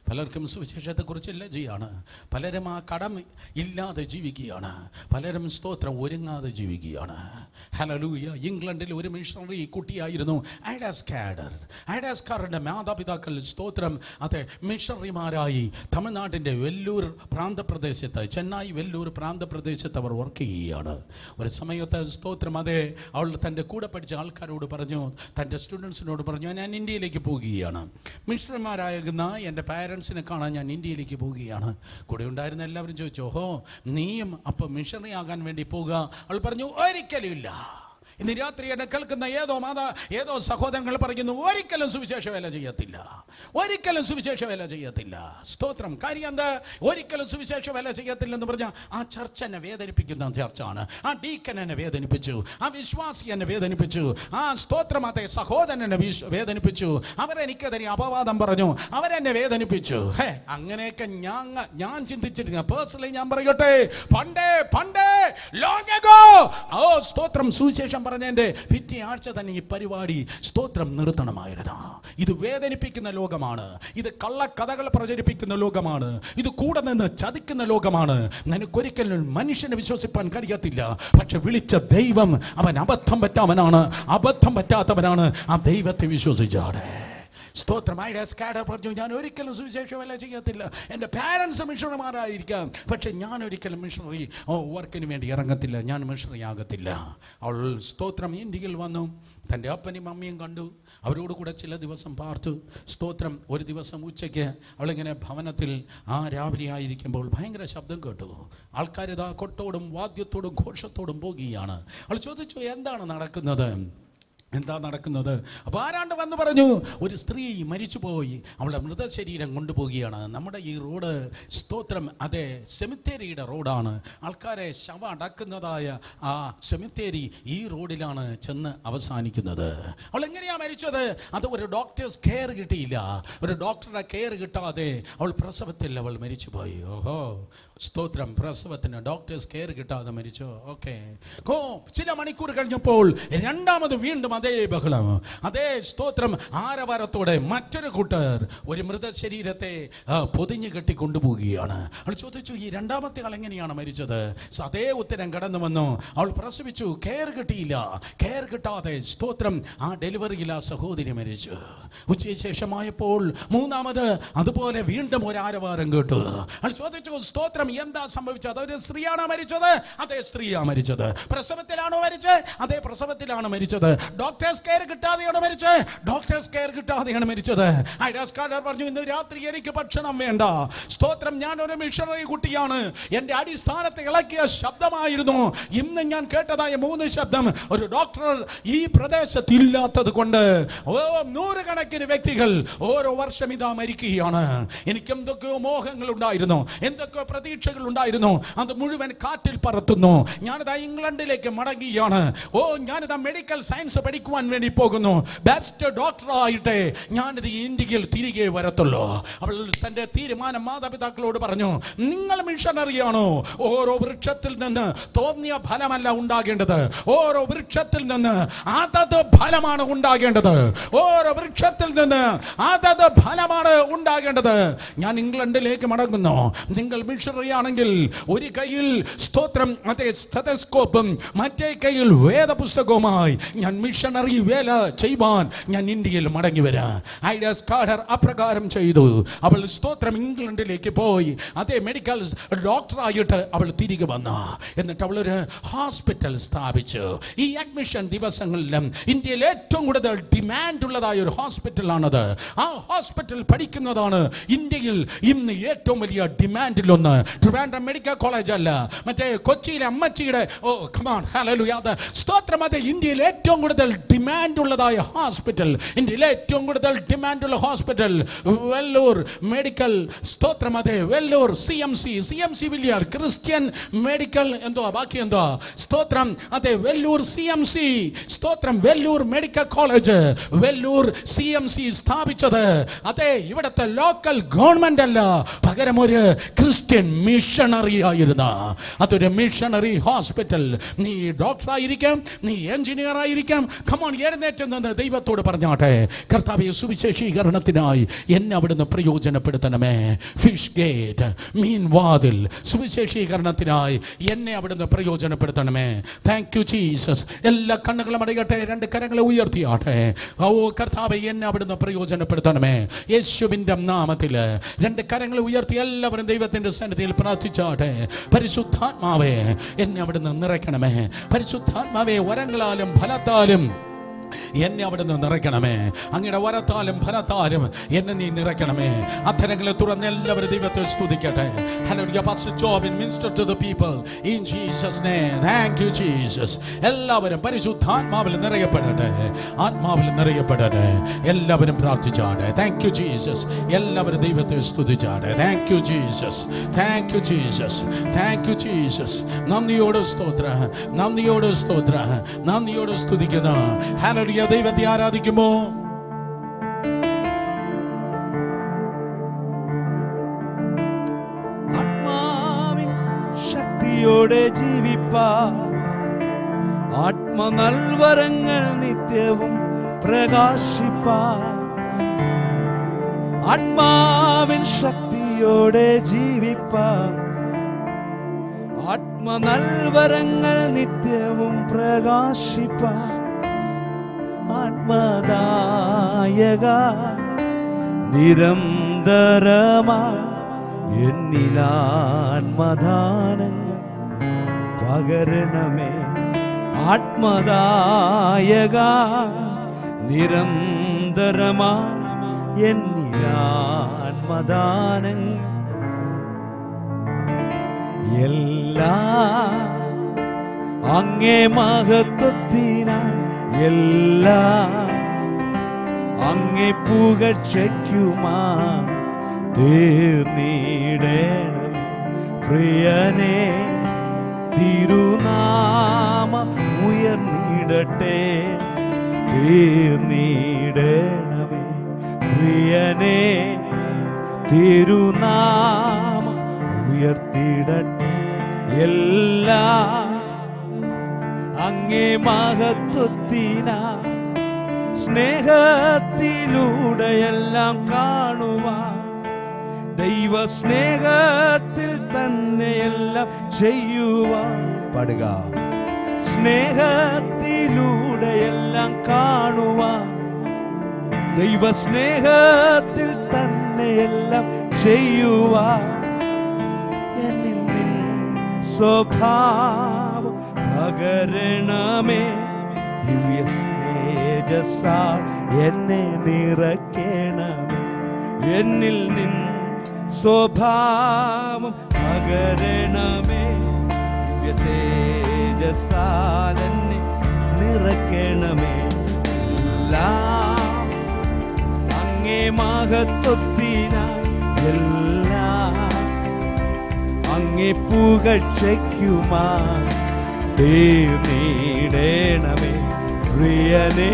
Speaker 1: പലർക്കും സുവിശേഷത്തെക്കുറിച്ച് ലജ്ജയാണ് പലരും ആ കടം ഇല്ലാതെ ജീവിക്കുകയാണ് പലരും സ്തോത്രം ഒരുങ്ങാതെ ജീവിക്കുകയാണ് ഹലലൂയ ഇംഗ്ലണ്ടിൽ ഒരു മിഷണറി കുട്ടിയായിരുന്നു ഐഡാസ് കാഡർ ഐഡാസ് കാറിൻ്റെ മാതാപിതാക്കൾ സ്തോത്രം അതെ മിഷണറിമാരായി തമിഴ്നാട്ടിൻ്റെ വെല്ലൂർ പ്രാന്തപ്രദേശത്ത് ചെന്നൈ വെല്ലൂർ പ്രാന്തപ്രദേശത്ത് അവർ വർക്ക് ചെയ്യുകയാണ് ഒരു സമയത്ത് സ്തോത്രം അതെ അവൾ തൻ്റെ കൂടെ പഠിച്ച ആൾക്കാരോട് പറഞ്ഞു തൻ്റെ സ്റ്റുഡൻസിനോട് പറഞ്ഞു ഞാൻ ഇന്ത്യയിലേക്ക് പോകുകയാണ് മിഷണറിമാരാകുന്ന എൻ്റെ പാരൻസിനെ കാണാൻ ഞാൻ ഇന്ത്യയിലേക്ക് പോവുകയാണ് കൂടെ ഉണ്ടായിരുന്ന എല്ലാവരും ചോദിച്ചു ഓഹോ നീയും അപ്പോൾ മിഷണറി ആകാൻ വേണ്ടി പോകുക അവൾ പറഞ്ഞു ഒരിക്കലും ഇല്ല ഇന്ന് രാത്രി എന്നെ കേൾക്കുന്ന ഏതോ മാതാ ഏതോ സഹോദരങ്ങൾ പറയുന്നു ഒരിക്കലും സുവിശേഷ വേല ചെയ്യത്തില്ല ഒരിക്കലും സുവിശേഷ വേല ചെയ്യത്തില്ല സ്തോത്രം കാര്യം എന്താ ഒരിക്കലും സുവിശേഷ വേല ചെയ്യത്തില്ല എന്ന് പറഞ്ഞാൽ ആ ചർച്ച എന്നെ വേദനിപ്പിക്കുന്ന ചർച്ചാണ് ആ ഡീക്കൻ എന്നെ വേദനിപ്പിച്ചു ആ വിശ്വാസി എന്നെ വേദനിപ്പിച്ചു ആ സ്തോത്രം അതെ സഹോദരൻ എന്നെ വിശ്- വേദനിപ്പിച്ചു അവരെനിക്കെതിരെ അപവാദം പറഞ്ഞു അവരെന്നെ വേദനിപ്പിച്ചു ഹേ അങ്ങനെയൊക്കെ ഞാൻ ഞാൻ ചിന്തിച്ചിട്ടില്ല പേഴ്സണലി ഞാൻ പറയട്ടെ പണ്ടേ പണ്ടേ long ago, ഓ സ്തോത്രം സുവിശേഷം പറഞ്ഞതിന്റെ പിറ്റേ ആഴ്ച തന്നെ ഈ പരിപാടി സ്തോത്രം നിർത്തണമായിരുന്നു ഇത് വേദനിപ്പിക്കുന്ന ലോകമാണ് ഇത് കള്ളക്കഥകൾ പ്രചരിപ്പിക്കുന്ന ലോകമാണ് ഇത് കൂടെ നിന്ന് ചതിക്കുന്ന ലോകമാണ് നിനക്കൊരിക്കലും മനുഷ്യനെ വിശ്വസിപ്പാൻ കഴിയത്തില്ല പക്ഷെ വിളിച്ച ദൈവം അവൻ അബദ്ധം പറ്റാവനാണ് അബദ്ധം പറ്റാത്തവനാണ് ആ ദൈവത്തെ വിശ്വസിച്ചാടെ സ്തോത്രമായ സ്കാഡർ പറഞ്ഞു ഞാൻ ഒരിക്കലും സുവിശേഷമല്ല ചെയ്യത്തില്ല എൻ്റെ പാരൻസ് മിഷണറിമാരായിരിക്കാം പക്ഷെ ഞാൻ ഒരിക്കലും മിഷണറി ഓ വർക്കിന് വേണ്ടി ഇറങ്ങത്തില്ല ഞാൻ മിഷണറി ആകത്തില്ല അവൾ സ്തോത്രം ഇന്ത്യയിൽ വന്നു തൻ്റെ അപ്പനെയും അമ്മയും കണ്ടു അവരോട് കൂടെ ചില ദിവസം പാർത്തു സ്തോത്രം ഒരു ദിവസം ഉച്ചയ്ക്ക് അവളിങ്ങനെ ഭവനത്തിൽ ആ രാവിലെ ആയിരിക്കുമ്പോൾ ഭയങ്കര ശബ്ദം കേട്ടു ആൾക്കാർ ഇതാ കൊട്ടോടും വാദ്യത്തോടും ഘോഷത്തോടും പോകുകയാണ് അവൾ ചോദിച്ചു എന്താണ് നടക്കുന്നത് എന്താ നടക്കുന്നത് അപ്പോൾ ആരാണ്ട് വന്ന് പറഞ്ഞു ഒരു സ്ത്രീ മരിച്ചുപോയി അവളുടെ മൃതശരീരം കൊണ്ടുപോവുകയാണ് നമ്മുടെ ഈ റോഡ് സ്തോത്രം അതെ സെമിത്തേരിയുടെ റോഡാണ് ആൾക്കാരെ ശവ അടക്കുന്നതായ ആ സെമിത്തേരി ഈ റോഡിലാണ് ചെന്ന് അവസാനിക്കുന്നത് അവൾ എങ്ങനെയാ മരിച്ചത് അത് ഒരു ഡോക്ടേഴ്സ് കെയർ കിട്ടിയില്ല ഒരു ഡോക്ടറുടെ കെയർ കിട്ടാതെ അവൾ പ്രസവത്തിൽ അവൾ മരിച്ചുപോയി ഓഹോ സ്തോത്രം പ്രസവത്തിന് ഡോക്ടേഴ്സ് കെയർ കിട്ടാതെ മരിച്ചു ഓക്കെ ഓ ചില മണിക്കൂർ കഴിഞ്ഞപ്പോൾ രണ്ടാമത് വീണ്ടും അതേ ബഹളം അതേ സ്തോത്രം ആരവാരത്തോടെ മറ്റൊരു കൂട്ടർ ഒരു മൃതശരീരത്തെ ആ, പൊതിഞ്ഞു കെട്ടി കൊണ്ടുപോവുകയാണ് അവൾ ചോദിച്ചു ഈ രണ്ടാമത്തെ ആൾ എങ്ങനെയാണ് മരിച്ചത് സ- അതേ ഉത്തരം കടന്നു വന്നു അവൾ പ്രസവിച്ചു കെയർ കിട്ടിയില്ല കെയർ കിട്ടാതെ സ്തോത്രം ആ ഡെലിവറിയിൽ ആ സഹോദരി മരിച്ചു ഉച്ചയ്ക്ക് ശേഷമായപ്പോൾ മൂന്നാമത് അതുപോലെ വീണ്ടും ഒരു ആരവാരം കേട്ടു അവൾ ചോദിച്ചു സ്തോത്രം എന്താ സംഭവിച്ചത് ഒരു സ്ത്രീയാണോ മരിച്ചത് അതേ സ്ത്രീയാ മരിച്ചത് പ്രസവത്തിലാണോ മരിച്ചത് അതേ പ്രസവത്തിലാണ് മരിച്ചത് ഡോക്ടേഴ്സ് കെയർ കിട്ടാതെയാണ് മരിച്ചത് ഡോക്ടേഴ്സ് കെയർ കിട്ടാതെയാണ് മരിച്ചത് ഐഡാസ്കാരർ പറഞ്ഞു ഇന്ന് രാത്രി എനിക്ക് ഭക്ഷണം വേണ്ട സ്തോത്രം ഞാൻ ഒരു മിഷണറി കുട്ടിയാണ് എൻ്റെ അടിസ്ഥാനത്തെ ഇളക്കിയ ശബ്ദമായിരുന്നു ഇന്ന് ഞാൻ കേട്ടതായ മൂന്ന് ശബ്ദം ഒരു ഡോക്ടർ ഈ പ്രദേശത്ത് ഇല്ലാത്തത് കൊണ്ട് ഓ നൂറുകണക്കിന് വ്യക്തികൾ ഓരോ വർഷം ഇതാ മരിക്കുകയാണ് എനിക്ക് എന്തൊക്കെയോ മോഹങ്ങൾ ഉണ്ടായിരുന്നു എന്തൊക്കെയോ പ്രതീക്ഷകൾ ഉണ്ടായിരുന്നു അത് മുഴുവൻ കാറ്റിൽ പറത്തുന്നു ഞാനിതാ ഇംഗ്ലണ്ടിലേക്ക് മടങ്ങിയാണ് ഓ ഞാനിതാ മെഡിക്കൽ സയൻസ് പഠിക്കുവാൻ വേണ്ടി പോകുന്നു ബെസ്റ്റ് ഡോക്ടറായിട്ട് ഞാനിത് ഇന്ത്യയിൽ തിരികെ വരത്തുള്ളൂ അവൾ തന്റെ തീരുമാനം മാതാപിതാക്കളോട് പറഞ്ഞു നിങ്ങൾ മിഷണറിയാണോ ഓരോ വൃക്ഷത്തിൽ നിന്ന് തോന്നിയ ഫലമല്ല ഉണ്ടാകേണ്ടത് ഓരോ വൃക്ഷത്തിൽ നിന്ന് അതത് ഫലമാണ് ഉണ്ടാകേണ്ടത് ഓരോ വൃക്ഷത്തിൽ നിന്ന് അതത് ഫലമാണ് ഉണ്ടാകേണ്ടത് ഞാൻ ഇംഗ്ലണ്ടിലേക്ക് മടങ്ങുന്നു നിങ്ങൾ മിഷണറി ആണെങ്കിൽ ഒരു കയ്യിൽ സ്തോത്രം അതേ സ്റ്റെതസ്കോപ്പും മറ്റേ കയ്യിൽ വേദപുസ്തകവുമായി ഞാൻ മിഷണറി വേല ചെയ്യുവാൻ ഞാൻ ഇന്ത്യയിൽ മടങ്ങി വരാം ഐഡസ് കാഡർ അപ്രകാരം ചെയ്തു അവൾ സ്തോത്രം ഇംഗ്ലണ്ടിലേക്ക് പോയി അതേ മെഡിക്കൽ ഡോക്ടറായിട്ട് അവൾ തിരികെ വന്നു എന്നിട്ട് അവൾ ഒരു ഹോസ്പിറ്റൽ സ്ഥാപിച്ചു ഈ അഡ്മിഷൻ ദിവസങ്ങളിലും ഇന്ത്യയിൽ ഏറ്റവും കൂടുതൽ ഡിമാൻഡ് ഉള്ളതായ ഒരു ഹോസ്പിറ്റലാണത് ആ ഹോസ്പിറ്റൽ പഠിക്കുന്നതാണ് ഇന്ത്യയിൽ ഇന്ന് ഏറ്റവും വലിയ ഡിമാൻഡിലൊന്ന് ട്രിവാൻഡ്രം മെഡിക്കൽ കോളേജ് അല്ല മറ്റേ കൊച്ചിയിലെ അമ്മച്ചിയുടെ ഓ കമാൺ ഹല്ലേലൂയ അത് സ്തോത്രം അത് ഇന്ത്യയിൽ ഏറ്റവും കൂടുതൽ ഡിമാൻഡ് ഉള്ളതായ ഹോസ്പിറ്റൽ ഇന്ത്യയിലെ ഏറ്റവും കൂടുതൽ ഡിമാൻഡ് ഉള്ള ഹോസ്പിറ്റൽ വെല്ലൂർ മെഡിക്കൽ സ്തോത്രം അതെ Vellore C M C C M C വില്യർ ക്രിസ്ത്യൻ മെഡിക്കൽ എന്തോ ബാക്കി എന്തോ സ്തോത്രം അതെ വെല്ലൂർ സി എം സി സ്തോത്രം Vellore medical college Vellore C M C സ്ഥാപിച്ചത് അതെ ഇവിടുത്തെ ലോക്കൽ ഗവൺമെന്റ് അല്ല പകരം ഒരു ക്രിസ്ത്യൻ മിഷണറി ആയിരുന്ന അതൊരു മിഷണറി ഹോസ്പിറ്റൽ നീ ഡോക്ടറായിരിക്കാം നീ എഞ്ചിനീയർ ആയിരിക്കാം കമോൺ എഴുന്നേറ്റ് നിന്ന് ദൈവത്തോട് പറഞ്ഞാട്ടെ കർത്താവെ സുവിശേഷീകരണത്തിനായി എന്നെ അവിടുന്ന് പ്രയോജനപ്പെടുത്തണമേ ഫിഷ് ഗേറ്റ് മീൻ വാതിൽ സുവിശേഷീകരണത്തിനായി എന്നെ അവിടുന്ന് പ്രയോജനപ്പെടുത്തണമേ താങ്ക് യു ജീസസ് എല്ലാ കണ്ണുകളും അടയട്ടെ രണ്ട് കരങ്ങളെ ഉയർത്തിയാട്ടെ ഓ കർത്താവെ എന്നെ അവിടുന്ന് പ്രയോജനപ്പെടുത്തണമേ യേശുവിൻ്റെ നാമത്തിൽ രണ്ട് കരങ്ങളെ ഉയർത്തി എല്ലാവരും ദൈവത്തിൻ്റെ സന്നിധിയിൽ പ്രാർത്ഥിച്ചാട്ടെ പരിശുദ്ധാത്മാവേ എന്നെ അവിടുന്ന് നിറയ്ക്കണമേ പരിശുദ്ധാത്മാവേ വരങ്ങളാലും ഫലത്താലും എന്നെ അവിടുന്ന് നിറയ്ക്കണമേ അങ്ങയുടെ വരത്താലും ഫലത്താലും എന്നെ നീ നിറയ്ക്കണമേ അത്തരങ്ങളെ തുറന്ന് എല്ലാവരും ദൈവത്തെ സ്തുതിക്കട്ടെ hello pastor Jobin minister to the people in Jesus name thank you Jesus എല്ലാവരും പരിശുദ്ധാത്മാവിൽ നിറയപ്പെടട്ടെ ആത്മാവിൽ നിറയപ്പെടട്ടെ എല്ലാവരും പ്രാർത്ഥിച്ചാട്ടെ താങ്ക് യു ജീസസ് എല്ലാവരും ദൈവത്തെ സ്തുതിച്ചാട്ടെ thank you Jesus thank you Jesus thank you Jesus നന്ദിയോട് സ്തോത്ര നന്ദിയോട് സ്തോത്ര നന്ദിയോട് സ്തുതിക്കുന്ന ഹാലറിയ ദൈവത്തെ ആരാധിക്കുമോ
Speaker 2: ആത്മാവിൻ ശക്തിയോടെ ജീവിപ്പാൻ ആത്മനൽവരങ്ങൾ നിത്യവും പ്രകാശിപ്പാൻ ആത്മാവിൻ ശക്തിയോടെ ജീവിപ്പാൻ ആത്മനൽവരങ്ങൾ നിത്യവും പ്രകാശിപ്പാൻ ആത്മദായക നിരന്തരമായി എന്നിലാത്മദാനങ്ങൾ പകരണമേ ആത്മദായക നിരന്തരമായി എന്നിലാത്മദാനങ്ങൾ എല്ലാ അങ്ങേ മഹത്വത്തിനായി എല്ലാ അങ്ങേ പുകഴ്ചയ്ക്കുമാ തീർന്നിടണം പ്രിയനെ തിരുനാമം ഉയർന്നിടട്ടെ തീർന്നിടണമേ പ്രിയനെ തിരുനാമം ഉയർത്തിടട്ടെ എല്ലാ അങ്ങേ മഹത്വത്തിനാ സ്നേഹത്തിലൂടെയെല്ലാം കാണുവാൻ ദൈവ സ്നേഹത്തിൽ തന്നെയെല്ലാം ചെയ്യുവാൻ പാടുക സ്നേഹത്തിലൂടെയെല്ലാം കാണുവാൻ ദൈവ സ്നേഹത്തിൽ തന്നെയെല്ലാം ചെയ്യുവാൻ എന്നിൽ നിൻ സ്വഭാവം പകരണമേ ദിവ്യ സ്നേജസാൽ എന്നെ നിറയ്ക്കണമേ എന്നിൽ നിൻ സ്വഭാവം പകരണമേ ദിവ്യ തേജസാൽ എന്നെ നിറയ്ക്കണമേ എല്ലാം അങ്ങേ മഹത്വത്തിനായി എല്ലാം അങ്ങേ പുകഴ്ചയ്ക്കുമാ തീർന്നിടണമേ പ്രിയനേ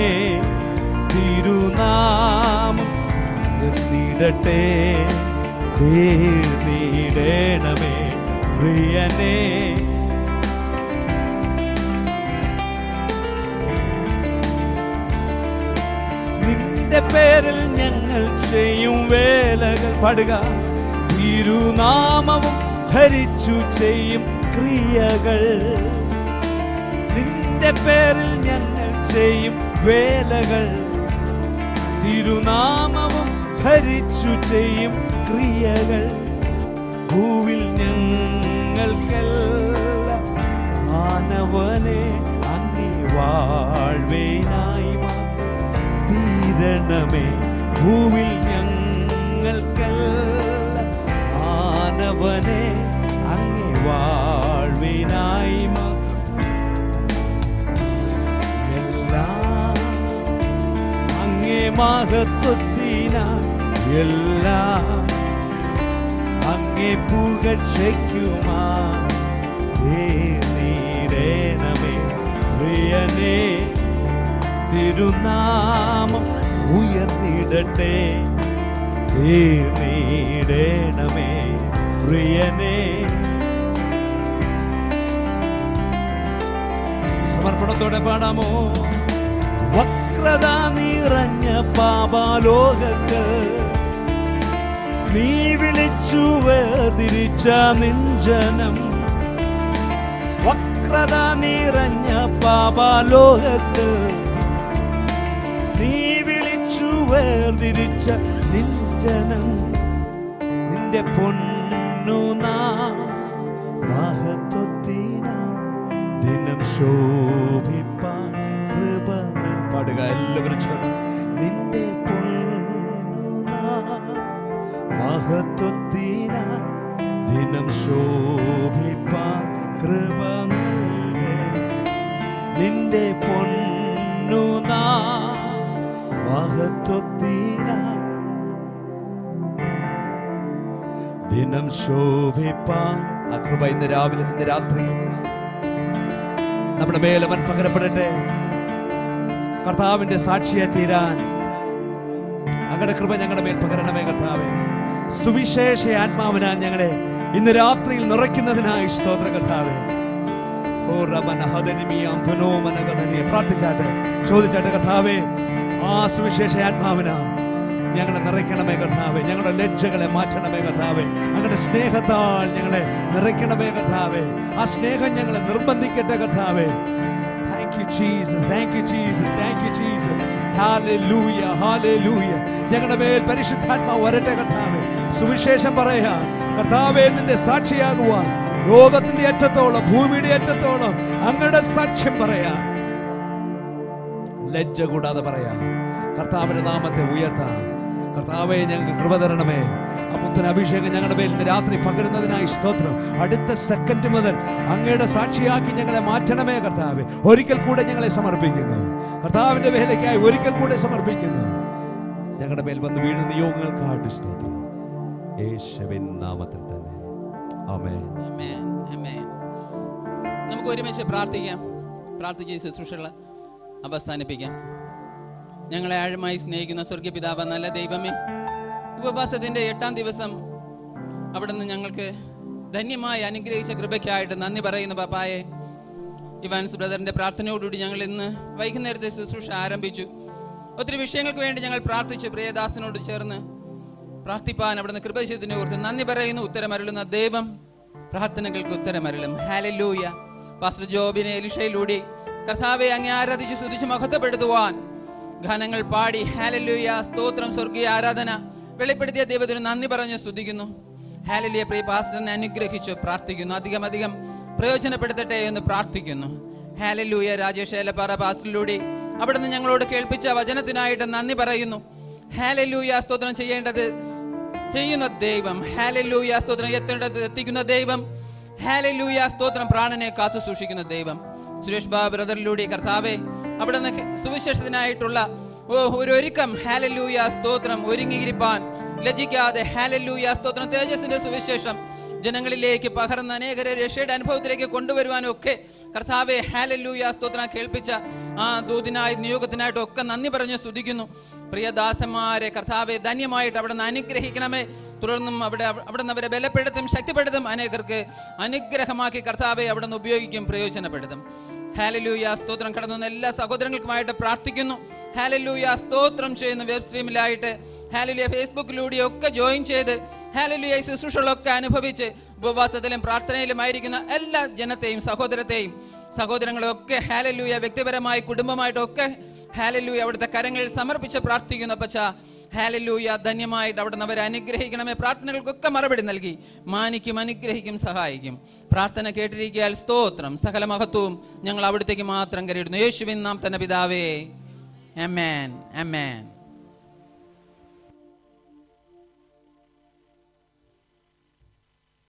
Speaker 2: തിരുനാമം നിർത്തിടട്ടെ തീർന്നിടണമേ പ്രിയനേ നിന്റെ പേരിൽ ഞങ്ങൾ ചെയ്യും വേലകൾ പാടുക തിരുനാമവും ധരിച്ചു ചെയ്യും ക്രിയകൾ നിന്റെ പേരിൽ ഞങ്ങൾ ചെയ്യും വേലകൾ തിരുനാമവും ധരിച്ചു ചെയ്യും ക്രിയകൾ ഭൂവിൽ ഞങ്ങൾക്കെല്ലാം മാനവനെ അങ്ങേ വാഴ്വേനായി തീരണമേ ഭൂവിൽ ഞങ്ങൾക്കെല്ലാം മാനവനെ അങ്ങേ വാഴ്വിനായി എല്ലാം അങ്ങേ മഹത്വത്തിനാ എല്ലാം അങ്ങേ പുകഴ്ചയ്ക്കുമാ നീടേണമേ പ്രിയനേ തിരുനാമം ഉയർന്നിടട്ടെ നീടേണമേ പ്രിയനേ സമർപ്പണത്തോടെ പാടാമോ വക്രത നിറഞ്ഞ പാപാലോകത്ത് നീ വിളിച്ചു വേർതിരിച്ച നിഞ്ചനം വക്രത നിറഞ്ഞ പാപാലോകത്ത് നീ വിളിച്ചു വേർതിരിച്ച നിഞ്ചനം നിന്റെ പൊന്നു മഹത്വത്തിന ദിനം ശോഭിപ്പാൻ കൃപ നിൻ- പാടുക എല്ലാവരും ചേർന്ന് നിന്റെ പൊന്നു മഹത്വത്തിന ദിനം ശോഭിപ്പാൻ കൃപ നൽകണം. നിന്റെ പൊന്നു മഹത്വത്തിന ദിനം ശോഭിപ്പാൻ ആ കൃപ ഇന്ന് രാവിലെ ഇന്ന് രാത്രി നമ്മുടെ മേലവൻ പകരപ്പെടട്ടെ കർത്താവിന്റെ സാക്ഷിയെ തീരാൻ അങ്ങയുടെ കൃപ ഞങ്ങളുടെ മേൽ പകരണമേ കർത്താവേ സുവിശേഷ ആത്മാവിനാൽ ഞങ്ങളെ ഇന്ന് രാത്രിയിൽ നിറയ്ക്കുന്നതിനായി സ്തോത്ര കർത്താവേ ഓ റമന ഹദനിമിയാം ധുനോമനഗദനിയെ പ്രാർത്ഥിച്ചാട്ടെ ചോദിച്ചാട്ടെ കർത്താവേ ആ സുവിശേഷ ആത്മാവിനാ ഞങ്ങളെ നിറയ്ക്കണമേ കർത്താവേ ഞങ്ങളുടെ ലജ്ജകളെ മാറ്റണമേ കർത്താവേ അങ്ങയുടെ സ്നേഹത്താൽ ഞങ്ങളെ നിറയ്ക്കണമേ കർത്താവേ ആ സ്നേഹം ഞങ്ങളെ നിർബന്ധിക്കട്ടെ കർത്താവേ thank you Jesus thank you Jesus thank you Jesus ഹാലൂയ ഹാലൂയ ഞങ്ങളുടെ മേൽ പരിശുദ്ധാത്മാവ് വരട്ടെ കർത്താവേ സുവിശേഷം പറയാ കർത്താവേ നിന്റെ സാക്ഷിയാകുവാൻ ലോകത്തിന്റെ അറ്റത്തോളം ഭൂമിയുടെ അറ്റത്തോളം അങ്ങയുടെ സാക്ഷ്യം പറയാ ലജ്ജ കൂടാതെ പറയാ കർത്താവിന്റെ നാമത്തെ ഉയർത്താം കർത്താവെ ഞങ്ങൾക്ക് കൃപ തരണമേ ആ പുത്തൻ അഭിഷേകം ഞങ്ങളുടെ മേൽ ഇന്ന് രാത്രി പകരുന്നതിനായി സ്തോത്രം അടുത്ത സെക്കൻഡ് മുതൽ അങ്ങയുടെ സാക്ഷിയാക്കി ഞങ്ങളെ മാറ്റണമേ കർത്താവെ ഒരിക്കൽ കൂടെ ഞങ്ങളെ സമർപ്പിക്കുന്നു കർത്താവിന്റെ വേലയ്ക്കായി ഒരിക്കൽ കൂടെ സമർപ്പിക്കുന്നു ഞങ്ങളുടെ മേൽ വന്ന് വീഴുന്ന നിയോഗങ്ങൾക്കായിട്ട് സ്തോത്രം യേശുവിൻ നാമത്തിൽ തന്നെ ആമേൻ
Speaker 4: Amen. Amen. നമുക്ക് ഒരുമിച്ച് പ്രാർത്ഥിക്കാം പ്രാർത്ഥിച്ച് ശുശ്രൂഷകൾ അവസാനിപ്പിക്കാം ഞങ്ങളെ ആഴമായി സ്നേഹിക്കുന്ന സ്വർഗീയ പിതാവ് നല്ല ദൈവമേ ഉപവാസത്തിന്റെ എട്ടാം ദിവസം അവിടുന്ന് ഞങ്ങൾക്ക് ധന്യമായി അനുഗ്രഹിച്ച കൃപയ്ക്കായിട്ട് നന്ദി പറയുന്ന പാപ്പായെ ഇവാൻസ് ബ്രദറിന്റെ പ്രാർത്ഥനയോടുകൂടി ഞങ്ങൾ ഇന്ന് വൈകുന്നേരത്തെ ശുശ്രൂഷ ആരംഭിച്ചു ഒത്തിരി വിഷയങ്ങൾക്ക് വേണ്ടി ഞങ്ങൾ പ്രാർത്ഥിച്ചു പ്രിയദാസനോട് ചേർന്ന് പ്രാർത്ഥിപ്പാൻ അവിടുന്ന് കൃപ ചെയ്തതിനെ ഓർത്ത് നന്ദി പറയുന്നു ഉത്തരമരുളുന്ന ദൈവം പ്രാർത്ഥനകൾക്ക് ഉത്തരമരുളും ഹാലല്ലൂയ പാസ്റ്റർ ജോബിനെ എലിഷയിലൂടെ കർത്താവെ അങ്ങേ ആരാധിച്ച് സ്തുതിച്ച് മഹത്വപ്പെടുത്തുവാൻ ഗാനങ്ങൾ പാടി ഹാലല്ലൂയ സ്തോത്രം സ്വർഗീയ ആരാധന വെളിപ്പെടുത്തിയ ദൈവത്തിന് നന്ദി പറഞ്ഞ് സ്തുതിക്കുന്നു ഹാലലിയ പ്രിയ പാസ്റ്ററിനെ അനുഗ്രഹിച്ചു പ്രാർത്ഥിക്കുന്നു അധികം അധികം പ്രയോജനപ്പെടുത്തട്ടെ എന്ന് പ്രാർത്ഥിക്കുന്നു ഹാലലൂയ രാജേഷ് ഏലപ്പാറ പാസ്റ്ററിലൂടെ അവിടുന്ന് ഞങ്ങളോട് കേൾപ്പിച്ച വചനത്തിനായിട്ട് നന്ദി പറയുന്നു ഹാലലൂയ സ്തോത്രം ചെയ്യേണ്ടത് ചെയ്യുന്ന ദൈവം ഹാലലൂയ സ്തോത്രം എത്തേണ്ടത് എത്തിക്കുന്ന ദൈവം ഹാലലൂയ സ്തോത്രം പ്രാണനെ കാത്തു സൂക്ഷിക്കുന്ന ദൈവം സുരേഷ് ബാബു ബ്രദറിലൂടെ കർത്താവെ അവിടുന്ന് സുവിശേഷത്തിനായിട്ടുള്ള ഓ ഒരു ഒരുക്കം ഹാലലൂയ സ്തോത്രം ഒരുങ്ങിയിരിപ്പാൻ ലജ്ജിക്കാതെ ഹാലലൂയ സ്തോത്രം തേജസിന്റെ സുവിശേഷം ജനങ്ങളിലേക്ക് പകർന്ന് അനേകരെ രക്ഷയുടെ അനുഭവത്തിലേക്ക് കൊണ്ടുവരുവാനും ഒക്കെ കർത്താവെ ഹാലല്ലൂയ സ്തോത്രം കേൾപ്പിച്ച ആ ദൂതിനായി നിയോഗത്തിനായിട്ടും ഒക്കെ നന്ദി പറഞ്ഞ് സ്തുതിക്കുന്നു പ്രിയദാസന്മാരെ കർത്താവെ ധന്യമായിട്ട് അവിടെ നിന്ന് അനുഗ്രഹിക്കണമേ തുടർന്നും അവിടെ അവിടെ നിന്ന് അവരെ ബലപ്പെടുത്തും ശക്തിപ്പെടുത്തും അനേകർക്ക് അനുഗ്രഹമാക്കി കർത്താവെ അവിടെ നിന്ന് ഉപയോഗിക്കും പ്രയോജനപ്പെടുത്തും ഹാലലൂയ സ്തോത്രം കടന്നു വന്ന എല്ലാ സഹോദരങ്ങൾക്കുമായിട്ട് പ്രാർത്ഥിക്കുന്നു ഹാലലൂയ സ്തോത്രം ചെയ്യുന്ന വെബ് സ്ട്രീമിലായിട്ട് ഹാലലൂയ ഫേസ്ബുക്കിലൂടെ ഒക്കെ ജോയിൻ ചെയ്ത് ഹാലലൂയ ഈ ശുശ്രൂഷകളൊക്കെ അനുഭവിച്ച് ഉപവാസത്തിലും പ്രാർത്ഥനയിലും ആയിരിക്കുന്ന എല്ലാ ജനത്തെയും സഹോദരത്തെയും സഹോദരങ്ങളെയൊക്കെ ഹാലലൂയ വ്യക്തിപരമായി കുടുംബമായിട്ടൊക്കെ ഹാലലൂയ അവിടുത്തെ കരങ്ങളിൽ സമർപ്പിച്ച് പ്രാർത്ഥിക്കുന്ന പച്ച ഹാലലൂയ ധന്യമായിട്ട് അവിടെ അവരെ അനുഗ്രഹിക്കണമേ പ്രാർത്ഥനകൾക്കൊക്കെ മറുപടി നൽകി മാനിക്കും അനുഗ്രഹിക്കും സഹായിക്കും പ്രാർത്ഥന കേട്ടിരിക്കാൻ സ്തോത്രം സകല മഹത്വവും ഞങ്ങൾ അവിടത്തേക്ക് മാത്രം കരുതുന്നു യേശുവിൻ നാം തന്നെ പിതാവേ അമേൻ അമേൻ